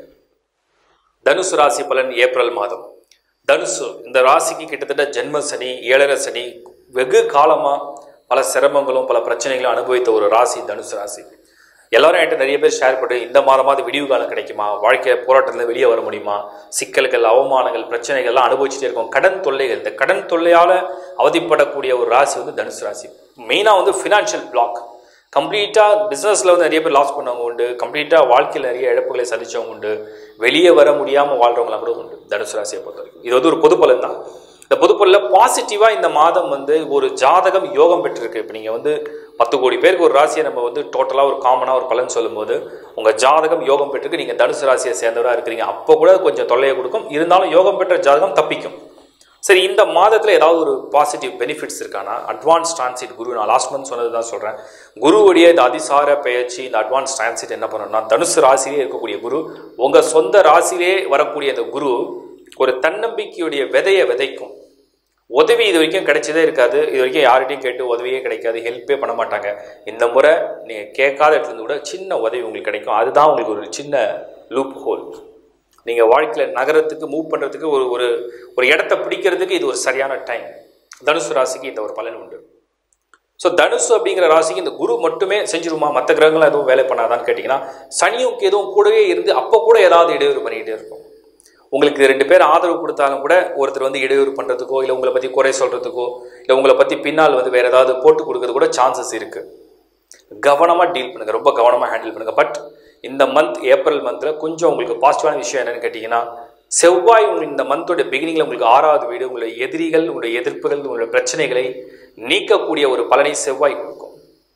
தனுசு ராசி பலன் ஏப்ரல் மாதம் தனுசு இந்த ராசிக்கு கிட்டத்தட்ட ஜென்ம சனி ஏழரை சனி வெகு காலமாக பல சிரமங்களும் பல பிரச்சனைகளும் அனுபவித்த ஒரு ராசி தனுசு ராசி எல்லாரும் என்கிட்ட நிறைய பேர் ஷேர் பண்ணி இந்த மாதமாவது விடிவு காலம் கிடைக்குமா வாழ்க்கை போராட்டத்தில் வெளியே வர முடியுமா சிக்கல்கள் அவமானங்கள் பிரச்சனைகள்லாம் அனுபவிச்சுட்டே இருக்கோம் கடன் தொல்லைகள் இந்த கடன் தொல்லையால் அவதிப்படக்கூடிய ஒரு ராசி வந்து தனுசு ராசி மெயினாக வந்து ஃபினான்ஷியல் பிளாக் கம்ப்ளீட்டாக பிஸ்னஸில் வந்து நிறைய பேர் லாஸ் பண்ணவங்க உண்டு கம்ப்ளீட்டாக வாழ்க்கையில் நிறைய இழப்புகளை சந்திச்சவங்க உண்டு வெளியே வர முடியாமல் வாழ்கிறவங்களாம் கூட உண்டு தனுசு ராசியை பொறுத்த வரைக்கும் இது வந்து ஒரு பொது பலன் தான் இந்த பொது பலனில் பாசிட்டிவாக இந்த மாதம் வந்து ஒரு ஜாதகம் யோகம் பெற்றிருக்கு இப்போ நீங்கள் வந்து பத்து கோடி பேருக்கு ஒரு ராசியை நம்ம வந்து டோட்டலாக ஒரு காமனாக ஒரு பலன் சொல்லும்போது உங்கள் ஜாதகம் யோகம் பெற்றிருக்கு நீங்கள் தனுசு ராசியை சேர்ந்தவராக இருக்கிறீங்க அப்போ கூட கொஞ்சம் தொல்லையை கொடுக்கும் இருந்தாலும் யோகம் பெற்ற ஜாதகம் தப்பிக்கும் சரி இந்த மாதத்தில் ஏதாவது ஒரு பாசிட்டிவ் பெனிஃபிட்ஸ் இருக்கானா அட்வான்ஸ் டிரான்சிட் குரு நான் லாஸ்ட் மந்த் சொன்னது தான் சொல்கிறேன் குருவுடைய இந்த அதிசார பெயர்ச்சி இந்த அட்வான்ஸ் டிரான்சிட் என்ன பண்ணணும்னா தனுசு ராசியிலே இருக்கக்கூடிய குரு உங்கள் சொந்த ராசியிலே வரக்கூடிய இந்த குரு ஒரு தன்னம்பிக்கையுடைய விதையை விதைக்கும் உதவி இது வரைக்கும் கிடைச்சதே இருக்காது இது வரைக்கும் யார்கிட்டையும் கேட்டு உதவியே கிடைக்காது ஹெல்ப்பே பண்ண மாட்டாங்க இந்த முறை நீங்கள் கேட்காத இடத்துல இருந்து கூட சின்ன உதவி உங்களுக்கு கிடைக்கும் அதுதான் உங்களுக்கு ஒரு சின்ன லூப் ஹோல் நீங்கள் வாழ்க்கையில் நகரத்துக்கு மூவ் பண்ணுறதுக்கு ஒரு ஒரு ஒரு இடத்த பிடிக்கிறதுக்கு இது ஒரு சரியான டைம் தனுசு ராசிக்கு இந்த ஒரு பலன் உண்டு ஸோ தனுசு அப்படிங்கிற ராசிக்கு இந்த குரு மட்டுமே செஞ்சிருமா மற்ற கிரகங்கள்லாம் எதுவும் வேலை பண்ணாதான்னு கேட்டிங்கன்னா சனியும் எதுவும் கூடவே இருந்து அப்போ கூட ஏதாவது இடையூறு பண்ணிக்கிட்டே இருக்கும் உங்களுக்கு ரெண்டு பேர் ஆதரவு கொடுத்தாலும் கூட ஒருத்தர் வந்து இடையூறு பண்ணுறதுக்கோ இல்லை உங்களை பற்றி குறை சொல்கிறதுக்கோ இல்லை உங்களை பற்றி பின்னால் வந்து வேறு ஏதாவது போட்டு கொடுக்கறது கூட சான்சஸ் இருக்குது கவனமாக டீல் பண்ணுங்கள் ரொம்ப கவனமாக ஹேண்டில் பண்ணுங்கள் பட் இந்த மந்த் ஏப்ரல் மந்தில் கொஞ்சம் உங்களுக்கு பாசிட்டிவான விஷயம் என்னன்னு கேட்டிங்கன்னா செவ்வாய் உங்களுக்கு இந்த மந்தோட பிகினிங்கில் உங்களுக்கு ஆறாவது வீடு உங்களுடைய எதிரிகள் உங்களுடைய எதிர்ப்புகள் உங்களுடைய பிரச்சனைகளை நீக்கக்கூடிய ஒரு பலனை செவ்வாய் கொடுக்கும்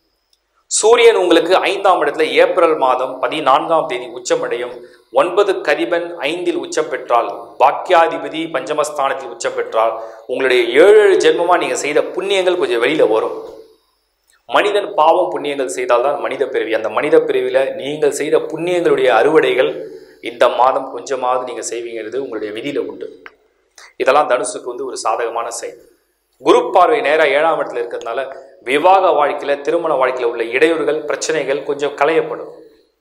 சூரியன் உங்களுக்கு ஐந்தாம் இடத்துல ஏப்ரல் மாதம் பதினான்காம் தேதி உச்சமடையும் ஒன்பது கதிபன் ஐந்தில் உச்சம் பெற்றால் பாக்கியாதிபதி பஞ்சமஸ்தானத்தில் உச்சம் பெற்றால் உங்களுடைய ஏழு ஏழு ஜென்மமாக நீங்கள் செய்த புண்ணியங்கள் கொஞ்சம் வெளியில் வரும் மனிதன் பாவம் புண்ணியங்கள் செய்தால்தான் மனித பிறவி அந்த மனித பிறவியில் நீங்கள் செய்த புண்ணியங்களுடைய அறுவடைகள் இந்த மாதம் கொஞ்சமாவது நீங்கள் செய்வீங்கிறது உங்களுடைய விதியில் உண்டு இதெல்லாம் தனுசுக்கு வந்து ஒரு சாதகமான செயல் குரு பார்வை நேராக ஏழாம் இடத்துல இருக்கிறதுனால விவாக வாழ்க்கையில் திருமண வாழ்க்கையில் உள்ள இடையூறுகள் பிரச்சனைகள் கொஞ்சம் களையப்படும்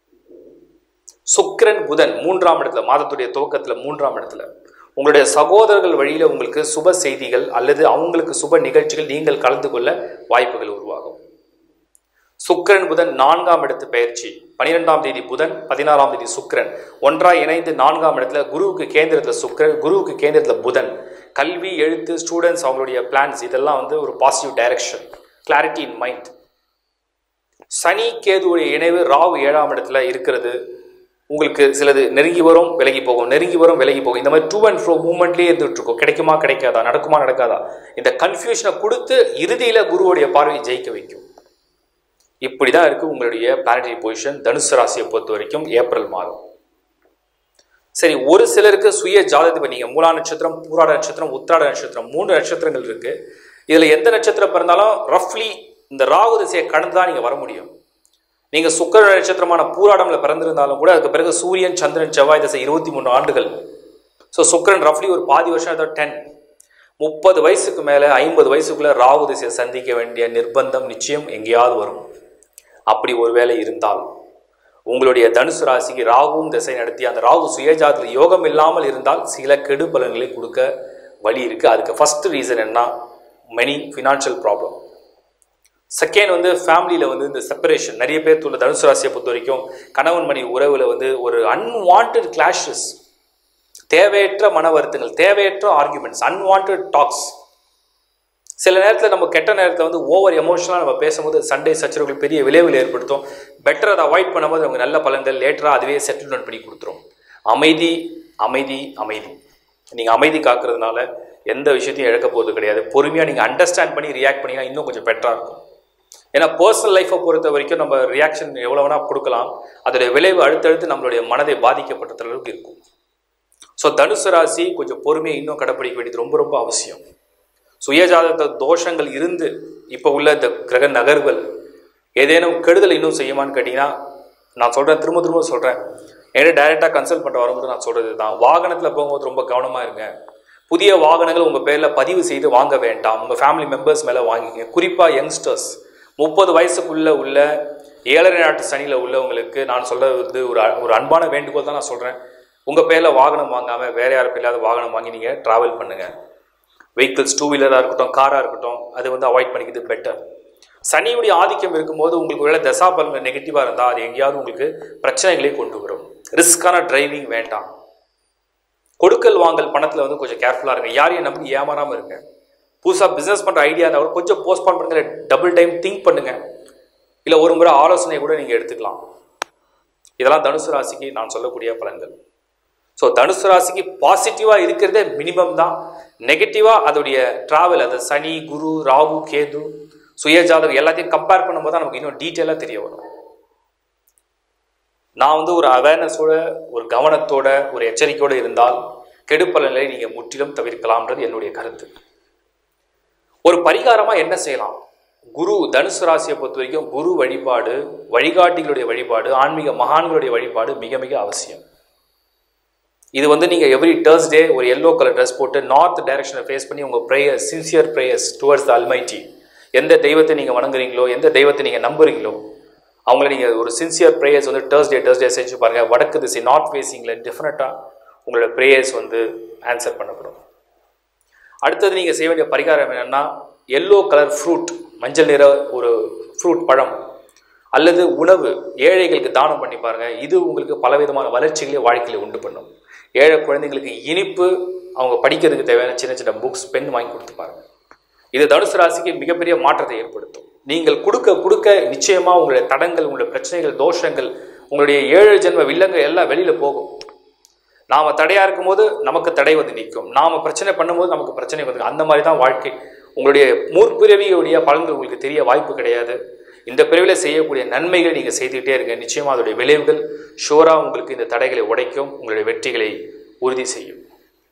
சுக்கிரன் புதன் மூன்றாம் இடத்துல மாதத்துடைய துவக்கத்தில் மூன்றாம் இடத்துல உங்களுடைய சகோதரர்கள் வழியில் உங்களுக்கு சுப செய்திகள் அல்லது அவங்களுக்கு சுப நிகழ்ச்சிகள் நீங்கள் கலந்து கொள்ள வாய்ப்புகள் உருவாகும் சுக்கிரன் புதன் நான்காம் இடத்து பயிற்சி பனிரெண்டாம் தேதி புதன் பதினாறாம் தேதி சுக்கிரன் ஒன்றாய் இணைந்து நான்காம் இடத்துல குருவுக்கு கேந்திரத்தில் சுக்கிரன் குருவுக்கு கேந்திரத்தில் புதன் கல்வி எழுத்து ஸ்டூடெண்ட்ஸ் அவங்களுடைய பிளான்ஸ் இதெல்லாம் வந்து ஒரு positive direction clarity in mind சனி கேதுவுடைய இணைவு ராகு ஏழாம் இடத்துல இருக்கிறது உங்களுக்கு சிலது நெருங்கி வரும் விலகி போகும் நெருங்கி வரும் விலகி போகும் இந்த மாதிரி டூ அண்ட் ஃப்ரோ மூவ்மெண்ட்லேயே இருந்துட்டு இருக்கும் கிடைக்குமா கிடைக்காதா நடக்குமா நடக்காதா இந்த கன்ஃபியூஷனை கொடுத்து இறுதியில் குருவுடைய பார்வையை ஜெயிக்க வைக்கும் இப்படி தான் இருக்குது உங்களுடைய பிளானட்டரி பொசிஷன் தனுசு ராசியை பொறுத்த வரைக்கும் ஏப்ரல் மாதம் சரி ஒரு சிலருக்கு சுய ஜாதகத்தை இப்போ நீங்கள் மூலா நட்சத்திரம் பூராட நட்சத்திரம் உத்திராட நட்சத்திரம் மூன்று நட்சத்திரங்கள் இருக்குது இதில் எந்த நட்சத்திரம் பிறந்தாலும் ரஃப்லி இந்த ராகு திசையை கடந்து தான் நீங்கள் வர முடியும் நீங்கள் சுக்கர நட்சத்திரமான பூராடம்ல பிறந்திருந்தாலும் கூட அதுக்கு பிறகு சூரியன் சந்திரன் செவ்வாய் திசை இருபத்தி மூணு ஆண்டுகள் ஸோ சுக்கரன் ரஃப்லி ஒரு பாதி வருஷம் ஏதோ டென் முப்பது வயசுக்கு மேலே ஐம்பது வயசுக்குள்ள ராகு திசையை சந்திக்க வேண்டிய நிர்பந்தம் நிச்சயம் எங்கேயாவது வரும் அப்படி ஒருவேளை இருந்தால் உங்களுடைய தனுசு ராசிக்கு ராகுவும் திசை நடத்தி அந்த ராகு சுயஜாதத்தில் யோகம் இல்லாமல் இருந்தால் சில கெடு பலன்களை கொடுக்க வழி இருக்கு அதுக்கு ஃபர்ஸ்ட் ரீசன் என்ன மெனி ஃபினான்ஷியல் ப்ராப்ளம் செகண்ட் வந்து ஃபேமிலியில் வந்து இந்த செப்பரேஷன் நிறைய பேர் உள்ள தனுசு ராசியை பொறுத்த வரைக்கும் கணவன் மணி உறவில் வந்து ஒரு அன்வான்ட் கிளாஷஸ் தேவையற்ற மன வருத்தங்கள் தேவையற்ற ஆர்குமெண்ட்ஸ் அன்வான்ட் டாக்ஸ் சில நேரத்தில் நம்ம கெட்ட நேரத்தில் வந்து ஓவர் எமோஷனலாக நம்ம பேசும்போது சண்டே சச்சரவுகள் பெரிய விளைவுகள் ஏற்படுத்தும் பெட்டர் அதை அவாய்ட் பண்ணும்போது நமக்கு நல்ல பலன்கள் லேட்டராக அதுவே செட்டில்மெண்ட் பண்ணி கொடுத்துரும் அமைதி அமைதி அமைதி நீங்கள் அமைதி காக்கிறதுனால எந்த விஷயத்தையும் இழக்க போகிறது கிடையாது பொறுமையாக நீங்கள் அண்டர்ஸ்டாண்ட் பண்ணி ரியாக்ட் பண்ணிங்கன்னா இன்னும் கொஞ்சம் பெட்டராக இருக்கும் ஏன்னா பர்சனல் லைஃப்பை பொறுத்த வரைக்கும் நம்ம ரியாக்ஷன் எவ்வளோ வேணால் கொடுக்கலாம் அதோடைய விளைவு அடுத்தடுத்து நம்மளுடைய மனதை பாதிக்கப்பட்ட அளவுக்கு இருக்கும் ஸோ தனுசு ராசி கொஞ்சம் பொறுமையை இன்னும் கடைப்பிடிக்க வேண்டியது ரொம்ப ரொம்ப அவசியம் சுயஜாதக தோஷங்கள் இருந்து இப்போ உள்ள இந்த கிரக நகர்வுகள் ஏதேனும் கெடுதல் இன்னும் செய்யுமான்னு கேட்டிங்கன்னா நான் சொல்கிறேன் திரும்ப திரும்ப சொல்கிறேன் என்கிட்ட டைரெக்டாக கன்சல்ட் பண்ணுற வரும்போது நான் சொல்கிறது தான் வாகனத்தில் போகும்போது ரொம்ப கவனமாக இருங்க புதிய வாகனங்கள் உங்கள் பேரில் பதிவு செய்து வாங்க வேண்டாம் உங்கள் ஃபேமிலி மெம்பர்ஸ் மேலே வாங்கிக்க குறிப்பாக யங்ஸ்டர்ஸ் முப்பது வயசுக்குள்ளே உள்ள ஏழரை நாட்டு சனியில் உள்ளவங்களுக்கு நான் சொல்கிறது வந்து ஒரு அ- ஒரு அன்பான வேண்டுகோள் தான் நான் சொல்கிறேன் உங்கள் பேரில் வாகனம் வாங்காமல் வேறு யார் பேரிலாவது வாகனம் வாங்கி நீங்கள் ட்ராவல் பண்ணுங்கள் வெஹிக்கிள்ஸ் டூ வீலராக இருக்கட்டும் காராக இருக்கட்டும் அது வந்து அவாய்ட் பண்ணிக்கிறது பெட்டர் சனியுடைய ஆதிக்கம் இருக்கும்போது உங்களுக்கு வேலை தசா பலன்கள் நெகட்டிவாக இருந்தால் அது எங்கேயாவது உங்களுக்கு பிரச்சனைகளை கொண்டு வரும் ரிஸ்க்கான டிரைவிங் வேண்டாம் கொடுக்கல் வாங்கல் பணத்தில் வந்து கொஞ்சம் கேர்ஃபுல்லாக இருங்க யாரையும் நம்பி ஏமாறாமல் இருங்க புதுசாக பிஸ்னஸ் பண்ணுற ஐடியா இருந்தால் கூட கொஞ்சம் போஸ்ட்பான் பண்ணுங்க டபுள் டைம் திங்க் பண்ணுங்க இல்லை ஒரு முறை ஆலோசனை கூட நீங்கள் எடுத்துக்கலாம் இதெல்லாம் தனுசு ராசிக்கு நான் சொல்லக்கூடிய பலன்கள் ஸோ தனுசு ராசிக்கு பாசிட்டிவாக இருக்கிறதே மினிமம் தான் நெகட்டிவாக அதோடைய ட்ராவல் அது சனி குரு ராகு கேது சுயஜாதகம் எல்லாத்தையும் கம்பேர் பண்ணும்போது தான் நமக்கு இன்னும் டீட்டெயிலாக தெரிய வரும் நான் வந்து ஒரு அவேர்னஸோட ஒரு கவனத்தோட ஒரு எச்சரிக்கையோடு இருந்தால் கெடுப்பலனை நீங்கள் முற்றிலும் தவிர்க்கலாம்ன்றது என்னுடைய கருத்து ஒரு பரிகாரமாக என்ன செய்யலாம் குரு தனுசு ராசியை பொறுத்த வரைக்கும் குரு வழிபாடு வழிகாட்டிகளுடைய வழிபாடு ஆன்மீக மகான்களுடைய வழிபாடு மிக மிக அவசியம் இது வந்து நீங்கள் எவ்ரி டர்ஸ்டே ஒரு எல்லோ கலர் ட்ரெஸ் போட்டு நார்த் டைரக்ஷனை ஃபேஸ் பண்ணி உங்கள் prayers sincere prayers towards the almighty எந்த தெய்வத்தை நீங்கள் வணங்குறீங்களோ எந்த தெய்வத்தை நீங்கள் நம்புறீங்களோ அவங்கள நீங்கள் ஒரு சின்சியர் ப்ரேயர்ஸ் வந்து டர்ஸ்டே டர்ஸ்டே செஞ்சு பாருங்கள் வடக்கு திசை நார்த் ஃபேஸிங்கில் டெஃபினட்டாக உங்களோட ப்ரேயர்ஸ் வந்து ஆன்சர் பண்ணப்படும் அடுத்தது நீங்கள் செய்ய வேண்டிய பரிகாரம் என்னென்னா எல்லோ கலர் ஃப்ரூட் மஞ்சள் நிற ஒரு ஃப்ரூட் பழம் அல்லது உணவு ஏழைகளுக்கு தானம் பண்ணி பாருங்க இது உங்களுக்கு பலவிதமான வளர்ச்சிகளை வாழ்க்கையில் உண்டு பண்ணும் ஏழை குழந்தைங்களுக்கு இனிப்பு அவங்க படிக்கிறதுக்கு தேவையான சின்ன சின்ன புக்ஸ் பென் வாங்கி கொடுத்து பாருங்க இது தனுசு ராசிக்கு மிகப்பெரிய மாற்றத்தை ஏற்படுத்தும் நீங்கள் கொடுக்க கொடுக்க நிச்சயமா உங்களுடைய தடங்கள் உங்களுடைய பிரச்சனைகள் தோஷங்கள் உங்களுடைய ஏழு ஜென்ம வில்லங்கள் எல்லாம் வெளியில போகும் நாம தடையா இருக்கும்போது நமக்கு தடை வந்து நிற்கும் நாம பிரச்சனை பண்ணும்போது நமக்கு பிரச்சனை வந்து அந்த மாதிரி தான் வாழ்க்கை உங்களுடைய முற்பிறவியுடைய பலன்கள் உங்களுக்கு தெரிய வாய்ப்பு கிடையாது இந்த பிறவியில் செய்யக்கூடிய நன்மைகளை நீங்கள் செய்துக்கிட்டே இருங்க நிச்சயமாக அதோடைய விளைவுகள் ஷோராக உங்களுக்கு இந்த தடைகளை உடைக்கும் உங்களுடைய வெற்றிகளை உறுதி செய்யும்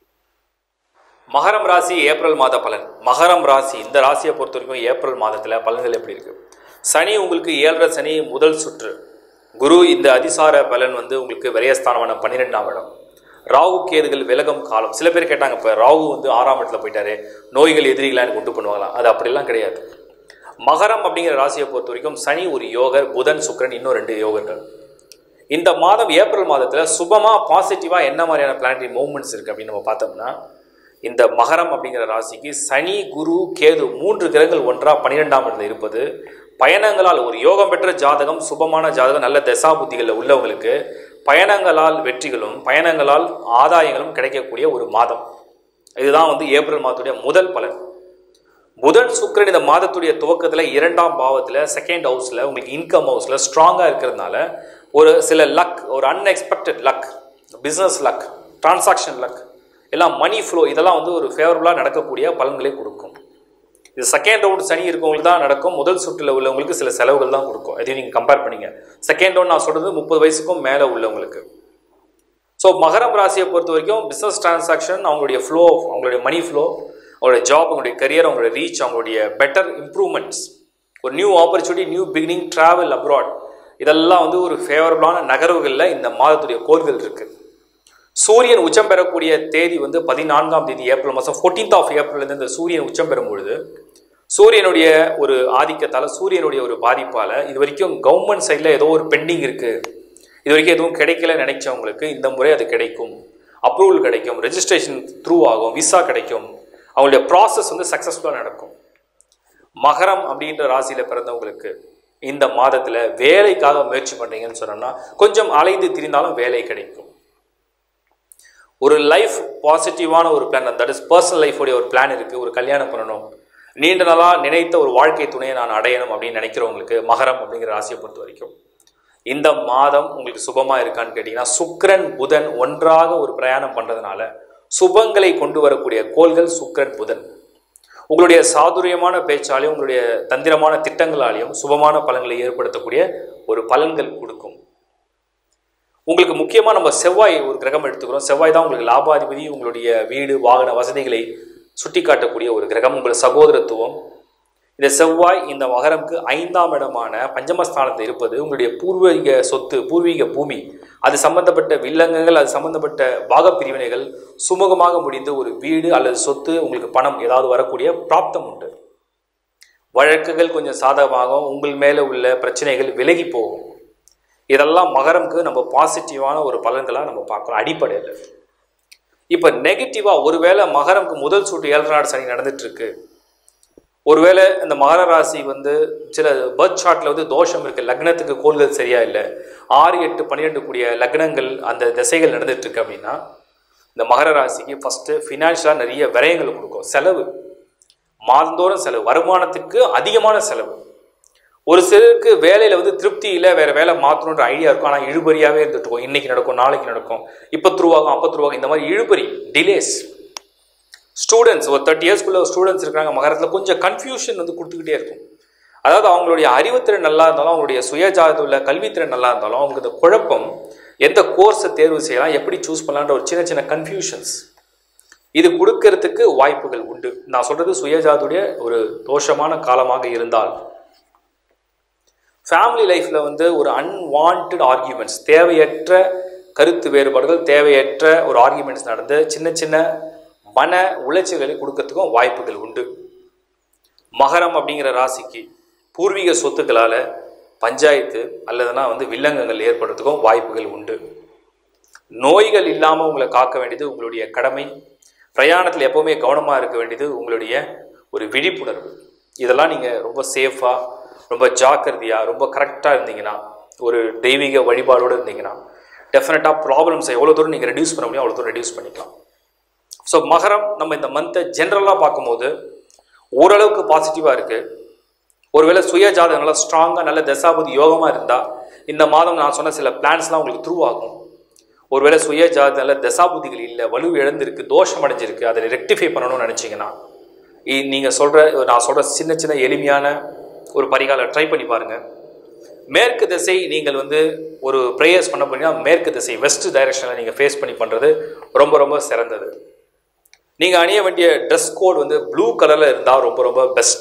மகரம் ராசி ஏப்ரல் மாத பலன் மகரம் ராசி இந்த ராசியை பொறுத்த வரைக்கும் ஏப்ரல் மாதத்தில் பலன்கள் எப்படி இருக்கு சனி உங்களுக்கு ஏழரை சனி முதல் சுற்று குரு இந்த அதிசார பலன் வந்து உங்களுக்கு விரயஸ்தானமான பன்னிரெண்டாம் இடம் ராகு கேதுகள் விலகும் காலம் சில பேர் கேட்டாங்க இப்போ ராகு வந்து ஆறாம் இடத்துல போயிட்டாரு நோய்கள் எதிரிகளாக எனக்கு உண்டு பண்ணுவாங்களா அது அப்படிலாம் கிடையாது மகரம் அப்படிங்கிற ராசியை பொறுத்த வரைக்கும் சனி ஒரு யோகர் புதன் சுக்கிரன் இன்னும் ரெண்டு யோகர்கள் இந்த மாதம் ஏப்ரல் மாதத்தில் சுபமாக பாசிட்டிவாக என்ன மாதிரியான பிளானட்டரி மூவ்மெண்ட்ஸ் இருக்குது அப்படின்னு நம்ம பார்த்தோம்னா இந்த மகரம் அப்படிங்கிற ராசிக்கு சனி குரு கேது மூன்று கிரகங்கள் ஒன்றாக பன்னிரெண்டாம் இடத்துல இருப்பது பயணங்களால் ஒரு யோகம் பெற்ற ஜாதகம் சுபமான ஜாதகம் நல்ல தசா புத்திகளில் உள்ளவங்களுக்கு பயணங்களால் வெற்றிகளும் பயணங்களால் ஆதாயங்களும் கிடைக்கக்கூடிய ஒரு மாதம் இதுதான் வந்து ஏப்ரல் மாதத்துடைய முதல் பலன் புதன் சுக்கிரன் இந்த மாதத்துடைய துவக்கத்தில் இரண்டாம் பாவத்தில் செகண்ட் ஹவுஸில் உங்களுக்கு இன்கம் ஹவுஸில் ஸ்ட்ராங்காக இருக்கிறதுனால ஒரு சில லக் ஒரு unexpected luck business luck transaction luck எல்லாம் மணி ஃப்ளோ இதெல்லாம் வந்து ஒரு ஃபேவரபுளாக நடக்கக்கூடிய பலன்களை கொடுக்கும் இது செகண்ட் ரவுண்ட் சனி இருக்கவங்களுக்கு தான் நடக்கும் முதல் சுற்றில் உள்ளவங்களுக்கு சில செலவுகள் தான் கொடுக்கும் அதையும் நீங்கள் கம்பேர் பண்ணீங்க செகண்ட் ரவுண்ட் நான் சொல்கிறது முப்பது வயசுக்கும் மேலே உள்ளவங்களுக்கு ஸோ மகரம் ராசியை பொறுத்த வரைக்கும் பிஸ்னஸ் டிரான்சாக்ஷன் அவங்களுடைய ஃப்ளோ அவங்களுடைய மணி ஃப்ளோ அவங்களுடைய ஜாப் அவங்களுடைய கரியர் அவங்களுடைய ரீச் அவங்களுடைய பெட்டர் இம்ப்ரூவ்மெண்ட்ஸ் ஒரு new opportunity new beginning travel abroad இதெல்லாம் வந்து ஒரு ஃபேவரபுளான நகர்வுகளில் இந்த மாதத்துடைய கோள்கள் இருக்குது சூரியன் உச்சம் பெறக்கூடிய தேதி வந்து பதினான்காம் தேதி ஏப்ரல் மாதம் ஃபோர்டீன்த் ஆஃப் ஏப்ரல்லேருந்து இந்த சூரியன் உச்சம் பெறும் பொழுது சூரியனுடைய ஒரு ஆதிக்கத்தால் சூரியனுடைய ஒரு பாதிப்பால் இது வரைக்கும் கவர்மெண்ட் சைடில் ஏதோ ஒரு பெண்டிங் இருக்குது இது வரைக்கும் எதுவும் கிடைக்கல நினைச்சவங்களுக்கு இந்த முறை அது கிடைக்கும் அப்ரூவல் கிடைக்கும் ரெஜிஸ்ட்ரேஷன் த்ரூ ஆகும் விசா கிடைக்கும் அவங்களுடைய ப்ராசஸ் வந்து சக்ஸஸ்ஃபுல்லாக நடக்கும் மகரம் அப்படின்ற ராசியில் பிறந்தவங்களுக்கு இந்த மாதத்தில் வேலைக்காக முயற்சி பண்ணுறீங்கன்னு சொன்னோம்னா கொஞ்சம் அலைந்து திரிந்தாலும் வேலை கிடைக்கும் ஒரு லைஃப் பாசிட்டிவான ஒரு பிளான் தட் இஸ் பர்சனல் லைஃபோடைய ஒரு பிளான் இருக்குது ஒரு கல்யாணம் பண்ணணும் நீண்ட நாளாக நினைத்த ஒரு வாழ்க்கை துணையை நான் அடையணும் அப்படின்னு நினைக்கிறவங்களுக்கு மகரம் அப்படிங்கிற ராசியை பொறுத்த வரைக்கும் இந்த மாதம் உங்களுக்கு சுபமாக இருக்கான்னு கேட்டிங்கன்னா சுக்கிரன் புதன் ஒன்றாக ஒரு பிரயாணம் பண்ணுறதுனால சுபங்களை கொண்டு வரக்கூடிய கோள்கள் சுக்கிரன் புதன் உங்களுடைய சாதுரியமான பேச்சாலையும் உங்களுடைய தந்திரமான திட்டங்களாலையும் சுபமான பலன்களை ஏற்படுத்தக்கூடிய ஒரு பலன்கள் கொடுக்கும் உங்களுக்கு முக்கியமாக நம்ம செவ்வாய் ஒரு கிரகம் எடுத்துக்கிறோம் செவ்வாய் தான் உங்களுக்கு லாபாதிபதி உங்களுடைய வீடு வாகன வசதிகளை சுட்டி காட்டக்கூடிய ஒரு கிரகம் உங்கள் சகோதரத்துவம் இந்த செவ்வாய் இந்த மகரம்க்கு ஐந்தாம் இடமான பஞ்சமஸ்தானத்தில் இருப்பது உங்களுடைய பூர்வீக சொத்து பூர்வீக பூமி அது சம்பந்தப்பட்ட வில்லங்கங்கள் அது சம்பந்தப்பட்ட பாகப்பிரிவினைகள் சுமூகமாக முடிந்து ஒரு வீடு அல்லது சொத்து உங்களுக்கு பணம் ஏதாவது வரக்கூடிய பிராப்தம் உண்டு வழக்குகள் கொஞ்சம் சாதகமாகும் உங்கள் மேலே உள்ள பிரச்சனைகள் விலகி போகும் இதெல்லாம் மகரம்க்கு நம்ம பாசிட்டிவான ஒரு பலன்களாக நம்ம பார்க்குறோம் அடிப்படையில் இப்போ நெகட்டிவாக ஒருவேளை மகரம்க்கு முதல் சூட்டு ஏழரை நாடு சனி நடந்துட்டு இருக்கு ஒருவேளை இந்த மகர ராசி வந்து சில பர்த் சார்ட்டில் வந்து தோஷம் இருக்குது லக்னத்துக்கு கோள்கள் சரியா இல்லை ஆறு எட்டு பன்னிரெண்டு கூடிய லக்னங்கள் அந்த திசைகள் நடந்துட்டு இருக்கு அப்படின்னா இந்த மகர ராசிக்கு ஃபஸ்ட்டு ஃபினான்ஷியலாக நிறைய விரயங்கள் கொடுக்கும் செலவு மாதந்தோறும் செலவு வருமானத்துக்கு அதிகமான செலவு ஒரு சிலருக்கு வேலையில் வந்து திருப்தி இல்லை வேறு வேலை மாற்றணுன்ற ஐடியா இருக்கும் ஆனால் இழுபறியாகவே இருந்துட்டு இருக்கும் இன்னைக்கு நடக்கும் நாளைக்கு நடக்கும் இப்போ த்ரூவாகும் அப்போ த்ரூவாகும் இந்த மாதிரி இழுபறி டிலேஸ் ஸ்டூடெண்ட்ஸ் ஒரு தேர்ட்டி இயர்ஸ்க்குள்ள ஸ்டூடெண்ட்ஸ் இருக்காங்க மகரத்தில் கொஞ்சம் கன்ஃபியூஷன் வந்து கொடுத்துக்கிட்டே இருக்கும் அதாவது அவங்களுடைய அறிவுத்திறன் நல்லா இருந்தாலும் அவங்களுடைய சுயஜாதத்தில் உள்ள கல்வித்திறன் நல்லா இருந்தாலும் அவங்களுக்கு இந்த குழப்பம் எந்த கோர்ஸை தேர்வு செய்யலாம் எப்படி சூஸ் பண்ணலான்ற ஒரு சின்ன சின்ன கன்ஃபியூஷன்ஸ் இது கொடுக்கறதுக்கு வாய்ப்புகள் உண்டு நான் சொல்றது சுயஜாதுடைய ஒரு தோஷமான காலமாக இருந்தால் ஃபேமிலி லைஃப்பில் வந்து ஒரு அன்வான்ட் ஆர்கியூமெண்ட்ஸ் தேவையற்ற கருத்து வேறுபாடுகள் தேவையற்ற ஒரு ஆர்கியூமெண்ட்ஸ் நடந்து சின்ன சின்ன மன உளைச்சல்களை கொடுக்கறதுக்கும் வாய்ப்புகள் உண்டு மகரம் அப்படிங்கிற ராசிக்கு பூர்வீக சொத்துக்களால் பஞ்சாயத்து அல்லதுனா வந்து வில்லங்கங்கள் ஏற்படுறதுக்கும் வாய்ப்புகள் உண்டு நோய்கள் இல்லாமல் உங்களை காக்க வேண்டியது உங்களுடைய கடமை பிரயாணத்தில் எப்போவுமே கவனமாக இருக்க வேண்டியது உங்களுடைய ஒரு விழிப்புணர்வு இதெல்லாம் நீங்கள் ரொம்ப சேஃபாக ரொம்ப ஜாக்கிரதையாக ரொம்ப கரெக்டாக இருந்தீங்கன்னா ஒரு தெய்வீக வழிபாடோடு இருந்தீங்கன்னா டெஃபினட்டாக ப்ராப்ளம்ஸை எவ்வளோ தூரம் நீங்கள் ரெடியூஸ் பண்ண முடியும் அவ்வளோ தூரம் ரெடியூஸ் பண்ணிக்கலாம் ஸோ மகரம் நம்ம இந்த மந்த்தை ஜென்ரலாக பார்க்கும்போது ஓரளவுக்கு பாசிட்டிவாக இருக்குது ஒருவேளை சுய ஜாதகம் நல்லா ஸ்ட்ராங்காக நல்ல தசாபதி யோகமாக இருந்தால் இந்த மாதம் நான் சொன்ன சில பிளான்ஸ்லாம் உங்களுக்கு த்ரூ ஆகும் ஒருவேளை சுய ஜாதகம் நல்ல தசாபுதிகள் இல்லை வலு இழந்திருக்கு தோஷம் அடைஞ்சிருக்கு அதை ரெக்டிஃபை பண்ணணும்னு நினச்சிங்கன்னா நீங்கள் சொல்கிற நான் சொல்கிற சின்ன சின்ன எளிமையான ஒரு பரிகாரம் ட்ரை பண்ணி பாருங்கள் மேற்கு திசை நீங்கள் வந்து ஒரு ப்ரேயர்ஸ் பண்ண போனீங்கன்னா மேற்கு திசை வெஸ்ட் டைரக்ஷனில் நீங்கள் ஃபேஸ் பண்ணி பண்ணுறது ரொம்ப ரொம்ப சிறந்தது நீங்கள் அணிய வேண்டிய ட்ரெஸ் கோட் வந்து ப்ளூ கலரில் இருந்தால் ரொம்ப ரொம்ப பெஸ்ட்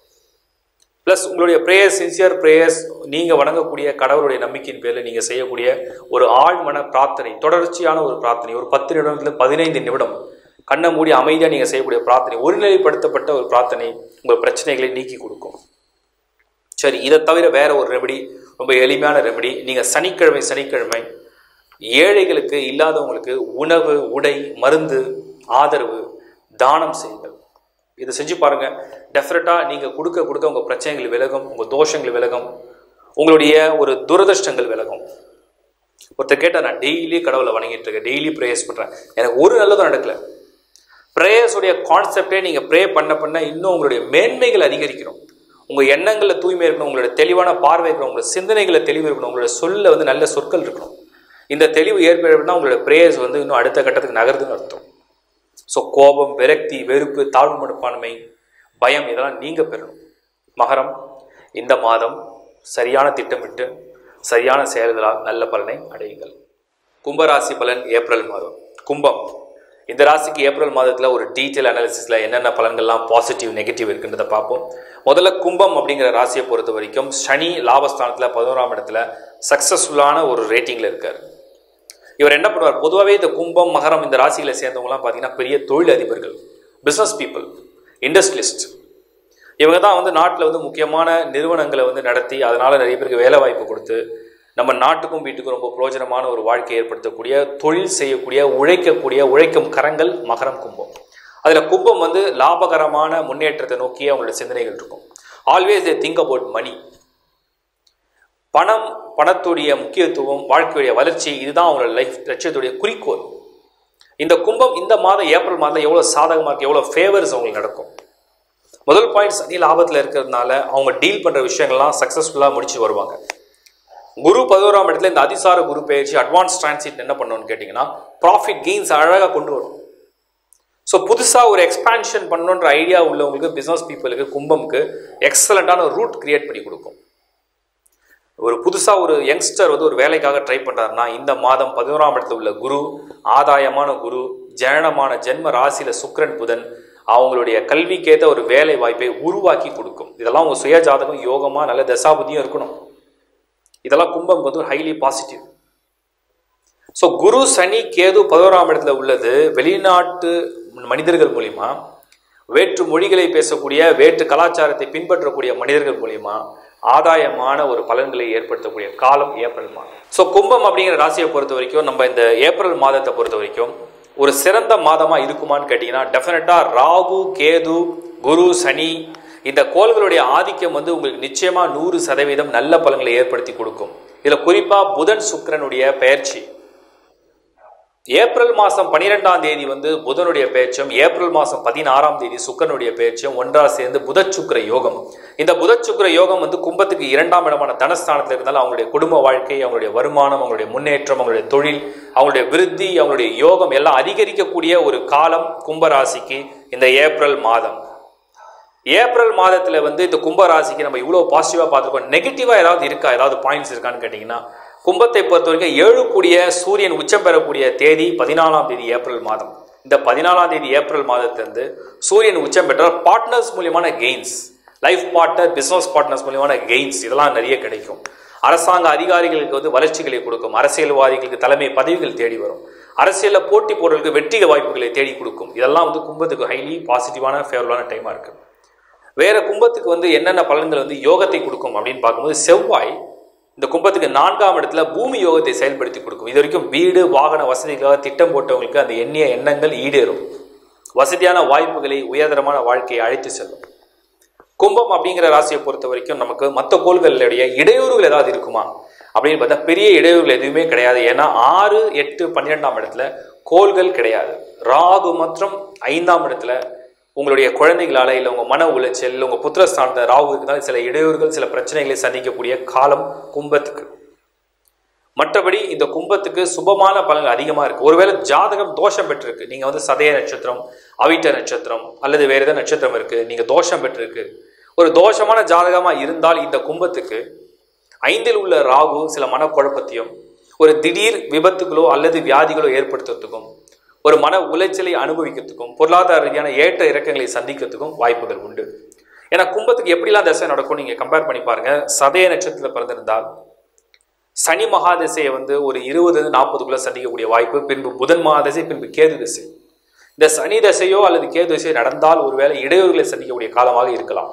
ப்ளஸ் உங்களுடைய ப்ரேயர்ஸ் சின்சியர் ப்ரேயர்ஸ் நீங்கள் வணங்கக்கூடிய கடவுளுடைய நம்பிக்கையின் பேரில் நீங்கள் செய்யக்கூடிய ஒரு ஆழ்மன பிரார்த்தனை தொடர்ச்சியான ஒரு பிரார்த்தனை ஒரு பத்து நிமிடத்துல பதினைந்து நிமிடம் கண்ணை மூடி அமைதியாக நீங்கள் செய்யக்கூடிய பிரார்த்தனை ஒருநிலைப்படுத்தப்பட்ட ஒரு பிரார்த்தனை உங்கள் பிரச்சனைகளை நீக்கி கொடுக்கும் சரி இதை தவிர வேற ஒரு ரெமடி ரொம்ப எளிமையான ரெமடி நீங்கள் சனிக்கிழமை சனிக்கிழமை ஏழைகளுக்கு இல்லாதவங்களுக்கு உணவு உடை மருந்து ஆதரவு தானம் செய்யுங்கள் இதை செஞ்சு பாருங்க டெஃபினட்டாக நீங்கள் கொடுக்க கொடுக்க உங்கள் பிரச்சனைகள் விலகும் உங்கள் தோஷங்கள் விலகும் உங்களுடைய ஒரு துரதிர்ஷ்டங்கள் விலகும் ஒருத்தர் கேட்டால் நான் டெய்லி கடவுளை வணங்கிட்டு இருக்கேன் டெய்லி ப்ரேயர்ஸ் பண்ணுறேன் எனக்கு ஒரு நல்லதும் நடக்கல ப்ரேயர்ஸுடைய கான்செப்டே நீங்கள் ப்ரே பண்ண பண்ண இன்னும் உங்களுடைய மேன்மைகள் அதிகரிக்கணும் உங்கள் எண்ணங்களில் தூய்மை இருக்கணும் உங்களோட தெளிவான பார்வை இருக்கணும் உங்களோட சிந்தனைகளில் தெளிவு இருக்கணும் உங்களோட சொல்ல வந்து நல்ல சொற்கள் இருக்கணும் இந்த தெளிவு ஏற்படுனா உங்களோட ப்ரேயர்ஸ் வந்து இன்னும் அடுத்த கட்டத்துக்கு நகருதுன்னு அர்த்தம் ஸோ கோபம் விரக்தி வெறுப்பு தாழ்வு மனப்பான்மை பயம் இதெல்லாம் நீங்கள் பெறணும் மகரம் இந்த மாதம் சரியான திட்டமிட்டு சரியான செயல்களால் நல்ல பலனை அடையுங்கள் கும்பராசி பலன் ஏப்ரல் மாதம் கும்பம் இந்த ராசிக்கு ஏப்ரல் மாதத்தில் ஒரு டீட்டெயில் அனாலிசிஸில் என்னென்ன பலன்கள்லாம் பாசிட்டிவ் நெகட்டிவ் இருக்குன்றதை பார்ப்போம் முதல்ல கும்பம் அப்படிங்கிற ராசியை பொறுத்த வரைக்கும் சனி லாபஸ்தானத்தில் பதினோராம் இடத்துல சக்ஸஸ்ஃபுல்லான ஒரு ரேட்டிங்கில் இருக்கார் இவர் என்ன பண்ணுவார் பொதுவாகவே இந்த கும்பம் மகரம் இந்த ராசிகளை சேர்ந்தவங்கலாம் பார்த்தீங்கன்னா பெரிய தொழில் அதிபர்கள் பிஸ்னஸ் பீப்புள் இண்டஸ்ட்ரியலிஸ்ட் இவங்க தான் வந்து நாட்டில் வந்து முக்கியமான நிறுவனங்களை வந்து நடத்தி அதனால் நிறைய பேருக்கு வேலை வாய்ப்பு கொடுத்து நம்ம நாட்டுக்கும் வீட்டுக்கும் ரொம்ப பிரயோஜனமான ஒரு வாழ்க்கையை ஏற்படுத்தக்கூடிய தொழில் செய்யக்கூடிய உழைக்கக்கூடிய உழைக்கும் கரங்கள் மகரம் கும்பம் அதில் கும்பம் வந்து லாபகரமான முன்னேற்றத்தை நோக்கி அவங்களோட சிந்தனைகள் இருக்கும் always they think about money பணம் பணத்துடைய முக்கியத்துவம் வாழ்க்கையுடைய வளர்ச்சி இதுதான் அவங்களோட லைஃப் லட்சியத்துடைய குறிக்கோள் இந்த கும்பம் இந்த மாதம் ஏப்ரல் மாதம் எவ்வளோ சாதகமாக இருக்கு எவ்வளோ ஃபேவர்ஸ் அவங்களுக்கு நடக்கும் முதல் பாயிண்ட் சனி லாபத்தில் இருக்கிறதுனால அவங்க டீல் பண்ணுற விஷயங்கள்லாம் சக்ஸஸ்ஃபுல்லாக முடிச்சு வருவாங்க குரு பதினோராம் இடத்துல இந்த அதிசார குரு பயிற்சி அட்வான்ஸ் டிரான்சிட் என்ன பண்ணணும்னு கேட்டிங்கன்னா ப்ராஃபிட் கெயின்ஸ் அழகாக கொண்டு வரும் ஸோ புதுசாக ஒரு எக்ஸ்பான்ஷன் பண்ணணுன்ற ஐடியா உள்ளவங்களுக்கு பிஸ்னஸ் பீப்புளுக்கு கும்பம்க்கு எக்ஸலண்ட்டான ஒரு ரூட் கிரியேட் பண்ணி கொடுக்கும் ஒரு புதுசாக ஒரு யங்ஸ்டர் வந்து ஒரு வேலைக்காக ட்ரை பண்ணுறாருன்னா இந்த மாதம் பதினோராம் இடத்துல உள்ள குரு ஆதாயமான குரு ஜனனமான ஜென்ம ராசியில் சுக்கிரன் புதன் அவங்களுடைய கல்விக்கேற்ற ஒரு வேலை வாய்ப்பை உருவாக்கி கொடுக்கும் இதெல்லாம் உங்கள் சுய ஜாதகம் யோகமாக நல்ல தசாபுதியும் இருக்கணும் இதெல்லாம் கும்பம் வந்து ஹைலி பாசிட்டிவ் ஸோ குரு சனி கேது பதினோராம் இடத்துல உள்ளது வெளிநாட்டு மனிதர்கள் மூலிமா வேற்று மொழிகளை பேசக்கூடிய வேற்று கலாச்சாரத்தை பின்பற்றக்கூடிய மனிதர்கள் மூலிமா ஆதாயமான ஒரு பலன்களை ஏற்படுத்தக்கூடிய காலம் ஏப்ரல் மாதம் ஸோ கும்பம் அப்படிங்கிற ராசியை பொறுத்த வரைக்கும் நம்ம இந்த ஏப்ரல் மாதத்தை பொறுத்த வரைக்கும் ஒரு சிறந்த மாதமாக இருக்குமான்னு கேட்டிங்கன்னா டெஃபினட்டாக ராகு கேது குரு சனி இந்த கோள்களுடைய ஆதிக்கம் வந்து உங்களுக்கு நிச்சயமாக நூறு சதவீதம் நல்ல பலன்களை ஏற்படுத்தி கொடுக்கும் இதில் குறிப்பாக புதன் சுக்கிரனுடைய பெயர்ச்சி ஏப்ரல் மாதம் பன்னிரெண்டாம் தேதி வந்து புதனுடைய பெயர்ச்சியும் ஏப்ரல் மாதம் பதினாறாம் தேதி சுக்கரனுடைய பெயர்ச்சியும் ஒன்றாக சேர்ந்து புதச்சுக்கர யோகம் இந்த புதச்சுக்கர யோகம் வந்து கும்பத்துக்கு இரண்டாம் இடமான தனஸ்தானத்தில் இருந்தாலும் அவங்களுடைய குடும்ப வாழ்க்கை அவங்களுடைய வருமானம் அவங்களுடைய முன்னேற்றம் அவங்களுடைய தொழில் அவங்களுடைய விருத்தி அவங்களுடைய யோகம் எல்லாம் அதிகரிக்கக்கூடிய ஒரு காலம் கும்பராசிக்கு இந்த ஏப்ரல் மாதம் ஏப்ரல் மாதத்தில் வந்து இந்த கும்பராசிக்கு நம்ம இவ்வளோ பாசிட்டிவாக பார்த்துருக்கோம் நெகட்டிவாக ஏதாவது இருக்கா ஏதாவது பாயிண்ட்ஸ் இருக்கான்னு கேட்டிங்கன்னா கும்பத்தை பொறுத்த வரைக்கும் ஏழு கூடிய சூரியன் உச்சம் பெறக்கூடிய தேதி பதினாலாம் தேதி ஏப்ரல் மாதம் இந்த பதினாலாம் தேதி ஏப்ரல் மாதத்திலிருந்து சூரியன் உச்சம் பெற்றால் பார்ட்னர்ஸ் மூலியமான gains life partner business partners மூலியமான கெயின்ஸ் இதெல்லாம் நிறைய கிடைக்கும் அரசாங்க அதிகாரிகளுக்கு வந்து வளர்ச்சிகளை கொடுக்கும் அரசியல்வாதிகளுக்கு தலைமை பதவிகள் தேடி வரும் அரசியலில் போட்டி போடுறதுக்கு வெற்றி வாய்ப்புகளை தேடி கொடுக்கும் இதெல்லாம் வந்து கும்பத்துக்கு ஹைலி பாசிட்டிவான ஃபேவரபுளான டைமாக இருக்குது வேற கும்பத்துக்கு வந்து என்னென்ன பலன்கள் வந்து யோகத்தை கொடுக்கும் அப்படின்னு பார்க்கும்போது செவ்வாய் இந்த கும்பத்துக்கு நான்காம் இடத்துல பூமி யோகத்தை செயல்படுத்தி கொடுக்கும் இது வரைக்கும் வீடு வாகன வசதிக்காக திட்டம் போட்டவங்களுக்கு அந்த எண்ணிய எண்ணங்கள் ஈடேறும் வசதியான வாய்ப்புகளை உயர்தரமான வாழ்க்கையை அழைத்து செல்லும் கும்பம் அப்படிங்கிற ராசியை பொறுத்த வரைக்கும் நமக்கு மற்ற கோள்களுடைய இடையூறுகள் ஏதாவது இருக்குமா அப்படின்னு பார்த்தா பெரிய இடையூறுகள் எதுவுமே கிடையாது ஏன்னா ஆறு எட்டு பன்னிரெண்டாம் இடத்துல கோள்கள் கிடையாது ராகு மற்றும் ஐந்தாம் இடத்துல உங்களுடைய குழந்தைகளால இல்லை உங்கள் மன உளைச்சல் இல்லை உங்கள் புத்திரஸ்தானத்தை ராகு இருந்தால் சில இடையூறுகள் சில பிரச்சனைகளை சந்திக்கக்கூடிய காலம் கும்பத்துக்கு மற்றபடி இந்த கும்பத்துக்கு சுபமான பலன்கள் அதிகமாக இருக்குது ஒருவேளை ஜாதகம் தோஷம் பெற்றிருக்கு நீங்கள் வந்து சதய நட்சத்திரம் அவிட்ட நட்சத்திரம் அல்லது வேறு ஏதாவது நட்சத்திரம் இருக்குது நீங்கள் தோஷம் பெற்றிருக்கு ஒரு தோஷமான ஜாதகமாக இருந்தால் இந்த கும்பத்துக்கு ஐந்தில் உள்ள ராகு சில மனக்குழப்பத்தையும் ஒரு திடீர் விபத்துகளோ அல்லது வியாதிகளோ ஏற்படுத்துறதுக்கும் ஒரு மன உளைச்சலை அனுபவிக்கிறதுக்கும் பொருளாதார ரீதியான ஏற்ற இறக்கங்களை சந்திக்கிறதுக்கும் வாய்ப்புகள் உண்டு ஏன்னா கும்பத்துக்கு எப்படிலாம் தசை நடக்கும் நீங்கள் கம்பேர் பண்ணி பாருங்க சதய நட்சத்திரத்தில் பிறந்திருந்தால் சனி மகாதசையை வந்து ஒரு இருபது நாற்பதுக்குள்ள சந்திக்கக்கூடிய வாய்ப்பு பின்பு புதன் மகாதசை பின்பு கேது திசை இந்த சனி தசையோ அல்லது கேது தசையோ நடந்தால் ஒருவேளை இடையூறுகளை சந்திக்கக்கூடிய காலமாக இருக்கலாம்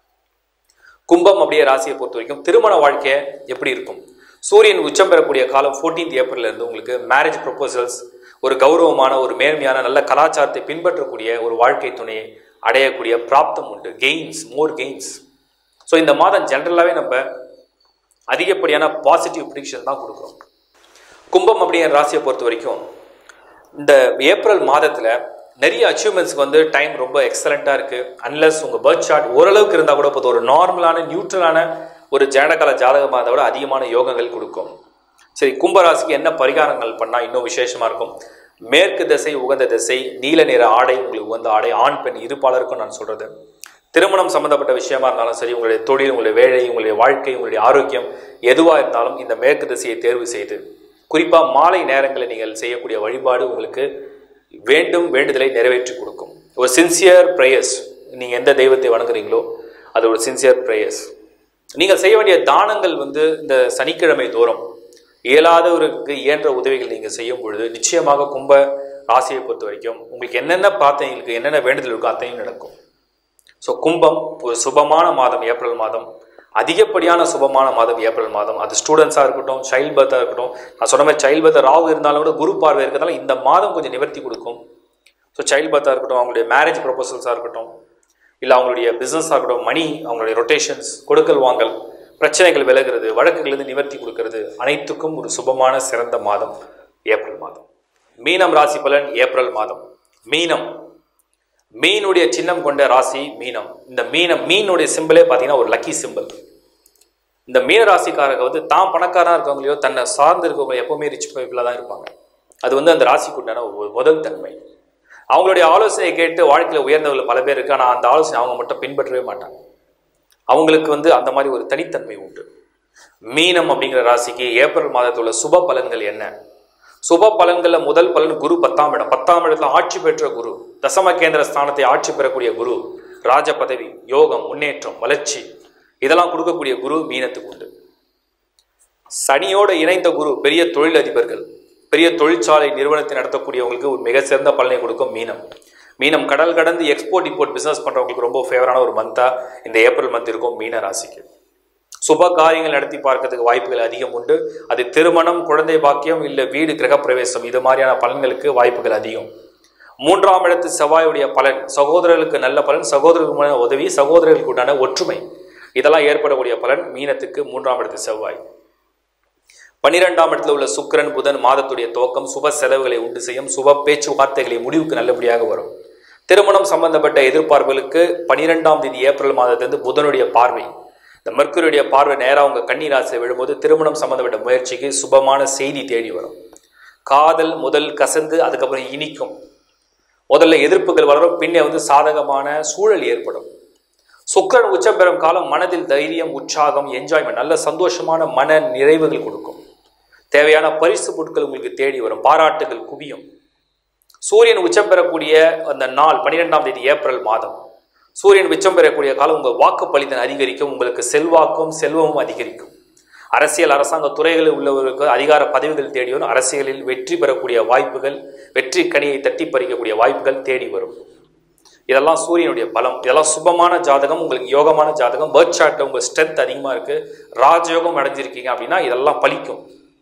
கும்பம் அப்படியே ராசியை பொறுத்த வரைக்கும் திருமண வாழ்க்கை எப்படி இருக்கும் சூரியன் உச்சம் பெறக்கூடிய காலம் ஃபோர்டீன்த் ஏப்ரல்ல இருந்து உங்களுக்கு மேரேஜ் ப்ரொபோசல்ஸ் ஒரு கௌரவமான ஒரு மேன்மையான நல்ல கலாச்சாரத்தை பின்பற்றக்கூடிய ஒரு வாழ்க்கை துணையை அடையக்கூடிய பிராப்தம் உண்டு கெயின்ஸ் மோர் கெயின்ஸ் ஸோ இந்த மாதம் ஜென்ரலாகவே நம்ம அதிகப்படியான பாசிட்டிவ் ப்ரிடிக்ஷன் தான் கொடுக்குறோம் கும்பம் அப்படிங்கிற ராசியை பொறுத்த வரைக்கும் இந்த ஏப்ரல் மாதத்தில் நிறைய அச்சீவ்மெண்ட்ஸ்க்கு வந்து டைம் ரொம்ப எக்ஸலண்ட்டாக இருக்குது அன்லஸ் உங்கள் பர்த் சார்ட் ஓரளவுக்கு இருந்தால் கூட போதும் ஒரு நார்மலான நியூட்ரலான ஒரு ஜனகால ஜாதகமாக இருந்தால் கூட அதிகமான யோகங்கள் கொடுக்கும் சரி கும்பராசிக்கு என்ன பரிகாரங்கள் பண்ணால் இன்னும் விசேஷமாக இருக்கும் மேற்கு திசை உகந்த திசை நீல நிற ஆடை உங்களுக்கு உகந்த ஆடை ஆண் பெண் இருப்பாளருக்கும் நான் சொல்கிறது திருமணம் சம்மந்தப்பட்ட விஷயமா இருந்தாலும் சரி உங்களுடைய தொழில் உங்களுடைய வேலை உங்களுடைய வாழ்க்கை உங்களுடைய ஆரோக்கியம் எதுவாக இருந்தாலும் இந்த மேற்கு திசையை தேர்வு செய்து குறிப்பாக மாலை நேரங்களில் நீங்கள் செய்யக்கூடிய வழிபாடு உங்களுக்கு வேண்டும் வேண்டுதலை நிறைவேற்றி கொடுக்கும் ஒரு சின்சியர் ப்ரேயர்ஸ் நீங்கள் எந்த தெய்வத்தை வணங்குறீங்களோ அது ஒரு சின்சியர் ப்ரேயர்ஸ் நீங்கள் செய்ய வேண்டிய தானங்கள் வந்து இந்த சனிக்கிழமை தோறும் இயலாதவருக்கு இயன்ற உதவிகள் நீங்கள் செய்யும் பொழுது நிச்சயமாக கும்ப ராசியை பொறுத்த வரைக்கும் உங்களுக்கு என்னென்ன பிரார்த்தனைகளுக்கு என்னென்ன வேண்டுதல் இருக்கோ அத்தனையும் நடக்கும் ஸோ கும்பம் ஒரு சுபமான மாதம் ஏப்ரல் மாதம் அதிகப்படியான சுபமான மாதம் ஏப்ரல் மாதம் அது ஸ்டூடெண்ட்ஸாக இருக்கட்டும் சைல்ட் பர்த்தாக இருக்கட்டும் நான் சொன்ன மாதிரி சைல்ட் பர்த் ராகு இருந்தாலும் கூட குரு பார்வை இருக்கிறதால இந்த மாதம் கொஞ்சம் நிவர்த்தி கொடுக்கும் ஸோ சைல்ட் பர்த்தாக இருக்கட்டும் அவங்களுடைய மேரேஜ் ப்ரொபோசல்ஸாக இருக்கட்டும் இல்லை அவங்களுடைய பிஸ்னஸாக இருக்கட்டும் மணி அவங்களுடைய ரொட்டேஷன்ஸ் கொடுக்கல் வாங்கல் பிரச்சனைகள் விலகிறது வழக்குகளிலிருந்து நிவர்த்தி கொடுக்கிறது அனைத்துக்கும் ஒரு சுபமான சிறந்த மாதம் ஏப்ரல் மாதம் மீனம் ராசி பலன் ஏப்ரல் மாதம் மீனம் மீனுடைய சின்னம் கொண்ட ராசி மீனம் இந்த மீனம் மீனுடைய சிம்பிளே பார்த்தீங்கன்னா ஒரு லக்கி சிம்பிள் இந்த மீன ராசிக்காரங்க வந்து தான் பணக்காரனாக இருக்கவங்களையோ தன்னை சார்ந்து இருக்கவங்க எப்பவுமே ரிச் பீப்புளாக தான் இருப்பாங்க அது வந்து அந்த ராசிக்கு உண்டான ஒரு முதல் தன்மை அவங்களுடைய ஆலோசனையை கேட்டு வாழ்க்கையில் உயர்ந்தவர்கள் பல பேர் இருக்கு ஆனால் அந்த ஆலோசனை அவங்க மட்டும் பின்பற்றவே மாட்டாங்க அவங்களுக்கு வந்து அந்த மாதிரி ஒரு தனித்தன்மை உண்டு மீனம் அப்படிங்கிற ராசிக்கு ஏப்ரல் மாதத்தில் உள்ள சுப பலன்கள் என்ன சுப பலன்கள்ல முதல் பலன் குரு பத்தாம் இடம் பத்தாம் இடத்துல ஆட்சி பெற்ற குரு தசம கேந்திர ஸ்தானத்தை ஆட்சி பெறக்கூடிய குரு ராஜ பதவி யோகம் முன்னேற்றம் வளர்ச்சி இதெல்லாம் கொடுக்கக்கூடிய குரு மீனத்துக்கு உண்டு சனியோடு இணைந்த குரு பெரிய தொழிலதிபர்கள் பெரிய தொழிற்சாலை நிறுவனத்தை நடத்தக்கூடியவங்களுக்கு ஒரு மிக சிறந்த பலனை கொடுக்கும் மீனம் மீனம் கடல் கடந்து எக்ஸ்போர்ட் இம்போர்ட் பிசினஸ் பண்றவங்களுக்கு ரொம்ப ஃபேவரான ஒரு மந்தா இந்த ஏப்ரல் மந்த் இருக்கும் மீன ராசிக்கு சுப காரியங்கள் நடத்தி பார்க்கறதுக்கு வாய்ப்புகள் அதிகம் உண்டு அது திருமணம் குழந்தை பாக்கியம் இல்லை வீடு கிரகப்பிரவேசம் இது மாதிரியான பலன்களுக்கு வாய்ப்புகள் அதிகம் மூன்றாம் இடத்து செவ்வாயுடைய பலன் சகோதரர்களுக்கு நல்ல பலன் சகோதரர்களுக்கு உதவி சகோதரர்களுக்கு உண்டான ஒற்றுமை இதெல்லாம் ஏற்படக்கூடிய பலன் மீனத்துக்கு மூன்றாம் இடத்து செவ்வாய் பன்னிரெண்டாம் இடத்துல உள்ள சுக்கிரன் புதன் மாதத்துடைய துவக்கம் சுப செலவுகளை உண்டு செய்யும் சுப பேச்சுவார்த்தைகளை முடிவுக்கு நல்லபடியாக வரும் திருமணம் சம்பந்தப்பட்ட எதிர்பார்ப்புகளுக்கு பனிரெண்டாம் தேதி ஏப்ரல் மாதத்திலிருந்து புதனுடைய பார்வை இந்த மெர்க்குரியுடைய பார்வை நேராக உங்க கன்னி ராசியில் விழும்போது திருமணம் சம்பந்தப்பட்ட முயற்சிக்கு சுபமான செய்தி தேடி வரும் காதல் முதல் கசந்து அதுக்கப்புறம் இனிக்கும் முதல்ல எதிர்ப்புகள் வளரும் பின்னே வந்து சாதகமான சூழல் ஏற்படும் சுக்கரன் உச்சம் பெறும் காலம் மனதில் தைரியம் உற்சாகம் என்ஜாய்மெண்ட் நல்ல சந்தோஷமான மன நிறைவுகள் கொடுக்கும் தேவையான பரிசு பொருட்கள் உங்களுக்கு தேடி வரும் பாராட்டுகள் குவியும் சூரியன் உச்சம் பெறக்கூடிய அந்த நாள் பன்னிரெண்டாம் தேதி ஏப்ரல் மாதம் சூரியன் உச்சம் பெறக்கூடிய காலம் உங்கள் வாக்கு பலிதன் அதிகரிக்கும் உங்களுக்கு செல்வாக்கும் செல்வமும் அதிகரிக்கும் அரசியல் அரசாங்க துறைகளில் உள்ளவர்களுக்கு அதிகார பதவிகள் தேடி வரும் அரசியலில் வெற்றி பெறக்கூடிய வாய்ப்புகள் வெற்றி கனியை தட்டி பறிக்கக்கூடிய வாய்ப்புகள் தேடி வரும் இதெல்லாம் சூரியனுடைய பலம் இதெல்லாம் சுபமான ஜாதகம் உங்களுக்கு யோகமான ஜாதகம் பேர்த் சார்ட் உங்கள் ஸ்ட்ரென்த் அதிகமாக இருக்குது ராஜயோகம் அடைஞ்சிருக்கீங்க அப்படின்னா இதெல்லாம் பலிக்கும்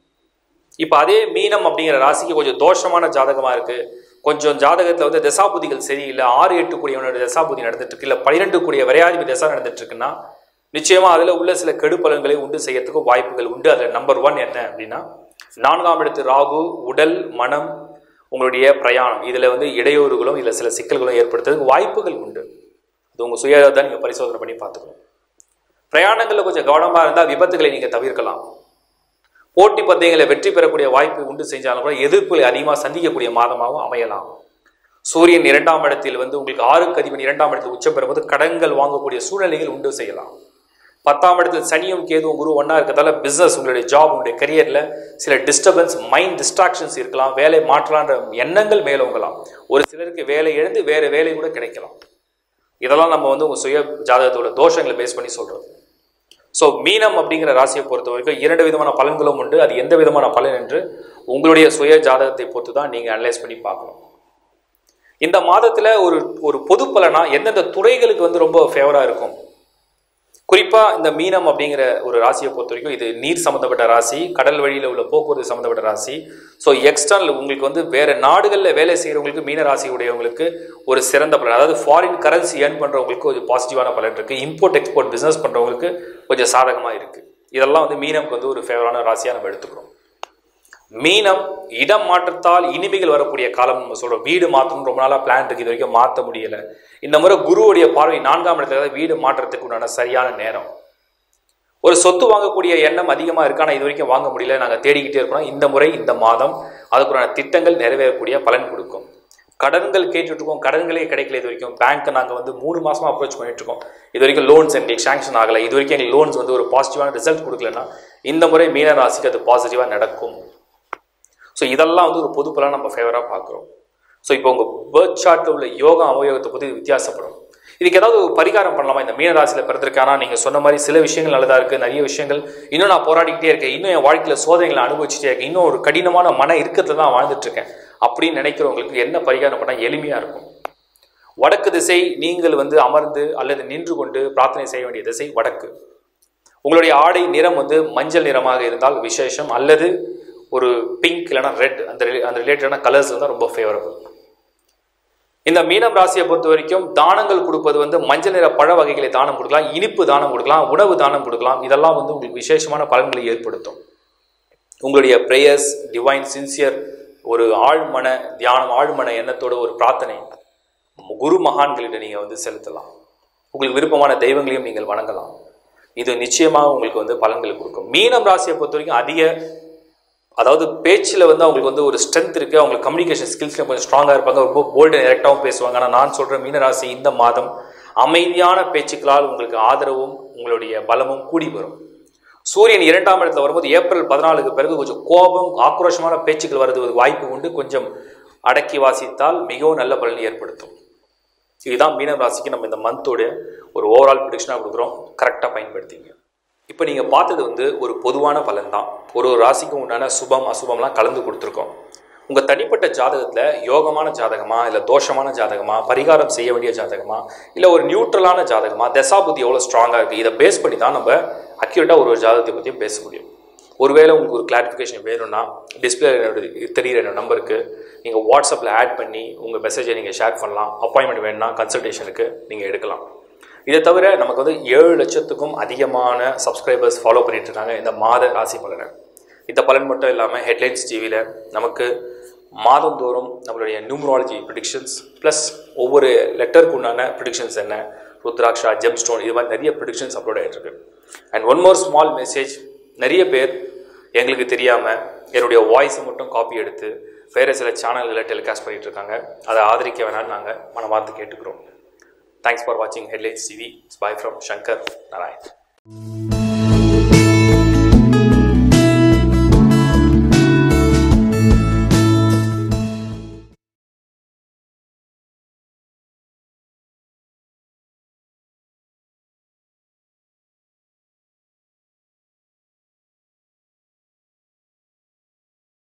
இப்போ அதே மீனம் அப்படிங்கிற ராசிக்கு கொஞ்சம் தோஷமான ஜாதகமாக இருக்குது கொஞ்சம் ஜாதகத்தில் வந்து தசாபுதிகள் சரியில்லை ஆறு எட்டு கூடியவனோட தசாபுதி நடந்துட்டு இருக்கு இல்லை பன்னிரெண்டு கூடிய விரையாதிபதி தசா நடந்துட்டு இருக்குன்னா நிச்சயமாக அதில் உள்ள சில கெடுபலன்களை உண்டு செய்யறதுக்கு வாய்ப்புகள் உண்டு அதில் நம்பர் ஒன் என்ன அப்படின்னா நான்காம் இடத்து ராகு உடல் மனம் உங்களுடைய பிரயாணம் இதில் வந்து இடையூறுகளும் இதில் சில சிக்கல்களும் ஏற்படுத்துறதுக்கு வாய்ப்புகள் உண்டு இது உங்கள் சுயதான் நீங்கள் பரிசோதனை பண்ணி பார்த்துக்கணும் பிரயாணங்களில் கொஞ்சம் கவனமாக இருந்தால் விபத்துகளை நீங்கள் தவிர்க்கலாம் போட்டி பந்தயங்களை வெற்றி பெறக்கூடிய வாய்ப்பு உண்டு செஞ்சாலும் கூட எதிர்ப்புகளை அதிகமாக சந்திக்கக்கூடிய மாதமாகவும் அமையலாம் சூரியன் இரண்டாம் இடத்தில் வந்து உங்களுக்கு ஆறுக்கு அதிபன் இரண்டாம் இடத்தில் உச்சம் பெறும்போது கடன்கள் வாங்கக்கூடிய சூழ்நிலைகள் உண்டு செய்யலாம் பத்தாம் இடத்தில் சனியும் கேதுவும் குரு ஒன்றா இருக்கிறதால பிஸ்னஸ் உங்களுடைய ஜாப் உங்களுடைய கரியரில் சில டிஸ்டர்பன்ஸ் மைண்ட் டிஸ்ட்ராக்ஷன்ஸ் இருக்கலாம் வேலை மாற்றலான்ற எண்ணங்கள் மேலோங்கலாம் ஒரு சிலருக்கு வேலை இழந்து வேறு வேலை கூட கிடைக்கலாம் இதெல்லாம் நம்ம வந்து உங்கள் சுய ஜாதகத்தோட தோஷங்களை பேஸ் பண்ணி சொல்கிறது ஸோ மீனம் அப்படிங்கிற ராசியை பொறுத்த வரைக்கும் இரண்டு விதமான பலன்களும் உண்டு அது எந்த விதமான பலன் என்று உங்களுடைய சுய ஜாதகத்தை பொறுத்து தான் நீங்கள் அனலைஸ் பண்ணி பார்க்கணும் இந்த மாதத்தில் ஒரு ஒரு பொது பலனா எந்தெந்த துறைகளுக்கு வந்து ரொம்ப ஃபேவராக இருக்கும் குறிப்பாக இந்த மீனம் அப்படிங்கிற ஒரு ராசியை பொறுத்த வரைக்கும் இது நீர் சம்மந்தப்பட்ட ராசி கடல் வழியில் உள்ள போக்குவரத்து சம்மந்தப்பட்ட ராசி ஸோ எக்ஸ்டர்னல் உங்களுக்கு வந்து வேறு நாடுகளில் வேலை செய்கிறவங்களுக்கு மீன ராசி உடையவங்களுக்கு ஒரு சிறந்த பலன் அதாவது ஃபாரின் கரன்சி ஏர்ன் பண்ணுறவங்களுக்கு ஒரு பாசிட்டிவான பலன் இருக்குது இம்போர்ட் எக்ஸ்போர்ட் பிஸ்னஸ் பண்ணுறவங்களுக்கு கொஞ்சம் சாதகமாக இருக்குது இதெல்லாம் வந்து மீனம்க்கு வந்து ஒரு ஃபேவரான ராசியாக நம்ம எடுத்துக்கிறோம் மீனம் இடம் மாற்றத்தால் இனிமைகள் வரக்கூடிய காலம் நம்ம சொல்றோம் வீடு மாற்றணும் ரொம்ப நாளாக பிளான் இருக்கு இது வரைக்கும் மாற்ற முடியல இந்த முறை குருவுடைய பார்வை நான்காம் இடத்துல வீடு மாற்றத்துக்கு உண்டான சரியான நேரம் ஒரு சொத்து வாங்கக்கூடிய எண்ணம் அதிகமாக இருக்கு ஆனால் இது வரைக்கும் வாங்க முடியல நாங்கள் தேடிக்கிட்டே இருக்கோம் இந்த முறை இந்த மாதம் அதுக்குண்டான திட்டங்கள் நிறைவேறக்கூடிய பலன் கொடுக்கும் கடன்கள் கேட்டுட்டு இருக்கோம் கடன்களே கிடைக்கல இது வரைக்கும் பேங்க்கை நாங்கள் வந்து மூணு மாசமா அப்ரோச் பண்ணிட்டு இருக்கோம் இது வரைக்கும் லோன்ஸ் எங்களுக்கு சாங்ஷன் ஆகலை இது வரைக்கும் எங்களுக்கு லோன்ஸ் வந்து ஒரு பாசிட்டிவான ரிசல்ட் கொடுக்கலன்னா இந்த முறை மீன ராசிக்கு அது பாசிட்டிவாக நடக்கும் ஸோ இதெல்லாம் வந்து ஒரு பொது பலன் நம்ம ஃபேவராக பார்க்குறோம் ஸோ இப்போ உங்கள் பேர்த் சார்ட்டில் உள்ள யோகா அவயோகத்தை பற்றி வித்தியாசப்படும் இதுக்கு ஏதாவது ஒரு பரிகாரம் பண்ணலாமா இந்த மீன ராசியில் பிறந்திருக்கானா நீங்கள் சொன்ன மாதிரி சில விஷயங்கள் நல்லதா இருக்குது நிறைய விஷயங்கள் இன்னும் நான் போராடிக்கிட்டே இருக்கேன் இன்னும் என் வாழ்க்கையில் சோதனைகளை அனுபவிச்சுட்டே இருக்கேன் இன்னும் ஒரு கடினமான மன இறுக்கத்தில் தான் வாழ்ந்துட்டு இருக்கேன் அப்படின்னு நினைக்கிறவங்களுக்கு என்ன பரிகாரம் பண்ணால் எளிமையாக இருக்கும் வடக்கு திசை நீங்கள் வந்து அமர்ந்து அல்லது நின்று கொண்டு பிரார்த்தனை செய்ய வேண்டிய திசை வடக்கு உங்களுடைய ஆடை நிறம் வந்து மஞ்சள் நிறமாக இருந்தால் விசேஷம் அல்லது ஒரு பிங்க் இல்லைனா ரெட் அந்த ரிலே- அந்த ரிலேட்டடான கலர்ஸ் இருந்தால் ரொம்ப ஃபேவரபிள் இந்த மீனம் ராசியை பொறுத்த வரைக்கும் தானங்கள் கொடுப்பது வந்து மஞ்சள் நிற பழ வகைகளை தானம் கொடுக்கலாம் இனிப்பு தானம் கொடுக்கலாம் உணவு தானம் கொடுக்கலாம் இதெல்லாம் வந்து உங்களுக்கு விசேஷமான பலன்களை ஏற்படுத்தும் உங்களுடைய ப்ரேயர்ஸ் டிவைன் சின்சியர் ஒரு ஆழ்மன தியானம் ஆழ்மன எண்ணத்தோட ஒரு பிரார்த்தனை குரு மகான்களிட்ட நீங்கள் வந்து செலுத்தலாம் உங்களுக்கு விருப்பமான தெய்வங்களையும் நீங்கள் வணங்கலாம் இது நிச்சயமாக உங்களுக்கு வந்து பலன்களை கொடுக்கும் மீனம் ராசியை பொறுத்த வரைக்கும் அதிக அதாவது பேச்சில் வந்து அவங்களுக்கு வந்து ஒரு ஸ்ட்ரென்த் இருக்குது அவங்களுக்கு கம்யூனிகேஷன் ஸ்கில்ஸில் கொஞ்சம் ஸ்ட்ராங்காக இருப்பாங்க ரொம்ப போல்டு டேரெக்டாகவும் பேசுவாங்க ஆனால் நான் சொல்கிற மீனராசி இந்த மாதம் அமைதியான பேச்சுக்களால் உங்களுக்கு ஆதரவும் உங்களுடைய பலமும் கூடி வரும் சூரியன் இரண்டாம் இடத்துல வரும்போது ஏப்ரல் பதினாலுக்கு பிறகு கொஞ்சம் கோபம் ஆக்ரோஷமான பேச்சுக்கள் வருது ஒரு வாய்ப்பு உண்டு கொஞ்சம் அடக்கி வாசித்தால் மிகவும் நல்ல பலன் ஏற்படுத்தும் இதுதான் மீனம் ராசிக்கு நம்ம இந்த மந்தோட ஒரு ஓவரால் ப்ரிடிக்ஷனாக கொடுக்குறோம் கரெக்டாக பயன்படுத்திங்க இப்போ நீங்கள் பார்த்தது வந்து ஒரு பொதுவான பலன் தான் ஒரு ஒரு ராசிக்கும் உண்டான சுபம் அசுபம்லாம் கலந்து கொடுத்துருக்கோம் உங்கள் தனிப்பட்ட ஜாதகத்தில் யோகமான ஜாதகமா இல்லை தோஷமான ஜாதகமா பரிகாரம் செய்ய வேண்டிய ஜாதகமா இல்லை ஒரு நியூட்ரலான ஜாதகமா தசாபுத்தி எவ்வளோ ஸ்ட்ராங்காக இருக்குது இதை பேஸ் பண்ணி தான் நம்ம அக்யூரேட்டாக ஒரு ஒரு ஜாதகத்தை பற்றியும் பேச முடியும் ஒருவேளை உங்களுக்கு ஒரு கிளாரிஃபிகேஷன் வேணும்னா டிஸ்பிளே தெரியிற என்னோட நம்பருக்கு நீங்கள் வாட்ஸ்அப்பில் ஆட் பண்ணி உங்கள் மெசேஜை நீங்கள் ஷேர் பண்ணலாம் அப்பாயின்மெண்ட் வேணும்னா கன்சல்டேஷனுக்கு நீங்கள் எடுக்கலாம் இதை தவிர நமக்கு வந்து ஏழு லட்சத்துக்கும் அதிகமான சப்ஸ்கிரைபர்ஸ் ஃபாலோ பண்ணிட்டு இருக்காங்க இந்த மாத ராசி பலனை இந்த பலன் மட்டும் இல்லாமல் ஹெட்லைன்ஸ் டிவியில் நமக்கு மாதந்தோறும் நம்மளுடைய நியூமராலஜி ப்ரிடிக்ஷன்ஸ் ப்ளஸ் ஒவ்வொரு லெட்டருக்கு உண்டான ப்ரிடிக்ஷன்ஸ் என்ன ருத்ராக்ஷா ஜெம் ஸ்டோன் இது மாதிரி நிறைய ப்ரிடிக்ஷன்ஸ் அப்லோட் ஆகிட்டு இருக்கு and one more small message நிறைய பேர் எங்களுக்கு தெரியாமல் என்னுடைய வாய்ஸை மட்டும் காப்பி எடுத்து வேறு சில சேனல்களில் டெலிகாஸ்ட் பண்ணிட்டு இருக்காங்க அதை ஆதரிக்க வேணாம்னு நாங்கள் மனமார்த்து கேட்டுக்கிறோம் தேங்க்ஸ் ஃபார் வாட்சிங் headlines TV bye from Shankar Narayan